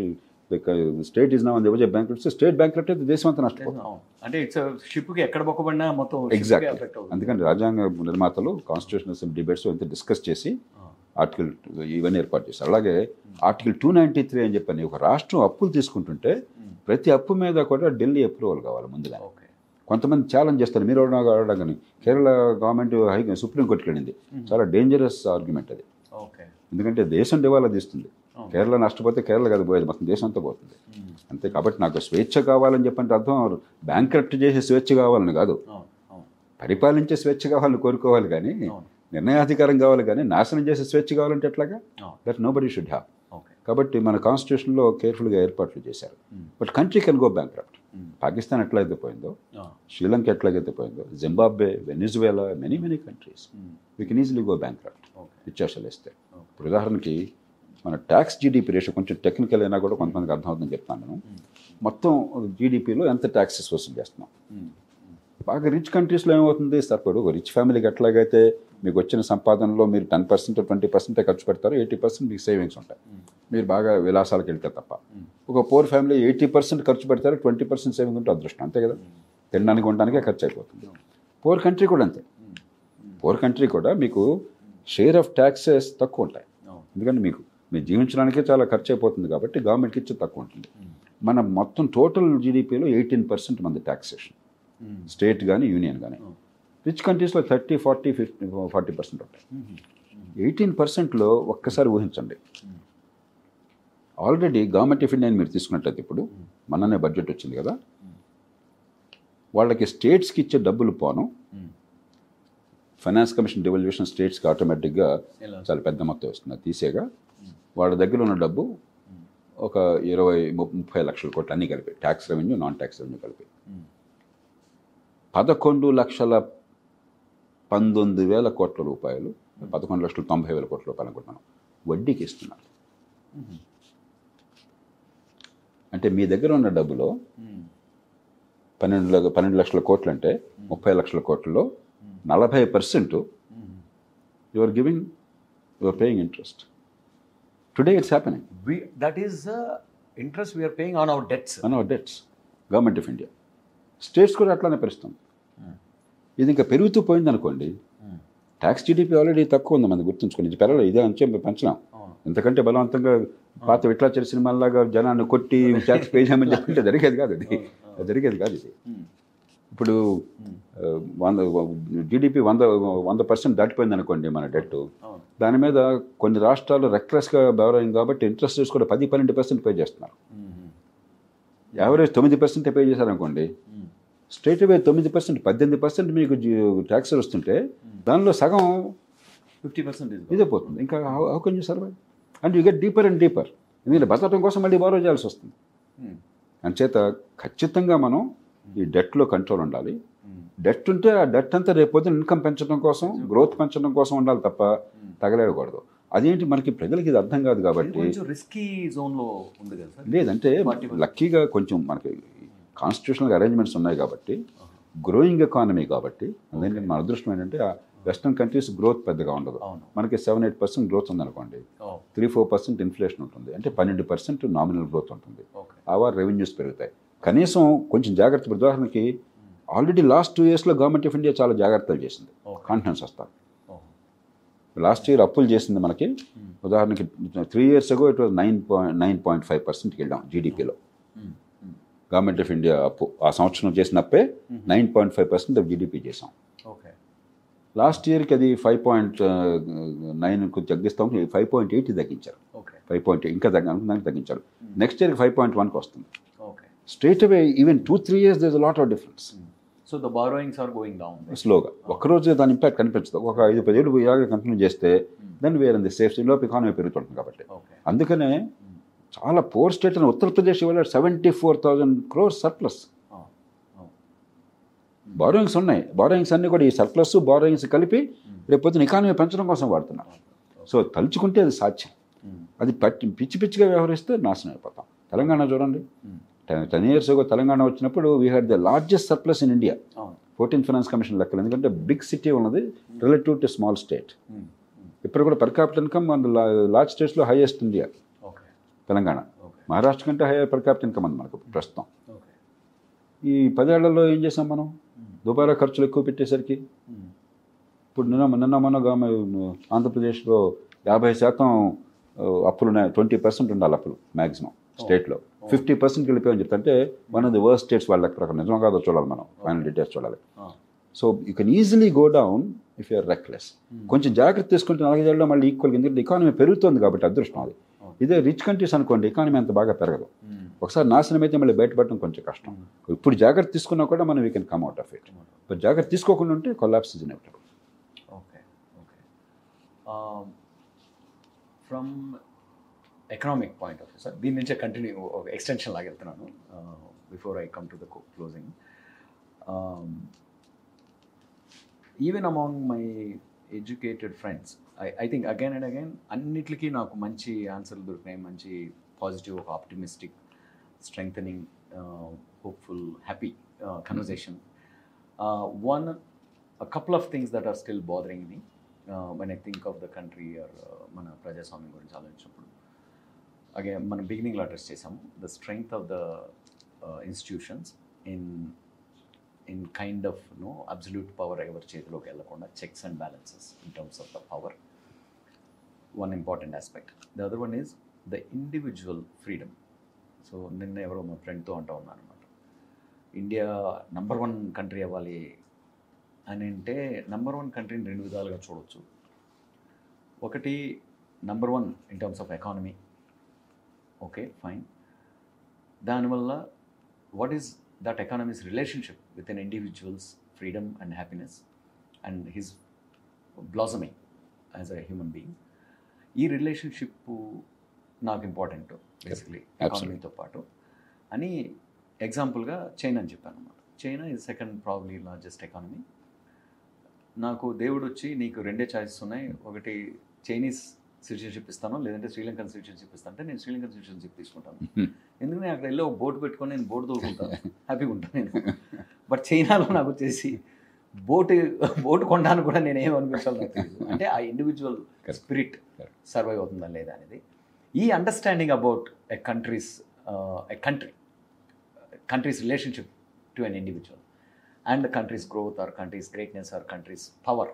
స్టేట్ ఈజ్ నా విజయ్ బ్యాంక్ స్టేట్ బ్యాంక్ అయితే దేశం అంతా నష్టపోతుంది అవును. అంటే ఇట్స్ షిప్ కి ఎక్కడ బొక్కబడినా మొత్తం ship కే ఎగ్జాక్ట్ affect అవుతుంది అందుకని రాజ్యాంగ నిర్మాతలు కాన్స్టిట్యూషన్ అసెంబ్లీ డిబేట్స్ ఎంత డిస్కస్ చేసి ఆర్టికల్ ఇవన్నీ ఏర్పాటు చేశారు అలాగే ఆర్టికల్ టూ నైంటీ త్రీ అని చెప్పని ఒక రాష్ట్రం అప్పులు తీసుకుంటుంటే ప్రతి అప్పు మీద కూడా ఢిల్లీ అప్రూవల్ కావాలి ముందుగా ఓకే కొంతమంది ఛాలెంజ్ చేస్తారు మీరు అడగడం కానీ కేరళ గవర్నమెంట్ హై సుప్రీంకోర్టుకి వెళ్ళింది చాలా డేంజరస్ ఆర్గ్యుమెంట్ అది ఓకే ఎందుకంటే దేశం దివాలా తీస్తుంది కేరళ నష్టపోతే కేరళ కదా పోయేది మొత్తం దేశం అంతా పోతుంది అంతే కాబట్టి నాకు స్వేచ్ఛ కావాలని చెప్పంటే అర్థం బ్యాంకరప్ట్ చేసే స్వేచ్ఛ కావాలని కాదు అవును అవును పరిపాలించే స్వేచ్ఛ కావాలని కోరుకోవాలి కానీ అవును నిర్ణయాధికారం కావాలి కానీ నాశనం చేసే స్వేచ్ఛ కావాలంటే ఎట్లాగా అవును that nobody should have okay కాబట్టి మన కాన్స్టిట్యూషన్లో కేర్ఫుల్గా ఏర్పాట్లు చేశారు but country can go bankrupt Pakistan ఎట్లయితే పోయిందో శ్రీలంక ఎట్లాగైతే పోయిందో Zimbabwe Venezuela many many countries we can easily go bankrupt okay వ్యత్యాసాలు వేస్తే ఇప్పుడు ఉదాహరణకి మన ట్యాక్స్ జీడిపి రేషియో కొంచెం టెక్నికల్ అయినా కూడా కొంతమందికి అర్థమవుతుందని చెప్తాను నేను మొత్తం జీడిపిలో ఎంత ట్యాక్సెస్ వసూలు చేస్తున్నాం బాగా రిచ్ కంట్రీస్లో ఏమవుతుంది సరిపడు ఒక రిచ్ ఫ్యామిలీకి ఎట్లాగైతే మీకు వచ్చిన సంపాదనలో మీరు టెన్ పర్సెంట్ ట్వంటీ పర్సెంటే ఖర్చు పెడతారు ఎయిటీ పర్సెంట్ మీకు సేవింగ్స్ ఉంటాయి మీరు బాగా విలాసాలకు వెళ్తే తప్ప ఒక పోర్ ఫ్యామిలీ ఎయిటీ పర్సెంట్ ఖర్చు పెడతారు ట్వంటీ పర్సెంట్ సేవింగ్ ఉంటే అదృష్టం అంతే కదా తినడానికి ఉండడానికే ఖర్చు అయిపోతుంది పోర్ కంట్రీ కూడా అంతే పోర్ కంట్రీ కూడా మీకు షేర్ ఆఫ్ ట్యాక్సెస్ తక్కువ ఉంటాయి అవును ఎందుకంటే మీకు మీరు జీవించడానికే చాలా ఖర్చు అయిపోతుంది కాబట్టి గవర్నమెంట్కి ఇచ్చే తక్కువ ఉంటుంది మన మొత్తం టోటల్ జీడిపిలో ఎయిటీన్ పర్సెంట్ మంది ట్యాక్సేషన్ స్టేట్ కానీ యూనియన్ కానీ రిచ్ కంట్రీస్లో thirty forty fifty forty percent ఉంటాయి ఎయిటీన్ పర్సెంట్లో ఒక్కసారి ఊహించండి ఆల్రెడీ గవర్నమెంట్ ఆఫ్ ఇండియా మీరు తీసుకున్నట్లయితే ఇప్పుడు మననే బడ్జెట్ వచ్చింది కదా వాళ్ళకి స్టేట్స్కి ఇచ్చే డబ్బులు పోను ఫైనాన్స్ కమిషన్ డివల్యూషన్ స్టేట్స్కి ఆటోమేటిక్గా ఎలా? చాలా పెద్ద మొత్తం వస్తుంది అది తీసేగా వాళ్ళ దగ్గర ఉన్న డబ్బు ఒక ఇరవై ము- ముప్పై లక్షల కోట్లు అన్నీ కలిపి tax revenue non tax revenue కలిపి పదకొండు లక్షల పంతొమ్మిది వేల కోట్ల రూపాయలు పదకొండు లక్షల తొంభై వేల కోట్ల రూపాయలు అనుకుంటున్నాను వడ్డీకి ఇస్తున్నారు అంటే మీ దగ్గర ఉన్న డబ్బులో పన్నెండు ల- పన్నెండు లక్షల కోట్లు అంటే ముప్పై లక్షల కోట్లలో నలభై percent you are giving you are paying interest today it's happening we that is the interest we are paying on our debts on our debts government of India states కూడా అట్లానే పెరుస్తుంది ఇది ఇంకా పెరుగుతూ పోయింది అనుకోండి ట్యాక్స్ జీడిపి ఆల్రెడీ తక్కువ ఉంది మనది గుర్తుంచుకోండి ఇది పెరగలేదు ఇదే అంచె పెంచలేం అవును ఎంతకంటే బలవంతంగా పాత విట్లాచారి సినిమాలాగా జనాన్ని కొట్టి ట్యాక్స్ పే చేయమని చెప్పింటే జరిగేది కాదు అది అది జరిగేది కాదు ఇది ఇప్పుడు ఆ, వంద జీడిపి వంద వంద పర్సెంట్ దాటిపోయింది అనుకోండి మన డెట్ అవును దాని మీద కొన్ని రాష్ట్రాలు రెక్లెస్గా బెవరైంది కాబట్టి ఇంట్రెస్ట్ రేట్స్ కూడా పది పన్నెండు పర్సెంట్ పే చేస్తున్నారు యావరేజ్ తొమ్మిది పర్సెంట్ పే చేశారనుకోండి స్ట్రైట్ అవే తొమ్మిది పర్సెంట్ పద్దెనిమిది పర్సెంట్ మీకు ట్యాక్స్ వస్తుంటే దానిలో సగం ఫిఫ్టీ పర్సెంట్ ఇదే పోతుంది ఇంకా how can you survive and you get deeper and deeper ఎందుకంటే బతకడం కోసం మళ్ళీ బారో చేయాల్సి వస్తుంది అంచేత ఖచ్చితంగా మనం ఈ డెట్లో కంట్రోల్ ఉండాలి డెట్ ఉంటే ఆ డెట్ అంతా రేపు పొద్దున ఇన్కమ్ పెంచడం కోసం గ్రోత్ పెంచడం కోసం ఉండాలి తప్ప తగలేయకూడదు అదేంటి మనకి ప్రజలకి ఇది అర్థం కాదు కాబట్టి కొంచెం రిస్కీ జోన్ లో ఉంది కదా సార్ లేదంటే లక్కీగా కొంచెం మనకి కాన్స్టిట్యూషనల్ అరేంజ్మెంట్స్ ఉన్నాయి కాబట్టి గ్రోయింగ్ ఎకానమీ కాబట్టి అందుకని మన అదృష్టం ఏంటంటే ఆ వెస్ట్రన్ కంట్రీస్ గ్రోత్ పెద్దగా ఉండదు అవును మనకి సెవెన్ ఎయిట్ పర్సెంట్ గ్రోత్ ఉందనుకోండి ఓ త్రీ ఫోర్ పర్సెంట్ ఇన్ఫ్లేషన్ ఉంటుంది అంటే పన్నెండు పర్సెంట్ నామినల్ గ్రోత్ ఉంటుంది ఓకే ఆ రెవెన్యూస్ పెరుగుతాయి కనీసం కొంచెం జాగ్రత్త ఉదాహరణకి ఆల్రెడీ లాస్ట్ టూ ఇయర్స్లో గవర్నమెంట్ ఆఫ్ ఇండియా చాలా జాగ్రత్తలు చేసింది ఓకే కాన్ఫిడెన్స్ వస్తారు ఓ లాస్ట్ ఇయర్ అప్పులు చేసింది మనకి ఉదాహరణకి three years ago it was nine point nine point five పర్సెంట్కి వెళ్ళాం జీడిపిలో గవర్నమెంట్ ఆఫ్ ఇండియా అప్పు ఆ సంవత్సరం చేసిన అప్పే nine point five percent of GDP చేసాం ఓకే లాస్ట్ ఇయర్కి అది ఫైవ్ పాయింట్ నైన్కు తగ్గిస్తాం ఫైవ్ పాయింట్ ఎయిట్ తగ్గించారు ఓకే ఫైవ్ పాయింట్ ఇంకా తగ్గ అనుకున్నానికి తగ్గించారు నెక్స్ట్ ఇయర్కి ఫైవ్ పాయింట్ వన్కి వస్తుంది okay straightaway even two three years there lot of difference so the borrowings are going down స్లోగా ఒక్కరోజు దాని ఇంపాక్ట్ కనిపించదు ఒక ఐదు పదేళ్ళు ఇలాగ కంటిన్యూ చేస్తే దాన్ని వేరే సేఫ్ లోపు ఎకానమీ పెరుగుతుంటుంది కాబట్టి ఓకే అందుకనే చాలా పోర్ స్టేట్ అని ఉత్తరప్రదేశ్ ఇవాళ seventy four thousand crores surplus borrowings ఉన్నాయి బారోయింగ్స్ అన్నీ కూడా ఈ సర్ప్లస్ బారోయింగ్స్ కలిపి రేపు పొద్దున ఎకానమీ పెంచడం కోసం వాడుతున్నారు సో తలుచుకుంటే అది సాధ్యం అది పట్టి పిచ్చి పిచ్చిగా వ్యవహరిస్తే నాశనం అయిపోతాం తెలంగాణ చూడండి టెన్ టెన్ ఇయర్స్ తెలంగాణ వచ్చినప్పుడు we had the largest surplus in India అవును ఫోర్టీన్ ఫైనాన్స్ కమిషన్ లెక్కలు ఎందుకంటే బిగ్ సిటీ ఉన్నది రిలేటివ్ టు స్మాల్ స్టేట్ ఇప్పుడు కూడా పర్ క్యాపిటల్ ఇన్కమ్ మన లార్జ్ స్టేట్స్లో highest India okay Telangana okay Maharashtra కంటే హైయర్ పర్ క్యాపిటల్ ఇన్కమ్ ఉంది మనకు ప్రస్తుతం ఓకే ఈ పదేళ్లలో ఏం చేసాం మనం దుబారా ఖర్చులు ఎక్కువ పెట్టేసరికి ఇప్పుడు నిన్న నిన్న మొన్న గామ- ఆంధ్రప్రదేశ్లో యాభై శాతం ఆ, అప్పులు ఉన్నాయి ట్వంటీ పర్సెంట్ ఉండాలి అప్పులు మ్యాక్సిమం స్టేట్లో ఫిఫ్టీ పర్సెంట్కి వెళ్ళిపోయామని చెప్తా అంటే one of the worst states వాళ్ళ లెక్క ప్రకారం నిజం కాదో చూడాలి మనం ఫైనల్ డీటెయిల్స్ చూడాలి so you can easily go down if you're reckless కొంచెం జాగ్రత్త తీసుకుంటే నాలుగైదేళ్ళలో మళ్ళీ ఈక్వల్ ఎందుకంటే ఎకానమీ పెరుగుతుంది కాబట్టి అదృష్టం అది ఇదే రిచ్ కంట్రీస్ అనుకోండి ఎకానమీ అంత బాగా పెరగదు ఒకసారి నాశనం అయితే మళ్ళీ బయటపడడం కొంచెం కష్టం ఇప్పుడు జాగ్రత్త తీసుకున్నా కూడా మనం we can come out of it but జాగ్రత్త తీసుకోకుండా ఉంటే collapse is inevitable okay okay from economic point of view sir దీని నుంచే కంటిన్యూ ఎక్స్టెన్షన్ లాగా వెళ్తున్నాను before I come to the closing even among my educated friends I I think again and again అన్నిటికీ నాకు మంచి ఆన్సర్లు దొరికినాయి మంచి పాజిటివ్ ఒక optimistic strengthening hopeful happy conversation one a couple of things that are still bothering me uh, when I think of the country or uh, మన ప్రజాస్వామ్యం గురించి ఆలోచించినప్పుడు అగే మనం బిగినింగ్లో అడ్రస్ చేసాము the strength of the institutions in in kind of no absolute power ఎవరి చేతిలోకి వెళ్ళకుండా checks and balances in terms of the power one important aspect the other one is the individual freedom so నిన్న ఎవరో మా ఫ్రెండ్తో అంటూ ఉన్నాను అనమాట ఇండియా నంబర్ వన్ కంట్రీ అవ్వాలి అని అంటే నంబర్ వన్ కంట్రీని రెండు విధాలుగా చూడొచ్చు ఒకటి number one in terms of economy okay fine దానివల్ల what is that economies relationship with an individuals freedom and happiness and his blossoming as a human being ఈ రిలేషన్షిప్ నాకు ఇంపార్టెంట్ బేసిక్లీ ఎకానమీతో పాటు అని ఎగ్జాంపుల్గా చైనా అని చెప్పాను అనమాట China is second probably largest economy నాకు దేవుడు వచ్చి నీకు రెండే ఛాయిసెస్ ఉన్నాయి ఒకటి చైనీస్ సిటిజన్షిప్ ఇస్తాను లేదంటే శ్రీలంకన్ సిటిజన్షిప్ ఇస్తాను అంటే నేను శ్రీలంకన్ సిటిజన్షిప్ తీసుకుంటాను ఎందుకంటే నేను అక్కడ వెళ్ళి ఒక బోట్ పెట్టుకొని నేను బోట్ తోలుకుంటాను హ్యాపీగా ఉంటాను నేను బట్ చైనాలో నాకు వచ్చేసి బోట్ బోట్ కొనడానికి కూడా నేను ఏం అనిపించాలి నాకు తెలియదు అంటే ఆ ఇండివిజువల్ స్పిరిట్ సర్వైవ్ అవుతుందా లేదా అనేది ఈ understanding about a countries a country country's relationship to an individual and the country's growth or country's greatness or country's power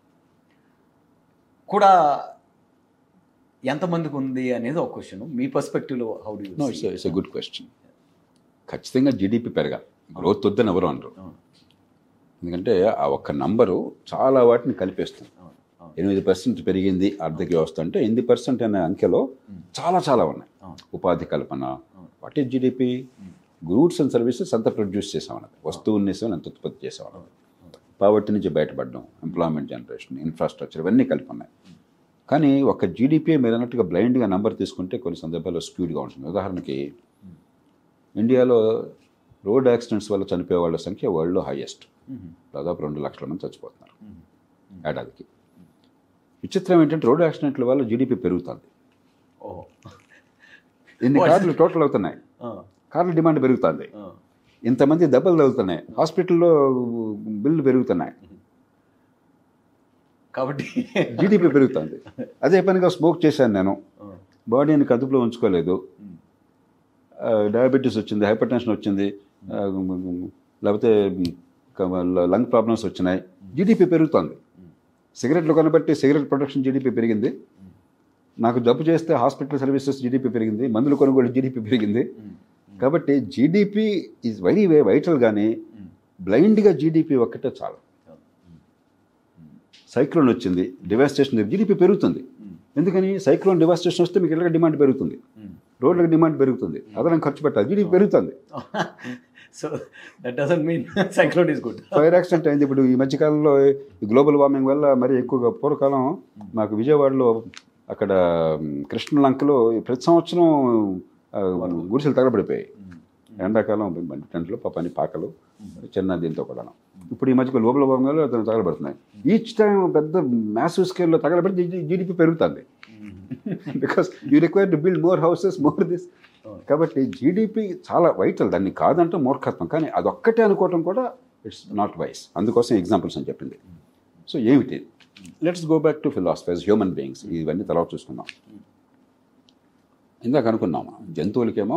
కూడా ఎంతమందికి ఉంది అనేది ఒక క్వశ్చన్ మీ పర్స్పెక్టివ్లో how do no it's it's a good question ఖచ్చితంగా జీడిపి పెరగాలి గ్రోత్ వద్దని ఎవరు అనరు ఎందుకంటే ఆ ఒక్క నంబరు చాలా వాటిని కలిపేస్తుంది ఎనిమిది పర్సెంట్ పెరిగింది ఆర్థిక వ్యవస్థ అంటే ఎనిమిది పర్సెంట్ అనే అంకెలో చాలా చాలా ఉన్నాయి ఉపాధి కల్పన what is GDP goods and services అంత ప్రొడ్యూస్ చేసామన్నది వస్తువుని అంత ఉత్పత్తి చేసామన్నది పావర్టీ నుంచి బయటపడడం ఎంప్లాయ్మెంట్ జనరేషన్ ఇన్ఫ్రాస్ట్రక్చర్ ఇవన్నీ కలిపి ఉన్నాయి కానీ ఒక జీడిపి మీరు అన్నట్టుగా బ్లైండ్గా నెంబర్ తీసుకుంటే కొన్ని సందర్భాల్లో స్క్యూడ్గా ఉంటుంది ఉదాహరణకి ఇండియాలో రోడ్ యాక్సిడెంట్స్ వల్ల చనిపోయే వాళ్ళ సంఖ్య వరల్డ్లో హైయెస్ట్ దాదాపు రెండు లక్షల మంది చచ్చిపోతున్నారు ఏడాదికి విచిత్రం ఏంటంటే రోడ్ యాక్సిడెంట్ల వల్ల జీడిపి పెరుగుతుంది ఓ ఎన్ని కార్లు టోటల్ అవుతున్నాయి కార్ల డిమాండ్ పెరుగుతుంది ఇంతమంది దెబ్బలు తగులుతున్నాయి హాస్పిటల్లో బిల్లు పెరుగుతున్నాయి కాబట్టి జీడిపి పెరుగుతుంది అదే పనిగా స్మోక్ చేశాను నేను బాడీని కదుపులో ఉంచుకోలేదు డయాబెటీస్ వచ్చింది హైపర్ టెన్షన్ వచ్చింది ఆ, లేకపోతే లంగ్ ప్రాబ్లమ్స్ వచ్చినాయి జీడిపి పెరుగుతుంది సిగరెట్లు కొనబట్టి సిగరెట్ ప్రొడక్షన్ జీడిపి పెరిగింది నాకు జబ్బు చేస్తే హాస్పిటల్ సర్వీసెస్ జీడిపి పెరిగింది మందులు కొనుగోలు జీడిపి పెరిగింది కాబట్టి GDP is very way vital కానీ బ్లైండ్గా జీడిపి ఒక్కటే చాలు సైక్లోన్ వచ్చింది డివాస్టేషన్ జీడిపి పెరుగుతుంది ఎందుకని సైక్లోన్ డివాస్టేషన్ వస్తే మీకు ఇళ్ళకి డిమాండ్ పెరుగుతుంది రోడ్లకు డిమాండ్ పెరుగుతుంది అదనం ఖర్చు పెట్టాలి జీడిపి పెరుగుతుంది so that doesn't mean cyclone is good fire accident అయింది ఇప్పుడు ఈ మధ్యకాలంలో ఈ గ్లోబల్ వార్మింగ్ వల్ల మరి ఎక్కువగా పూర్వకాలం మాకు విజయవాడలో అక్కడ మ్, కృష్ణలంకలో ప్రతి సంవత్సరం ఆ, గుడిసెలు తగలబడిపోయాయి ఎండాకాలం బండి టెంట్లో పాపని పాకలు చిన్న దీంతో కూడా ఇప్పుడు ఈ మధ్య గ్లోబల్ వార్మింగ్లో అతను తగలబడుతున్నాయి ఈచ్ టైం పెద్ద మ్యాసివ్ స్కేల్లో తగలబడి జీడిపి పెరుగుతుంది because you require to build more houses more this కాబట్టి జీడిపి చాలా వైటల్ దాన్ని కాదంటే మూర్ఖత్వం కానీ అదొక్కటే అనుకోవటం కూడా ఇట్స్ నాట్ వైస్ అందుకోసం ఎగ్జాంపుల్స్ అని చెప్పింది సో ఏమిటి let's go back to philosophies human beings ఇవన్నీ తర్వాత చూసుకుందాం ఇందాక అనుకున్నాం మనం. జంతువులకేమో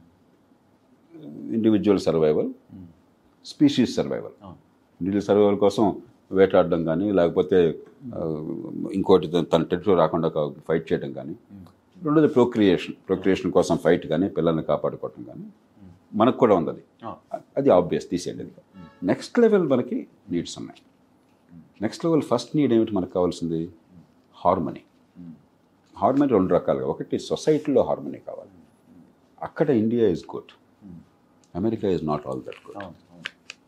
ఇండివిజువల్ సర్వైవల్ స్పీషీస్ సర్వైవల్ అవును ఇండివిజువల్ సర్వైవల్ కోసం వేటాడడం కానీ లేకపోతే ఆ, ఇంకోటి తన- తన టెరిటరీ రాకుండా ఫైట్ చేయడం కానీ రెండోది ప్రొక్రియేషన్ ప్రొక్రియేషన్ కోసం ఫైట్ కానీ పిల్లల్ని కాపాడుకోవటం కానీ మనకు కూడా ఉంది అది అవును అది ఆబ్వియస్ తీసేయండి అది నెక్స్ట్ లెవెల్ మనకి నీడ్స్ ఉన్నాయి నెక్స్ట్ లెవెల్ ఫస్ట్ నీడ్ ఏమిటి మనకు కావాల్సింది హార్మనీ హార్మనీ రెండు రకాలుగా ఒకటి సొసైటీలో హార్మనీ కావాలి అక్కడ India is good America is not all that good అవును అవును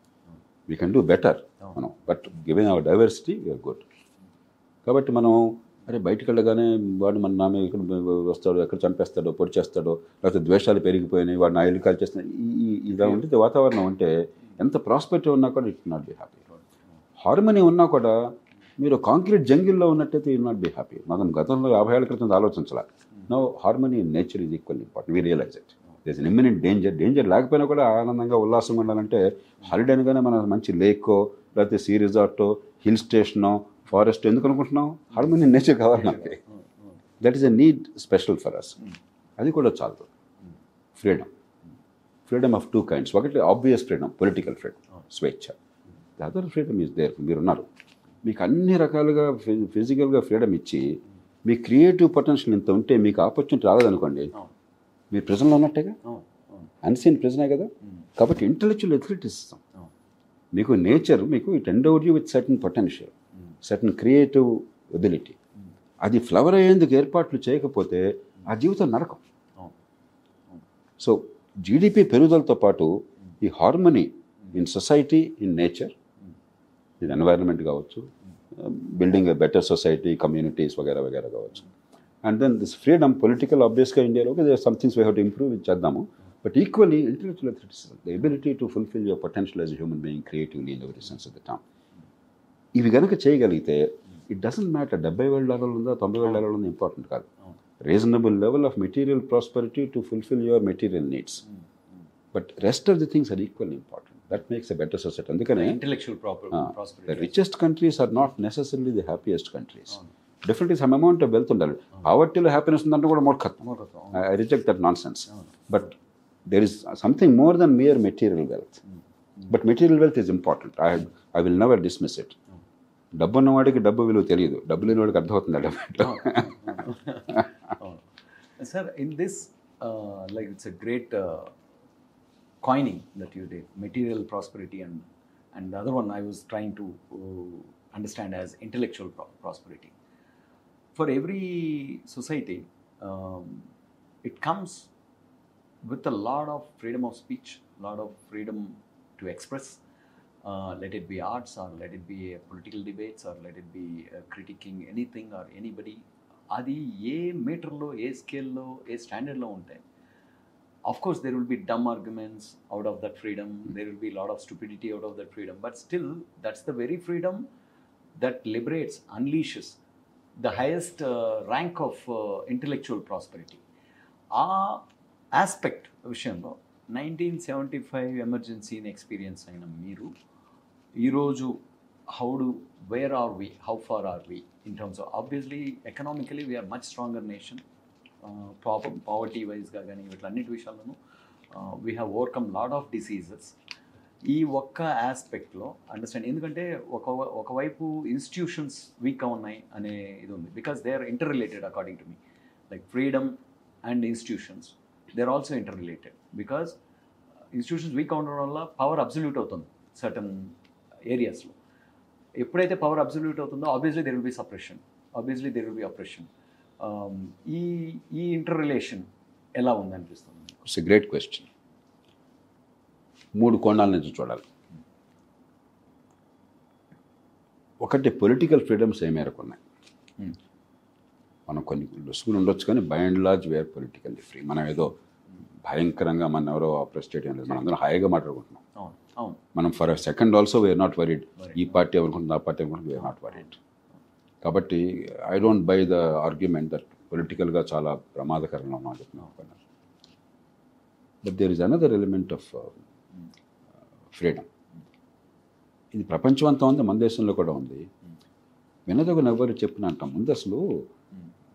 వీ కెన్ డూ బెటర్ మనం but given our diversity we're good కాబట్టి మనం అరే బయటికి వెళ్ళగానే వాడు మన నామే ఇక్కడ వస్తాడు ఎక్కడ చంపేస్తాడో పొడి చేస్తాడో లేకపోతే ద్వేషాలు పెరిగిపోయినాయి వాడిని ఆయిల్ కాల్ చేస్తున్నాడు ఈ- ఈ- ఇలా ఉంటే వాతావరణం ఉంటే ఎంత ప్రాస్పెక్ట్ ఉన్నా కూడా it not be happy harmony ఉన్నా కూడా మీరు కాంక్రీట్ జంగిల్లో ఉన్నట్టయితే యూ నాట్ బి హ్యాపీ మనం గతంలో యాభై ఏళ్ళ క్రితం ఆలోచించాల no harmony in nature is equal important we realize it this in imminent danger danger లేకపోయినా కూడా ఆనందంగా ఉల్లాసంగా ఉండాలంటే హాలిడే అనగానే మనం మంచి లేకో లేకపోతే సీ రిసార్టో హిల్ స్టేషనో ఫారెస్ట్ ఎందుకు అనుకుంటున్నాం హార్మనీ నేచర్ కావాలి మనకి that is a need special for us అది కూడా చాలు freedom freedom of two kinds ఒకటి ఆబ్వియస్ ఫ్రీడమ్ పొలిటికల్ ఫ్రీడమ్ స్వేచ్ఛ the other freedom is there మీరున్నారు మీకు అన్ని రకాలుగా ఫిజికల్గా ఫ్రీడమ్ ఇచ్చి మీ క్రియేటివ్ పొటెన్షియల్ ఇంత ఉంటే మీకు ఆపర్చునిటీ రాలేదనుకోండి అవును మీరు ప్రిజన్లో ఉన్నట్టేగా అవును అవును అన్సీన్ ప్రిజనే కదా కాబట్టి ఇంటలెక్చువల్ ఎథిలిటీస్ ఇస్తాం అవును మీకు నేచర్ మీకు it endowed you with certain potential certain creative ability అది ఫ్లవర్ అయ్యేందుకు ఏర్పాట్లు చేయకపోతే ఆ జీవితం నరకం అవును సో జీడిపి పెరుగుదలతో పాటు ఈ harmony in society in nature ఇది ఎన్వైరన్మెంట్ కావచ్చు building a better society communities వగేరా వగేరా కావచ్చు and then this freedom political ఆబ్వియస్గా ఇండియాలో some things we have to improve చేద్దాము but equally intellectual the ability to fulfil your potential as human being creatively in every sense of the time ఇవి కనుక చేయగలిగితే ఇట్ డజంట్ మ్యాటర్ డెబ్బై వేల డాలర్లు ఉందా తొంభై వేల డాలర్లు ఉందా ఇంపార్టెంట్ కాదు అవును reasonable level of material prosperity to fulfil your material needs but rest of the things are equal important that makes a better society అందుకనే intellectual proper the prosperity richest countries are not necessary the happiest countries definitely some amount of wealth ఉండాలి పావర్టీలో హ్యాపీనెస్ ఉందంటే కూడా మూర్ఖత్వం I reject that nonsense but there is something more than mere material wealth but material wealth is important I I will never dismiss it డబ్బు ఉన్నవాడికి డబ్బు విలువ తెలియదు డబ్బు లేని వాడికి అర్థమవుతుంది ఆ డబ్బు Sir, in this, uh, like it's a great uh, coining that you did, material prosperity, and and the other one I was trying to uh, understand as intellectual pro- prosperity. For every society, um, it comes with a lot of freedom of speech, lot of freedom to express. Uh, let it be arts, or let it be uh, political debates, or let it be uh, critiquing anything or anybody. అది ఏ మీటర్లో ఏ స్కేల్లో ఏ స్టాండర్డ్లో ఉంటాయి of course there will be dumb arguments out of that freedom there will be a lot of stupidity out of that freedom but still that's the very freedom that liberates unleashes the highest uh, rank of uh, intellectual prosperity ఆ ఆస్పెక్ట్ విషయంలో నైన్టీన్ సెవెంటీ ఫైవ్ ఎమర్జెన్సీని ఎక్స్పీరియన్స్ అయిన మీరు ఈరోజు how do where are we how far are we in terms of obviously economically we're much stronger nation proper poverty వైజ్గా కానీ వీటిలన్నిటి విషయాల్లోనూ we have overcome lot of diseases ఈ ఒక్క ఆస్పెక్ట్లో అండర్స్టాండ్ ఎందుకంటే ఒక ఒకవైపు ఇన్స్టిట్యూషన్స్ వీక్గా ఉన్నాయి అనే ఇది ఉంది because they are interrelated according to me like freedom and institutions they are also interrelated because institutions weak ఉండడం వల్ల పవర్ అబ్సల్యూట్ అవుతుంది సర్టన్ ఏరియాస్లో ఎప్పుడైతే పవర్ అబ్సల్యూట్ అవుతుందో obviously there will be suppression obviously there will be oppression ఈ ఈ ఇంటర్ రిలేషన్ ఎలా ఉందనిపిస్తుంది ఇట్స్ ఎ గ్రేట్ క్వశ్చన్ మూడు కోణాల నుంచి చూడాలి ఒకటి పొలిటికల్ ఫ్రీడమ్స్ ఏ మేరకు ఉన్నాయి Hmm. మనం కొన్ని లొసుగులు ఉండొచ్చు కానీ by and large we're politically free మనం ఏదో భయంకరంగా మన ఎవరో ఆపరేట్ చేయడం లేదు మనం అందరం హాయిగా మాట్లాడుకుంటున్నాం అవును అవును మనం for second also we're not worried ఈ పార్టీ అనుకుంటుంది ఆ పార్టీ అనుకుంటుంది వీఆర్ నాట్ వరీడ్ కాబట్టి I don't buy the argument that పొలిటికల్గా చాలా ప్రమాదకరంగా ఉన్నాం చెప్తున్నాను but there is another element of freedom ఇది ప్రపంచం అంతా ఉంది మన దేశంలో కూడా ఉంది వినదగు నవ్వరు చెప్పిన అంటాం ముందు అసలు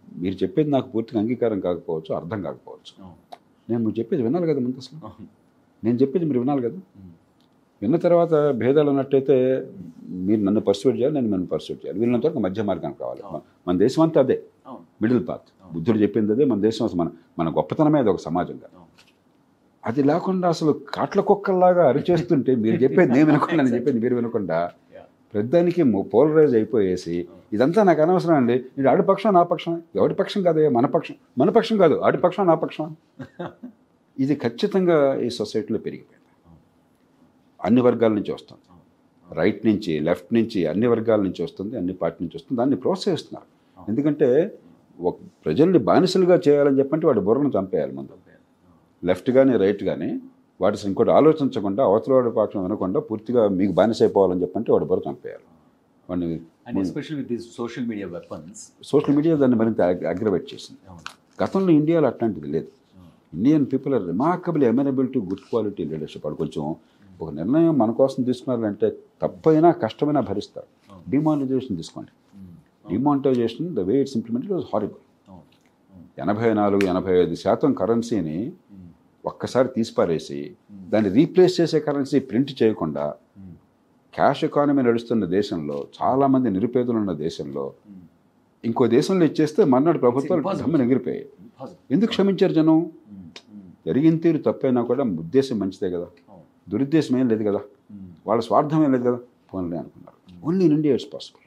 మీరు చెప్పేది నాకు పూర్తిగా అంగీకారం కాకపోవచ్చు అర్థం కాకపోవచ్చు అవును. నేను మీరు చెప్పేది వినాలి కదా ముందు అసలు అవును. నేను చెప్పేది మీరు వినాలి కదా ఉమ్. విన్న తర్వాత భేదాలు ఉన్నట్టయితే మీరు నన్ను పర్సూట్ చేయాలి నేను నన్ను పర్సూట్ చేయాలి వీళ్ళంత వరకు మధ్య మార్గానికి కావాలి అవును. మన దేశం అంతా అదే అవును. మిడిల్ పాత్ బుద్ధుడు చెప్పింది అదే మన దేశం అసలు మన మన గొప్పతనమే అది ఒక సమాజంగా అవును. అది లేకుండా అసలు కాట్ల కుక్కల్లాగా అరిచేస్తుంటే మీరు చెప్పేది నేను వినకుండా నేను చెప్పేది మీరు వినకుండా Yeah. ప్రతిదానికి పోలరైజ్ అయిపోయేసి ఇదంతా నాకు అనవసరం అండి ఇది ఆడి పక్షం నా పక్షం ఎవడి పక్షం కాదయ్యా మన పక్షం మన పక్షం కాదు ఆడి పక్షం నా పక్షం ఇది ఖచ్చితంగా ఈ సొసైటీలో పెరిగిపోయింది అన్ని వర్గాల నుంచి వస్తుంది రైట్ నుంచి లెఫ్ట్ నుంచి అన్ని వర్గాల నుంచి వస్తుంది అన్ని పార్టీ నుంచి వస్తుంది దాన్ని ప్రోత్సహిస్తున్నారు ఎందుకంటే ఒక ప్రజల్ని బానిసలుగా చేయాలని చెప్పంటే వాడి బుర్రను చంపేయాలి ముందు లెఫ్ట్ కానీ రైట్ కానీ వాటి అసలు ఇంకోటి ఆలోచించకుండా అవతల వాడి పక్షం వినకుండా పూర్తిగా మీకు బానిస అయిపోవాలని చెప్పంటే వాడి బుర్ర చంపేయాలి వాడిని and especially with these social media weapons social media దాన్ని మరింత అగ్రవేట్ చేసింది గతంలో ఇండియాలో అట్లాంటిది లేదు Indian people are remarkable amenable to good quality leadership వాళ్ళు కొంచెం ఒక నిర్ణయం మన కోసం తీసుకున్నారంటే తప్పైనా కష్టమైనా భరిస్తారు డిమానిటైజేషన్ తీసుకోండి demonetisation the way it's implemented was horrible ఎనభై నాలుగు ఎనభై ఐదు శాతం కరెన్సీని ఒక్కసారి తీసిపారేసి దాన్ని రీప్లేస్ చేసే కరెన్సీ ప్రింట్ చేయకుండా క్యాష్ ఎకానమీ నడుస్తున్న దేశంలో చాలామంది నిరుపేదలు ఉన్న దేశంలో ఇంకో దేశంలో ఇచ్చేస్తే మర్నాడు ప్రభుత్వాలు impossible. డమ్మని ఎగిరిపోయాయి ఎందుకు క్షమించారు జనం జరిగిన తీరు తప్పైనా కూడా ఉద్దేశం మంచిదే కదా దురుద్దేశం ఏం లేదు కదా వాళ్ళ స్వార్థం ఏం లేదు కదా పోన్లే అనుకున్నారు only in India it's possible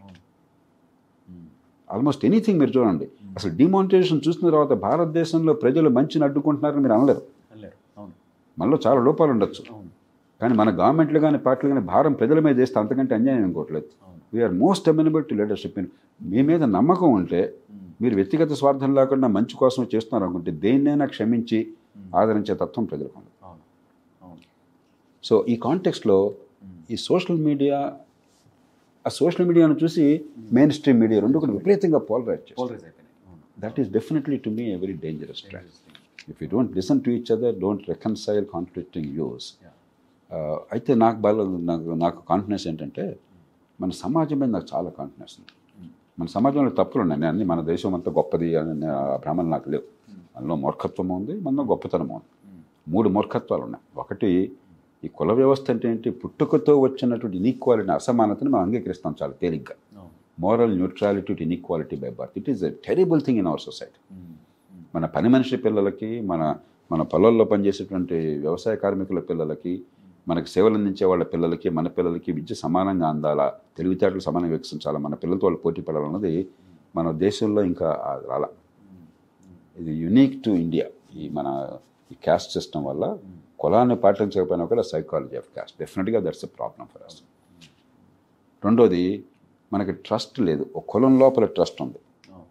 almost anything మీరు చూడండి అసలు డిమానిటైజేషన్ చూసిన తర్వాత భారతదేశంలో ప్రజలు మంచిని అడ్డుకుంటున్నారని మీరు అనలేరు అవును మనలో చాలా లోపాలు ఉండొచ్చు అవును కానీ మన గవర్నమెంట్లు కానీ పార్టీలు కానీ భారం ప్రజల మీద చేస్తే అంతకంటే అన్యాయం ఇంకోట్లేదు అవును we're most amenable to leadership మీ మీద నమ్మకం ఉంటే మీరు వ్యక్తిగత స్వార్థం లేకుండా మంచి కోసం చేస్తున్నారు అనుకుంటే దేన్నైనా క్షమించి ఆదరించే తత్వం ప్రజలకు ఉంది అవును అవును సో ఈ కాంటెక్స్ట్లో ఈ సోషల్ మీడియా ఆ సోషల్ మీడియాను చూసి మెయిన్ స్ట్రీమ్ మీడియా రెండు కూడా విపరీతంగా పోలరైజ్ చేస్తారు పోలరైజ్ అయిపోయినాయి అవును that is definitely to me a very dangerous track if you don't listen to each other don't reconcile conflicting views Yeah. అయితే నాకు బాగా నాకు నాకు కాన్ఫిడెన్స్ ఏంటంటే మన సమాజం మీద నాకు చాలా కాన్ఫిడెన్స్ ఉంది మన సమాజంలో తప్పులు ఉన్నాయి నేను అన్ని మన దేశం అంతా గొప్పది అని నేను ఆ భ్రమలు నాకు లేవు మనలో మూర్ఖత్వం ఉంది మనలో గొప్పతనం ఉంది మూడు మూర్ఖత్వాలు ఉన్నాయి ఒకటి ఈ కుల వ్యవస్థ అంటే ఏంటి పుట్టుకతో వచ్చినటువంటి ఇనీక్వాలిటీ అసమానతని మనం అంగీకరిస్తాం చాలా తేలిగ్గా అవును moral neutrality to inequality by birth it is a terrible thing in our society మన పని మనిషి పిల్లలకి మన మన పొలాల్లో పనిచేసేటువంటి వ్యవసాయ కార్మికుల పిల్లలకి మనకి సేవలు అందించే వాళ్ళ పిల్లలకి మన పిల్లలకి విద్య సమానంగా అందాలా తెలివితేటలు సమానంగా వికసించాలా మన పిల్లలతో వాళ్ళు పోటీ పడాలన్నది మన దేశంలో ఇంకా ఆ రాల ఇది యునీక్ టు ఇండియా ఈ మన ఈ క్యాస్ట్ సిస్టమ్ వల్ల కులాన్ని పాటించకపోయినా కూడా సైకాలజీ ఆఫ్ క్యాస్ట్ డెఫినెట్గా that's a problem for us రెండోది మనకి ట్రస్ట్ లేదు ఒక కులం లోపల ట్రస్ట్ ఉంది అవును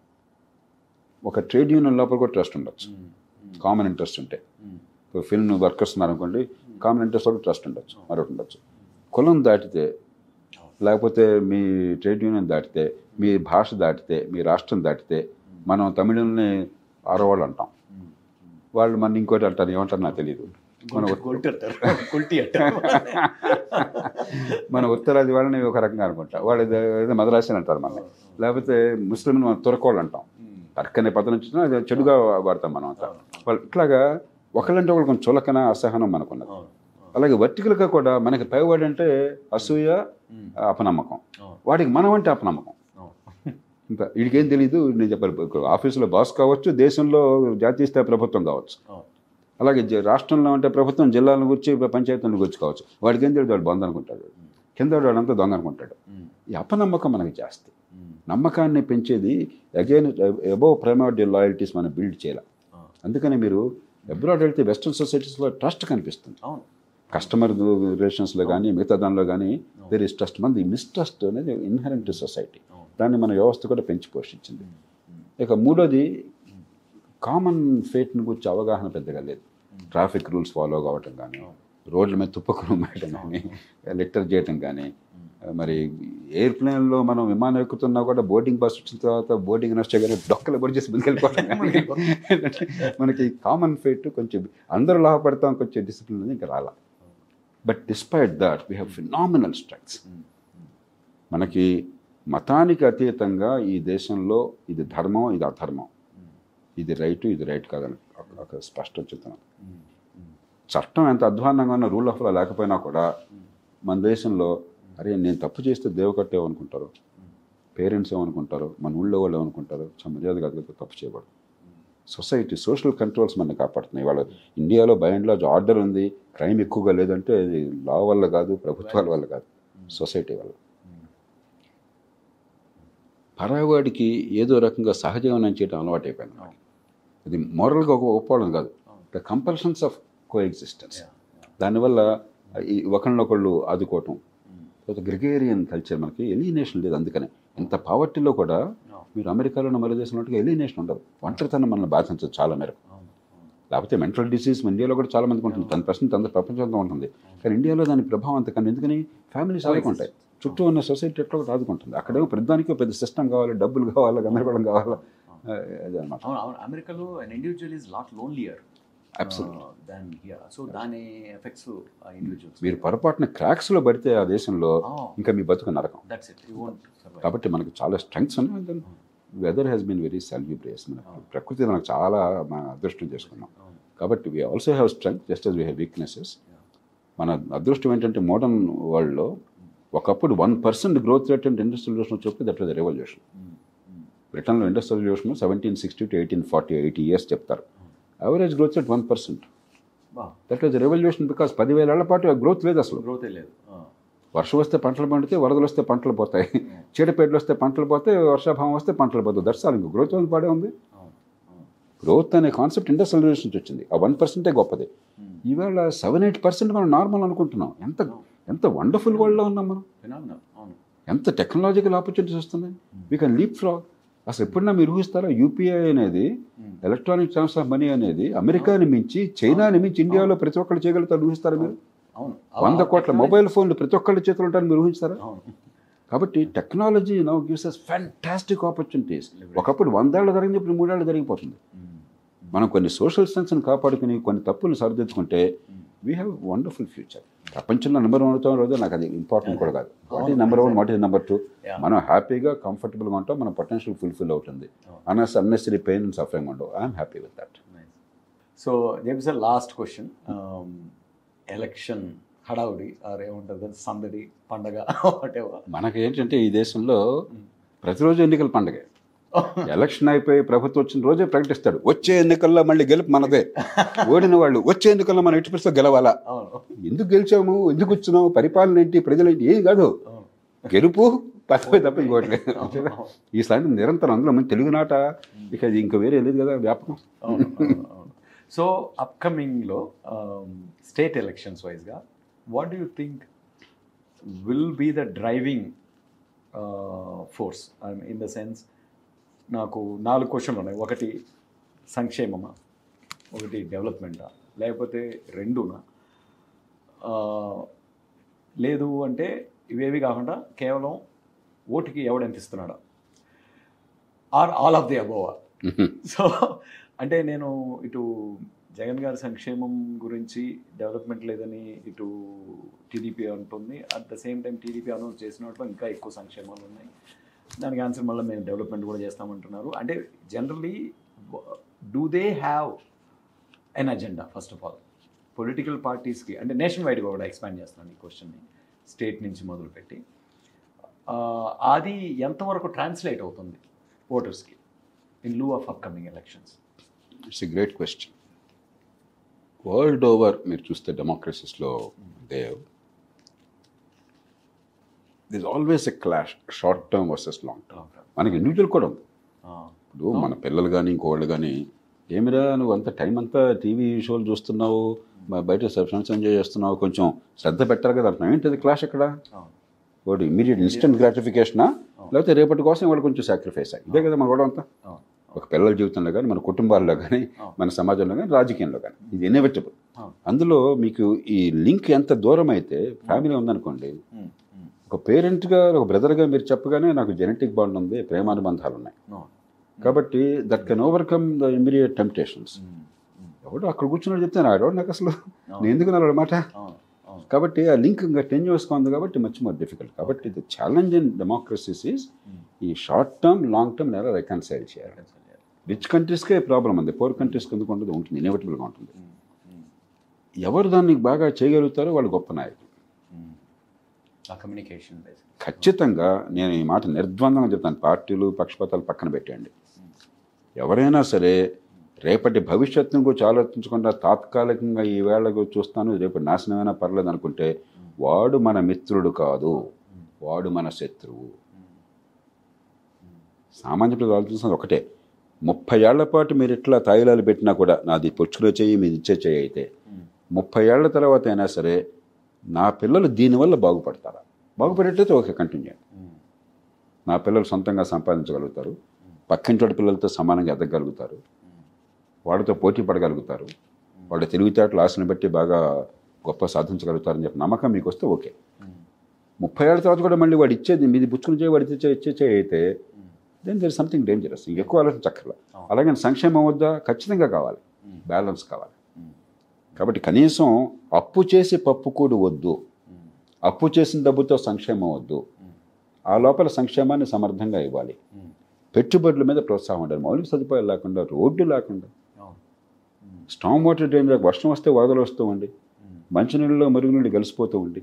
ఒక ట్రేడ్ యూనియన్ లోపల కూడా ట్రస్ట్ ఉండొచ్చు కామన్ ఇంట్రెస్ట్ ఉంటే ఇప్పుడు ఫిల్మ్ వర్కర్స్ ఉన్నారనుకోండి కామన్ ఇంట్రెస్ట్ ఒక ట్రస్ట్ ఉండొచ్చు మరొకటి ఉండొచ్చు కులం దాటితే లేకపోతే మీ ట్రేడ్ యూనియన్ దాటితే మీ భాష దాటితే మీ రాష్ట్రం దాటితే మనం తమిళని ఆరవాళ్ళు అంటాం వాళ్ళు మన ఇంకోటి అంటారు ఏమంటారు నాకు తెలియదు మన ఉత్- కొల్టి అంటారు కొల్టి అంటారు మన ఉత్తరాది వాళ్ళని ఒక రకంగా అనుకుంటా వాళ్ళు ఏదో- ఏదో మద్రాసి అని అంటారు మనం లేకపోతే ముస్లిం మనం తురకోళ్ళు అంటాం తర్క్ అనే పదం నుంచి అది చెడుగా వాడతాం మనం అంతా వాళ్ళు ఇట్లాగా ఒకళ్ళంటే ఒకళ్ళు కొంచెం చులకన అసహనం మనకున్నది అవును అలాగే వర్టికల్గా కూడా మనకి పైవాడు అంటే అసూయ అపనమ్మకం అవును వాడికి మనం అంటే అపనమ్మకం అవును ఇంత వీడికేం తెలియదు నేను చెప్పాలి ఇప్పుడు ఆఫీసులో బాస్ కావచ్చు దేశంలో జాతీయ స్థాయి ప్రభుత్వం కావచ్చు అవును అలాగే జ- రాష్ట్రంలో ఉంటే ప్రభుత్వం జిల్లాలను గురించి పంచాయతీలను గురించి కావచ్చు వాడికి ఏం తెలియదు వాడు బంద్ అనుకుంటాడు కింద వాడంతా దొంగ అనుకుంటాడు ఈ అపనమ్మకం మనకి జాస్తి నమ్మకాన్ని పెంచేది అగైన్ అబోవ్ ప్రైమార్డియల్ లాయల్టీస్ మనం బిల్డ్ చేయాలి అందుకని మీరు అబ్రాడ్ వెళ్తే వెస్ట్రన్ సొసైటీస్లో ట్రస్ట్ కనిపిస్తుంది అవును కస్టమర్ రిలేషన్స్లో కానీ మిగతా దానిలో కానీ దేర్ ఇస్ ట్రస్ట్ మనది మిస్ట్రస్ట్ అనేది ఇన్హరెంట్ సొసైటీ దాన్ని మన వ్యవస్థ కూడా పెంచి పోషించింది ఇక మూడోది కామన్ ఫేట్ని గురించి అవగాహన పెద్దగా లేదు ట్రాఫిక్ రూల్స్ ఫాలో కావటం కానీ రోడ్ల మీద తుప్పకులు మేయటం కానీ లెక్టర్ చేయటం కానీ మరి ఎయిర్ప్లేన్లో మనం విమానం ఎక్కుతున్నా కూడా బోర్డింగ్ బస్ వచ్చిన తర్వాత బోర్డింగ్ నష్టం కానీ డొక్కలు బొడి చేసి ముందుకెళ్ళిపోవటం కానీ ఏంటంటే మనకి కామన్ ఫేట్ కొంచెం అందరూ లాభపడతాం కొంచెం డిసిప్లిన్ ఉంది ఇంకా రాలా but despite that we have phenomenal strengths మనకి మతానికి అతీతంగా ఈ దేశంలో ఇది ధర్మం ఇది అధర్మం ఇది రైట్ ఇది రైట్ కాదని ఒక- ఒక స్పష్టం చెప్తున్నాను చట్టం ఎంత అధ్వాన్నంగా ఉన్న రూల్ ఆఫ్ లా లేకపోయినా కూడా మన దేశంలో అరే నేను తప్పు చేస్తే దేవకట్ట ఏమనుకుంటారు పేరెంట్స్ ఏమనుకుంటారు మన ఊళ్ళో వాళ్ళు ఏమనుకుంటారు చాలా మర్యాద కాదు తప్పు చేయబడదు సొసైటీ సోషల్ కంట్రోల్స్ మనల్ని కాపాడుతున్నాయి వాళ్ళ ఇండియాలో బై అండ్ లార్జ్ ఆర్డర్ ఉంది క్రైమ్ ఎక్కువగా లేదంటే అది లా వల్ల కాదు ప్రభుత్వాల వల్ల కాదు సొసైటీ వల్ల పరావాడికి ఏదో రకంగా సహజీవనం చేయడం అలవాటు అయిపోయింది మనకి. అది మోరల్గా ఒక ఒప్పుకోవడం కాదు the compulsions of coexistence దానివల్ల ఈ ఒకళ్ళనొకళ్ళు ఆదుకోవటం తర్వాత గ్రిగేరియన్ కల్చర్ మనకి ఎలినేషన్ లేదు అందుకనే ఇంత పావర్టీలో కూడా మీరు అమెరికాలో మరో దేశంలో ఎలినేషన్ ఉండదు ఒంటరితనం మనల్ని బాధించదు చాలా మేరకు లేకపోతే మెంటల్ డిసీజ్ ఇండియాలో కూడా చాలా మందికి ఉంటుంది టెన్ పర్సెంట్ అంత ప్రపంచంతో ఉంటుంది కానీ ఇండియాలో దాని ప్రభావం అంతకన్నా ఎందుకని ఫ్యామిలీస్ ఆదుకుంటాయి చుట్టూ ఉన్న సొసైటీ ఎట్లా ఒకటి ఆదుకుంటుంది అక్కడేమో ప్రతిదానికి పెద్ద సిస్టమ్ కావాలి డబ్బులు కావాలి గందరగోళం కావాలా అదే అనమాట అవును అవును అమెరికాలో an individual is lot lonelier Absolutely. Than here so దాని ఎఫెక్ట్స్ ఇండివిజువల్స్ మీరు పొరపాటున క్రాక్స్లో పడితే ఆ దేశంలో ఇంకా మీ బతుకు నరకం that's it you won't survive కాబట్టి మనకు చాలా స్ట్రెంగ్స్ ఉన్నాయి then weather has been very salubrious మనకు ప్రకృతి మనకు చాలా మన అదృష్టం చేసుకున్నాం కాబట్టి we also have strength just as we have weaknesses మన అదృష్టం ఏంటంటే మోడర్న్ వరల్డ్లో ఒకప్పుడు one percent growth rate and industrial revolution వచ్చేప్పుడు దట్ వాజ్ రెవల్యూషన్ బ్రిటన్లో industrial revolution seventeen sixty to eighteen forty eighty years చెప్తారు average growth rate one percent బా దట్ వాజ్ రెవల్యూషన్ బికాస్ పదివేల ఏళ్ల పాటు ఆ గ్రోత్ లేదు అసలు గ్రోతే లేదు వర్షం వస్తే పంటలు పండితే వరదలు వస్తే పంటలు పోతాయి చీడపేటలు వస్తే పంటలు పోతాయి వర్షాభావం వస్తే పంటలు పోతాయి దట్స్ ఆల్ ఇంకా గ్రోత్ ఉంది పాడే ఉంది అవును అవును గ్రోత్ అనే కాన్సెప్ట్ ఇండస్ట్రియల్ రిలేషన్ నుంచి వచ్చింది ఆ వన్ పర్సెంటే గొప్పది ఈవేళ సెవెన్ ఎయిట్ పర్సెంట్ మనం నార్మల్ అనుకుంటున్నాం ఎంత ఎంత వండర్ఫుల్ వరల్డ్లో ఉన్నాం మనం ఫినామినల్ అవును ఎంత టెక్నాలజికల్ ఆపర్చునిటీస్ వస్తున్నాయి వీ కెన్ లీప్ ఫ్రాగ్ అసలు ఎప్పుడన్నా మీరు ఊహిస్తారా యూపీఐ అనేది ఎలక్ట్రానిక్ ట్రాన్స్ఫర్ మనీ అనేది అమెరికాని మించి చైనాని మించి ఇండియాలో ప్రతి ఒక్కళ్ళు చేయగలుగుతారు ఊహిస్తారా మీరు అవును వంద కోట్ల మొబైల్ ఫోన్లు ప్రతి ఒక్కళ్ళ చేతులు ఉంటారని మీరు ఊహిస్తారా అవును కాబట్టి technology now gives us fantastic opportunities ఒకప్పుడు వందేళ్ళు జరిగింది ఇప్పుడు మూడేళ్ళు జరిగిపోతుంది మనం కొన్ని సోషల్ సెన్స్ని కాపాడుకుని కొన్ని తప్పులు సరిదిద్దుకుంటే వీ హ్యావ్ వండర్ఫుల్ ఫ్యూచర్ ప్రపంచంలో నెంబర్ వన్ అవుతాం రోజు నాకు అది ఇంపార్టెంట్ కూడా కాదు what is number one what is number two Yeah. మనం హ్యాపీగా కంఫర్టబుల్గా ఉంటాం మన పొటెన్షియల్ ఫుల్ఫిల్ అవుతుంది అనస్ అన్నెసరీ పెయిన్ అండ్ సఫరింగ్ ఉండవు I'm happy with that so James sir last question election హడావుడి ఆర్ ఏముంటుంది సందడి పండగ వాట్ ఎవర్ మనకి ఏంటంటే ఈ దేశంలో ప్రతిరోజు ఎన్నికల పండగే ఎలక్షన్ అయిపోయి ప్రభుత్వం వచ్చిన రోజే ప్రకటిస్తాడు వచ్చే ఎన్నికల్లో మళ్ళీ గెలుపు మనదే ఓడిన వాళ్ళు వచ్చే ఎన్నికల్లో మనం ఎట్టి పరిస్థితి గెలవాలా అవును ఎందుకు గెలిచాము ఎందుకు వచ్చినాము పరిపాలన ఏంటి ప్రజలు ఏంటి ఏం కాదు అవును గెలుపు పదవి తప్ప ఇంకోట్లేదు ఈసారి నిరంతరం అందులో మన తెలుగునాట ఇక అది ఇంకా వేరే లేదు కదా వ్యాపకం అవును, అవును, అవును. సో అప్కమింగ్లో స్టేట్ ఎలక్షన్స్ వైజ్గా what you think will be the driving force in the sense నాకు నాలుగు క్వశ్చన్లు ఉన్నాయి ఒకటి సంక్షేమమా ఒకటి డెవలప్మెంటా లేకపోతే రెండునా ఆ, లేదు అంటే ఇవేవి కాకుండా కేవలం ఓటుకి ఎవడెంత ఇస్తున్నాడా or all of the above so అంటే నేను ఇటు జగన్ గారి సంక్షేమం గురించి డెవలప్మెంట్ లేదని ఇటు టీడీపీ అంటుంది at the same time TDP announce చేసినట్లు ఇంకా ఎక్కువ సంక్షేమాలు ఉన్నాయి దానికి ఆన్సర్ మళ్ళీ మేము డెవలప్మెంట్ కూడా చేస్తామంటున్నారు అంటే generally do they have an agenda first of all political పార్టీస్కి అంటే నేషన్ వైడ్గా కూడా ఎక్స్పాండ్ చేస్తున్నాను ఈ క్వశ్చన్ని స్టేట్ నుంచి మొదలుపెట్టి ఆ, అది ఎంతవరకు ట్రాన్స్లేట్ అవుతుంది ఓటర్స్కి in lieu of upcoming elections it's a great question world over మీరు చూస్తే డెమోక్రసీస్లో there is always a clash short term versus long term మనకి ఇండివిజువల్ కూడా ఉంది ఇప్పుడు మన పిల్లలు కానీ ఇంకోళ్ళు కానీ ఏమిరా నువ్వు అంత టైం అంతా టీవీ షోలు చూస్తున్నావు మా బయట ఫ్రెండ్స్ ఎంజాయ్ చేస్తున్నావు కొంచెం శ్రద్ధ పెట్టారు కదా అంటున్నావు ఏంటిది క్లాష్ ఎక్కడ వాడు ఇమీడియట్ ఇన్స్టెంట్ గ్రాటిఫికేషనా లేకపోతే రేపటి కోసం వాళ్ళు కొంచెం సాక్రిఫైస్ ఇదే కదా మన గొడవ అంతా ఒక పిల్లల జీవితంలో కానీ మన కుటుంబాల్లో కానీ మన సమాజంలో కానీ రాజకీయంలో కానీ ఇది ఇన్ఎవిటబుల్ అందులో మీకు ఈ లింక్ ఎంత దూరం అయితే ఫ్యామిలీ ఉందనుకోండి ఒక పేరెంట్గా ఒక బ్రదర్గా మీరు చెప్పగానే నాకు జెనెటిక్ బాండ్ ఉంది ప్రేమానుబంధాలు ఉన్నాయి కాబట్టి that can overcome the immediate temptations ఎవడో అక్కడ కూర్చున్నాడు చెప్తే నా ఎవడు నాకు అసలు నేను ఎందుకు నాడు మాట కాబట్టి ఆ లింక్ ఇంకా టెన్యూస్గా ఉంది కాబట్టి మచ్ మోర్ డిఫికల్ట్ కాబట్టి the challenge in democracies is ఈ షార్ట్ టర్మ్ లాంగ్ టర్మ్ ఎలా రికన్సైల్ చేయాలి రిచ్ కంట్రీస్కే ప్రాబ్లం ఉంది పూర్ కంట్రీస్కి ఎందుకు ఉండదు ఉంటుంది ఇన్ఎవిటబుల్గా ఉంటుంది ఎవరు దాన్ని బాగా చేయగలుగుతారో వాళ్ళు గొప్ప నాయకులు ఆ కమ్యూనికేషన్ బేస్ ఖచ్చితంగా నేను ఈ మాట నిర్ద్వందంగా చెప్తాను పార్టీలు పక్షపాతాలు పక్కన పెట్టండి ఎవరైనా సరే రేపటి భవిష్యత్తును గురించి ఆలోచించకుండా తాత్కాలికంగా ఈ వేళకు చూస్తాను రేపు నాశనమైనా పర్లేదు అనుకుంటే వాడు మన మిత్రుడు కాదు వాడు మన శత్రువు సామాన్య ప్రజలు ఆలోచిస్తున్నది ఒకటే ముప్పై ఏళ్ల పాటు మీరు ఇట్లా తాయిలాలు పెట్టినా కూడా నాది పొచ్చులో చెయ్యి మీది ఇచ్చే చెయ్యి అయితే ముప్పై ఏళ్ల తర్వాత అయినా సరే నా పిల్లలు దీనివల్ల బాగుపడతారా బాగుపడేటైతే ఓకే కంటిన్యూ చేయండి నా పిల్లలు సొంతంగా సంపాదించగలుగుతారు పక్కింటి పిల్లలతో సమానంగా ఎదగలుగుతారు వాళ్ళతో పోటీ పడగలుగుతారు వాళ్ళ తెలివితేటలు ఆశను బట్టి బాగా గొప్ప సాధించగలుగుతారని చెప్పి నమ్మకం మీకు వస్తే ఓకే ముప్పై ఏళ్ళ తర్వాత కూడా మళ్ళీ వాడు ఇచ్చేది మీది పుచ్చుకుని చేయి వాడి ఇచ్చే ఇచ్చే చేయి అయితే దెన్ దర్ సంథింగ్ డేంజరస్ ఇంకెక్కువ ఆలోచించక్కర్లా అలాగే సంక్షేమం వద్దా ఖచ్చితంగా కావాలి బ్యాలెన్స్ కావాలి కాబట్టి కనీసం అప్పు చేసి పప్పు కూడు వద్దు అప్పు చేసిన డబ్బుతో సంక్షేమం వద్దు ఆ లోపల సంక్షేమాన్ని సమర్థంగా ఇవ్వాలి పెట్టుబడుల మీద ప్రోత్సాహం ఉండాలి మౌలిక సదుపాయాలు లేకుండా రోడ్డు లేకుండా స్టామ్ వాటర్ డ్రైన్ లేక వర్షం వస్తే వరదలు వస్తూ ఉండి మంచినీళ్ళలో మరుగునీళ్ళు కలిసిపోతూ ఉండి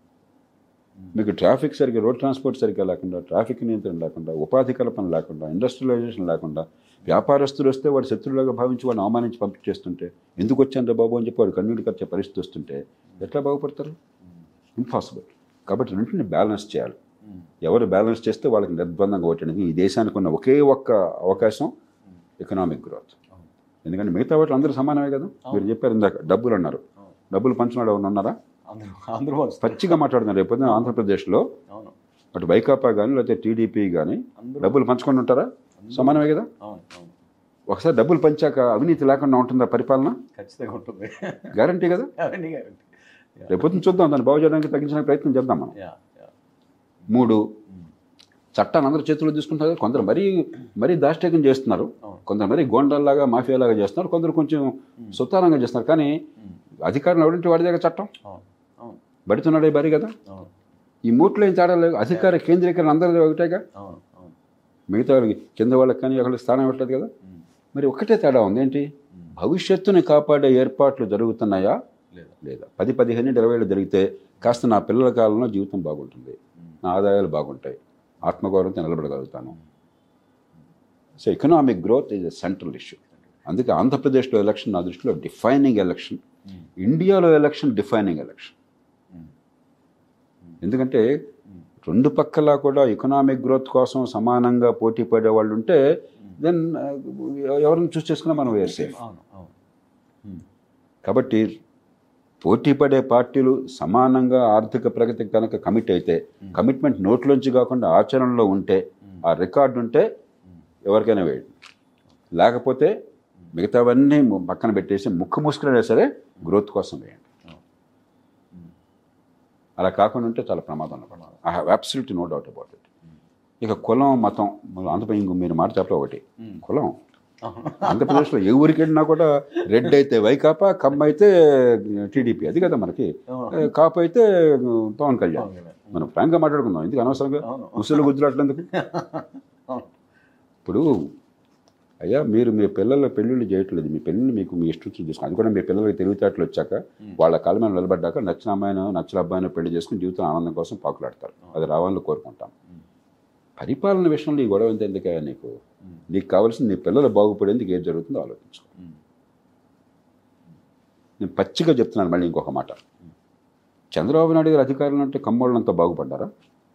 మీకు ట్రాఫిక్ సరిగ్గా రోడ్ ట్రాన్స్పోర్ట్ సరిగ్గా లేకుండా ట్రాఫిక్ నియంత్రణ లేకుండా ఉపాధి కల్పన లేకుండా ఇండస్ట్రియలైజేషన్ లేకుండా వ్యాపారస్తులు వస్తే వాడు శత్రువులుగా భావించి వాడిని అవమానించి పంపించేస్తుంటే ఎందుకు వచ్చాను బాబు అని చెప్పి వాడు కన్నీటి ఖర్చే పరిస్థితి వస్తుంటే ఎట్లా బాగుపడతారు ఇంపాసిబుల్ కాబట్టి రెండింటిని బ్యాలెన్స్ చేయాలి ఎవరు బ్యాలెన్స్ చేస్తే వాళ్ళకి నిర్బంధంగా ఓటడానికి ఈ దేశానికి ఉన్న ఒకే ఒక్క అవకాశం ఎకనామిక్ గ్రోత్ ఎందుకంటే మిగతా వాటిలో అందరూ సమానమే కదా మీరు చెప్పారు ఇందాక డబ్బులు అన్నారు డబ్బులు పంచినాడు ఎవరు ఉన్నారా అందరూ అందరూ వస్తారు పచ్చిగా మాట్లాడుతున్నారు రేపు పొద్దున్న ఆంధ్రప్రదేశ్లో అవును అటు వైకాపా కానీ లేకపోతే టీడీపీ కానీ అందరూ డబ్బులు పంచుకొని ఉంటారా సమానమే కదా అవును అవును ఒకసారి డబ్బులు పంచాక అవినీతి లేకుండా ఉంటుందా పరిపాలన ఖచ్చితంగా ఉంటుంది గ్యారంటీ కదా అవన్నీ గ్యారంటీ రేపు పొద్దున్న చూద్దాం దాన్ని బాగు చేయడానికి తగ్గించడానికి ప్రయత్నం చేద్దాం మనం యా యా మూడు చట్టాన్ని అందరూ చేతుల్లో తీసుకుంటారు కొందరు మరీ మరీ దాష్టికం చేస్తున్నారు అవును. కొందరు మరీ గోండాల్లాగా మాఫియాలాగా చేస్తున్నారు కొందరు కొంచెం సుతారంగా చేస్తున్నారు కానీ అధికారం ఎవరింటి వాడి దగ్గర చట్టం అవును అవును బడుతున్నాడే బరి కదా అవును ఈ మూట్లో ఏం తేడా లేదు అధికార కేంద్రీకరణ అందరిది ఒకటేగా అవును అవును మిగతా వాళ్ళకి కింద వాళ్ళకి కానీ ఒకరికి స్థానం ఇవ్వట్లేదు కదా మరి ఒకటే తేడా ఉంది ఏంటి భవిష్యత్తుని కాపాడే ఏర్పాట్లు జరుగుతున్నాయా లేదు లేదా పది పదిహేను ఇరవై ఏళ్ళు జరిగితే కాస్త నా పిల్లల కాలంలో జీవితం బాగుంటుంది నా ఆదాయాలు బాగుంటాయి ఆత్మగౌరవంతో నిలబడగలుగుతాను so economic growth is a central issue అందుకే ఆంధ్రప్రదేశ్లో ఎలక్షన్ నా దృష్టిలో డిఫైనింగ్ ఎలక్షన్ ఇండియాలో ఎలక్షన్ డిఫైనింగ్ ఎలక్షన్ ఎందుకంటే రెండు పక్కల కూడా ఎకనామిక్ గ్రోత్ కోసం సమానంగా పోటీ పడే వాళ్ళు ఉంటే దెన్ ఎవరిని చూస్ చేసుకున్నా మనం వేర్ సేఫ్ అవును అవును కాబట్టి పోటీ పడే పార్టీలు సమానంగా ఆర్థిక ప్రగతికి కనుక కమిట్ అయితే కమిట్మెంట్ నోట్లోంచి కాకుండా ఆచరణలో ఉంటే ఆ రికార్డు ఉంటే ఎవరికైనా వేయండి లేకపోతే మిగతావన్నీ ము- పక్కన పెట్టేసి ముక్కు మూసుకునే సరే గ్రోత్ కోసం వేయండి అలా కాకుండా ఉంటే చాలా ప్రమాదం I have absolute no doubt about it ఇక కులం మతం ఆంధ్రప్రదేశ్ ఇంకో మీరు మాట చెప్పలే ఒకటి కులం ఆంధ్రప్రదేశ్లో ఏ ఊరికి వెళ్ళినా కూడా రెడ్ అయితే వైకాపా కమ్మ అయితే టీడీపీ అది కదా మనకి ఏ, కాపు అయితే పవన్ కళ్యాణ్ మనం ఫ్రాంక్గా మాట్లాడుకుందాం ఎందుకు అనవసరంగా అవును. ముసలు గుజ్జులాట్లందుకు అవును ఇప్పుడు అయ్యా మీరు మీ పిల్లల పెళ్ళిళ్ళు చేయట్లేదు మీ పెళ్ళిళ్ళు మీకు మీ ఇష్టం వచ్చింది చేసుకోండి అది కూడా మీ పిల్లలకి తెలివితేటలు వచ్చాక వాళ్ళ కాళ్ళ మీద నిలబడ్డాక నచ్చిన అమ్మాయినో నచ్చిన అబ్బాయినో పెళ్లి చేసుకుని జీవితం ఆనందం కోసం పాకులాడతారు అది రావాలని కోరుకుంటాం పరిపాలన విషయంలో ఈ గొడవ ఎంత ఎందుకయ్యా నీకు నీకు కావాల్సింది నీ పిల్లలు బాగుపడేందుకు ఏం జరుగుతుందో ఆలోచించు నేను పచ్చిగా చెప్తున్నాను మళ్ళీ ఇంకొక మాట చంద్రబాబు నాయుడు గారు అధికారంలో అంటే కమ్మోళ్ళంతా బాగుపడ్డారా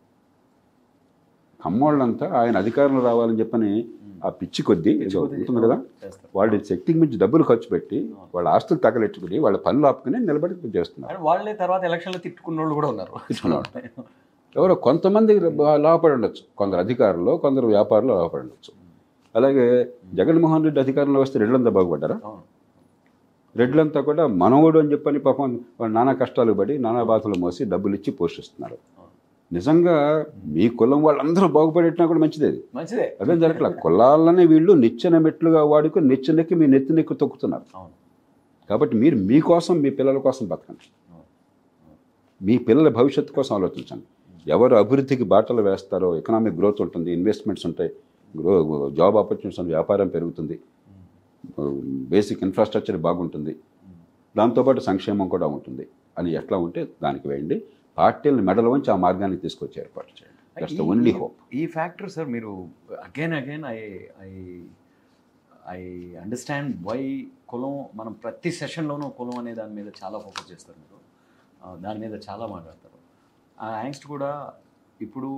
కమ్మోళ్ళంతా ఆయన అధికారంలో రావాలని చెప్పని ఆ పిచ్చి కొద్దీ ఏదో ఉంటుంది కదా చేస్తారు వాళ్ళు శక్తికి మించి డబ్బులు ఖర్చు పెట్టి వాళ్ళ ఆస్తులు తగలెట్టుకుని వాళ్ళ పనులు ఆపుకుని నిలబడి చేస్తున్నారు అండ్ వాళ్ళే తర్వాత ఎలక్షన్లో తిట్టుకున్న వాళ్ళు కూడా ఉన్నారు ఎవరో కొంతమంది లాభపడి ఉండొచ్చు కొందరు అధికారులు కొందరు వ్యాపారులు లాభపడి ఉండొచ్చు అలాగే జగన్మోహన్ రెడ్డి అధికారంలో వస్తే రెడ్లంతా బాగుపడ్డారా అవును రెడ్లంతా కూడా మనవడు అని చెప్పని పాపం వాళ్ళు నానా కష్టాలు పడి నానా బాధలు మోసి డబ్బులు ఇచ్చి పోషిస్తున్నారు నిజంగా మీ కులం వాళ్ళందరూ బాగుపడేటినా కూడా మంచిదే అది మంచిదే అదేం జరగట్లా కులాలని వీళ్ళు నిచ్చెన మెట్లుగా వాడుకొని నిచ్చెనెక్కి మీ నెత్తి నెక్కి తొక్కుతున్నారు అవును కాబట్టి మీరు మీకోసం మీ పిల్లల కోసం బతకండి మీ పిల్లల భవిష్యత్తు కోసం ఆలోచించండి ఎవరు అభివృద్ధికి బాటలు వేస్తారో ఎకనామిక్ గ్రోత్ ఉంటుంది ఇన్వెస్ట్మెంట్స్ ఉంటాయి గ్రో జాబ్ ఆపర్చునిటీస్ ఉంది, వ్యాపారం పెరుగుతుంది బేసిక్ ఇన్ఫ్రాస్ట్రక్చర్ బాగుంటుంది దాంతోపాటు సంక్షేమం కూడా ఉంటుంది అని ఎట్లా ఉంటే దానికి వేయండి పార్టీలను మెడల వంచి ఆ మార్గాన్ని తీసుకొచ్చి ఏర్పాటు చేయండి దట్స్ ద ఓన్లీ హోప్ ఈ ఫ్యాక్టర్ సార్ మీరు again again I I I understand why కులం మనం ప్రతి సెషన్లోనూ కులం అనే దాని మీద చాలా ఫోకస్ చేస్తారు మీరు ఆ, దాని మీద చాలా మాట్లాడతారు ఆ యాంగ్స్ట్ కూడా ఇప్పుడు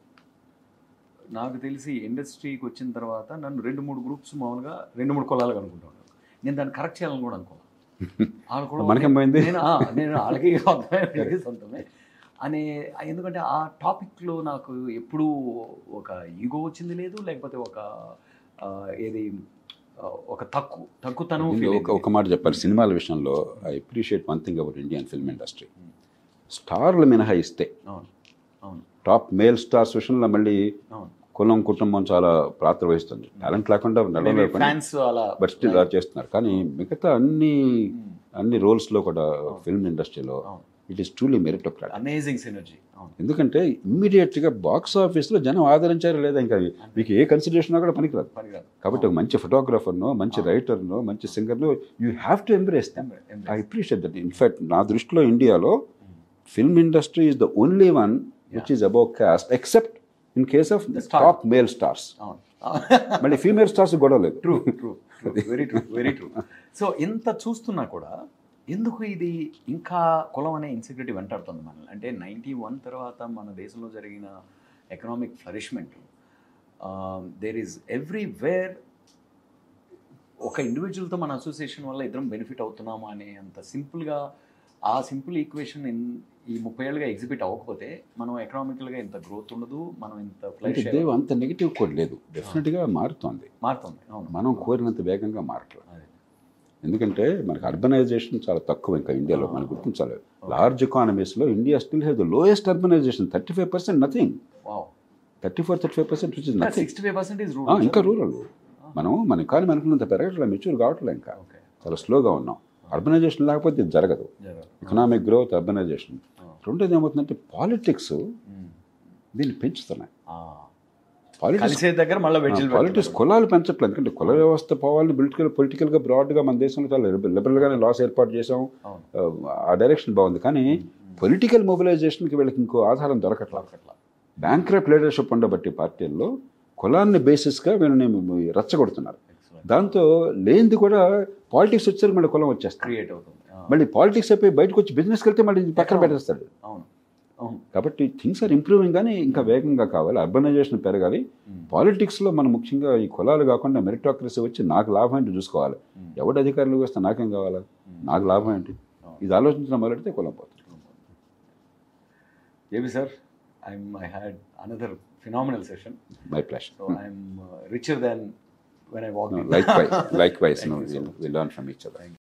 నాకు తెలిసి ఇండస్ట్రీకి వచ్చిన తర్వాత నన్ను రెండు మూడు గ్రూప్స్ మామూలుగా రెండు మూడు కులాలుగా అనుకుంటా ఉంటాను నేను దాన్ని కరెక్ట్ చేయాలని కూడా అనుకోవాలి వాళ్ళు కూడా మనకేం పోయింది? నేను ఆ, నేను వాళ్ళకి అర్థమైంది సొంతమే అనే ఎందుకంటే ఆ టాపిక్లో నాకు ఎప్పుడూ ఒక ఈగో వచ్చింది లేదు లేకపోతే ఒక ఆ, ఏది ఆ, ఒక తక్కువ తక్కువతనం దీనిలో feel ఒక అయింది. ఒక మాట చెప్పాలి సినిమాల విషయంలో I appreciate one thing about Indian film industry స్టార్లు మినహాయిస్తే అవును అవును టాప్ మేల్ స్టార్స్ విషయంలో మళ్ళీ అవును కులం కుటుంబం చాలా పాత్ర వహిస్తుంది టాలెంట్ లేకుండా నడవలేకుండా ఫ్యాన్స్ అలా బట్ స్టిల్ అలా చేస్తున్నారు కానీ మిగతా అన్ని అన్ని రోల్స్లో కూడా ఫిల్మ్ ఇండస్ట్రీలో అవును it is truly meritocrat amazing synergy అవును ఎందుకంటే ఇమ్మీడియట్గా బాక్స్ ఆఫీస్లో జనం ఆదరించారు లేదా ఇంకా మీకు ఏ కన్సిడరేషన్ కూడా పనికిరాదు పనికిరాదు కాబట్టి ఒక మంచి ఫోటోగ్రాఫర్నో మంచి రైటర్నో మంచి సింగర్నో you have to embrace them Embrace. I appreciate that in fact నా దృష్టిలో ఇండియాలో film industry is the only one which is above caste except in case of star. Top male stars అవును మళ్ళీ ఫీమేల్ స్టార్స్ గొడవ లేదు true true very true very true so ఇంత చూస్తున్నా కూడా ఎందుకు ఇది ఇంకా కులం అనే ఇన్సెక్యూరిటీ వెంటాడుతుంది మనల్ని అంటే నైంటీ వన్ తర్వాత మన దేశంలో జరిగిన economic flourishment there is everywhere ఒక ఇండివిజువల్తో మన అసోసియేషన్ వల్ల ఇద్దరం బెనిఫిట్ అవుతున్నామా అనే అంత సింపుల్గా ఆ సింపుల్ ఈక్వేషన్ ఈ ముప్పై ఏళ్ళుగా ఎగ్జిబిట్ అవ్వకపోతే మనం ఎకనామికల్గా ఇంత గ్రోత్ ఉండదు మనం ఇంత అంటే ఫ్లైట్ దేవ్ అంత నెగిటివ్ కూడా లేదు డెఫినెట్గా మారుతోంది మారుతుంది అవును మనం కోరినంత వేగంగా మారట్లేదు అదే ఎందుకంటే మనకి అర్బనైజేషన్ చాలా తక్కువ ఇంకా ఇండియాలో మనం గుర్తించాలి లార్జ్ ఎకానమీస్లో India still have the lowest urbanisation thirty five percent nothing wow thirty four thirty five percent which is nothing sixty five percent is ఇంకా రూరల్ మనం మన ఎకానమీ అనుకున్నంత పెరగట్లేదు మెచ్యూర్ కావట్లేదు ఇంకా ఓకే చాలా స్లోగా ఉన్నాం అర్బనైజేషన్ లేకపోతే ఇది జరగదు ఎకనామిక్ గ్రోత్ అర్బనైజేషన్ రెండోది ఏమవుతుందంటే పాలిటిక్స్ దీన్ని పెంచుతున్నాయి పాలిటిక్స్ కలిసే దగ్గర మళ్ళీ వెడ్జిల్ పాలిటిక్స్ కులాలు పెంచట్లేదు ఎందుకంటే కుల వ్యవస్థ పోవాలని పొలిటికల్ పొలిటికల్గా బ్రాడ్గా మన దేశంలో చాలా లిబరల్గానే లాస్ ఏర్పాటు చేసాం అవును ఆ డైరెక్షన్ బాగుంది కానీ పొలిటికల్ మొబిలైజేషన్కి వీళ్ళకి ఇంకో ఆధారం దొరకట్లేదు అట్లా బ్యాంక్రప్ట్ లీడర్షిప్ ఉండబట్టి పార్టీల్లో కులాన్ని బేసిస్గా వీళ్ళని రెచ్చగొడుతున్నారు దాంతో లేనిది కూడా పాలిటిక్స్ వచ్చేసరికి మళ్ళీ కులం వచ్చేస్తారు క్రియేట్ అవుతుంది ఆ, మళ్ళీ పాలిటిక్స్ అయిపోయి బయటకు వచ్చి బిజినెస్కి వెళ్తే మళ్ళీ పక్కన పెట్టేస్తాడు అవును అవును కాబట్టి థింగ్స్ ఆర్ ఇంప్రూవింగ్ కానీ ఇంకా వేగంగా కావాలి అర్బనైజేషన్ పెరగాలి పాలిటిక్స్లో మనం ముఖ్యంగా ఈ కులాలు కాకుండా మెరిటోక్రసీ వచ్చి నాకు లాభం ఏంటి చూసుకోవాలి ఎవడు అధికారులు వస్తే నాకేం కావాలా నాకు లాభం ఏంటి ఇది ఆలోచించడం మొదలెడితే కులం పోతుంది ఏమి sir I'm I had another phenomenal session my pleasure so I'm richer than when I walk likewise likewise we learn from each other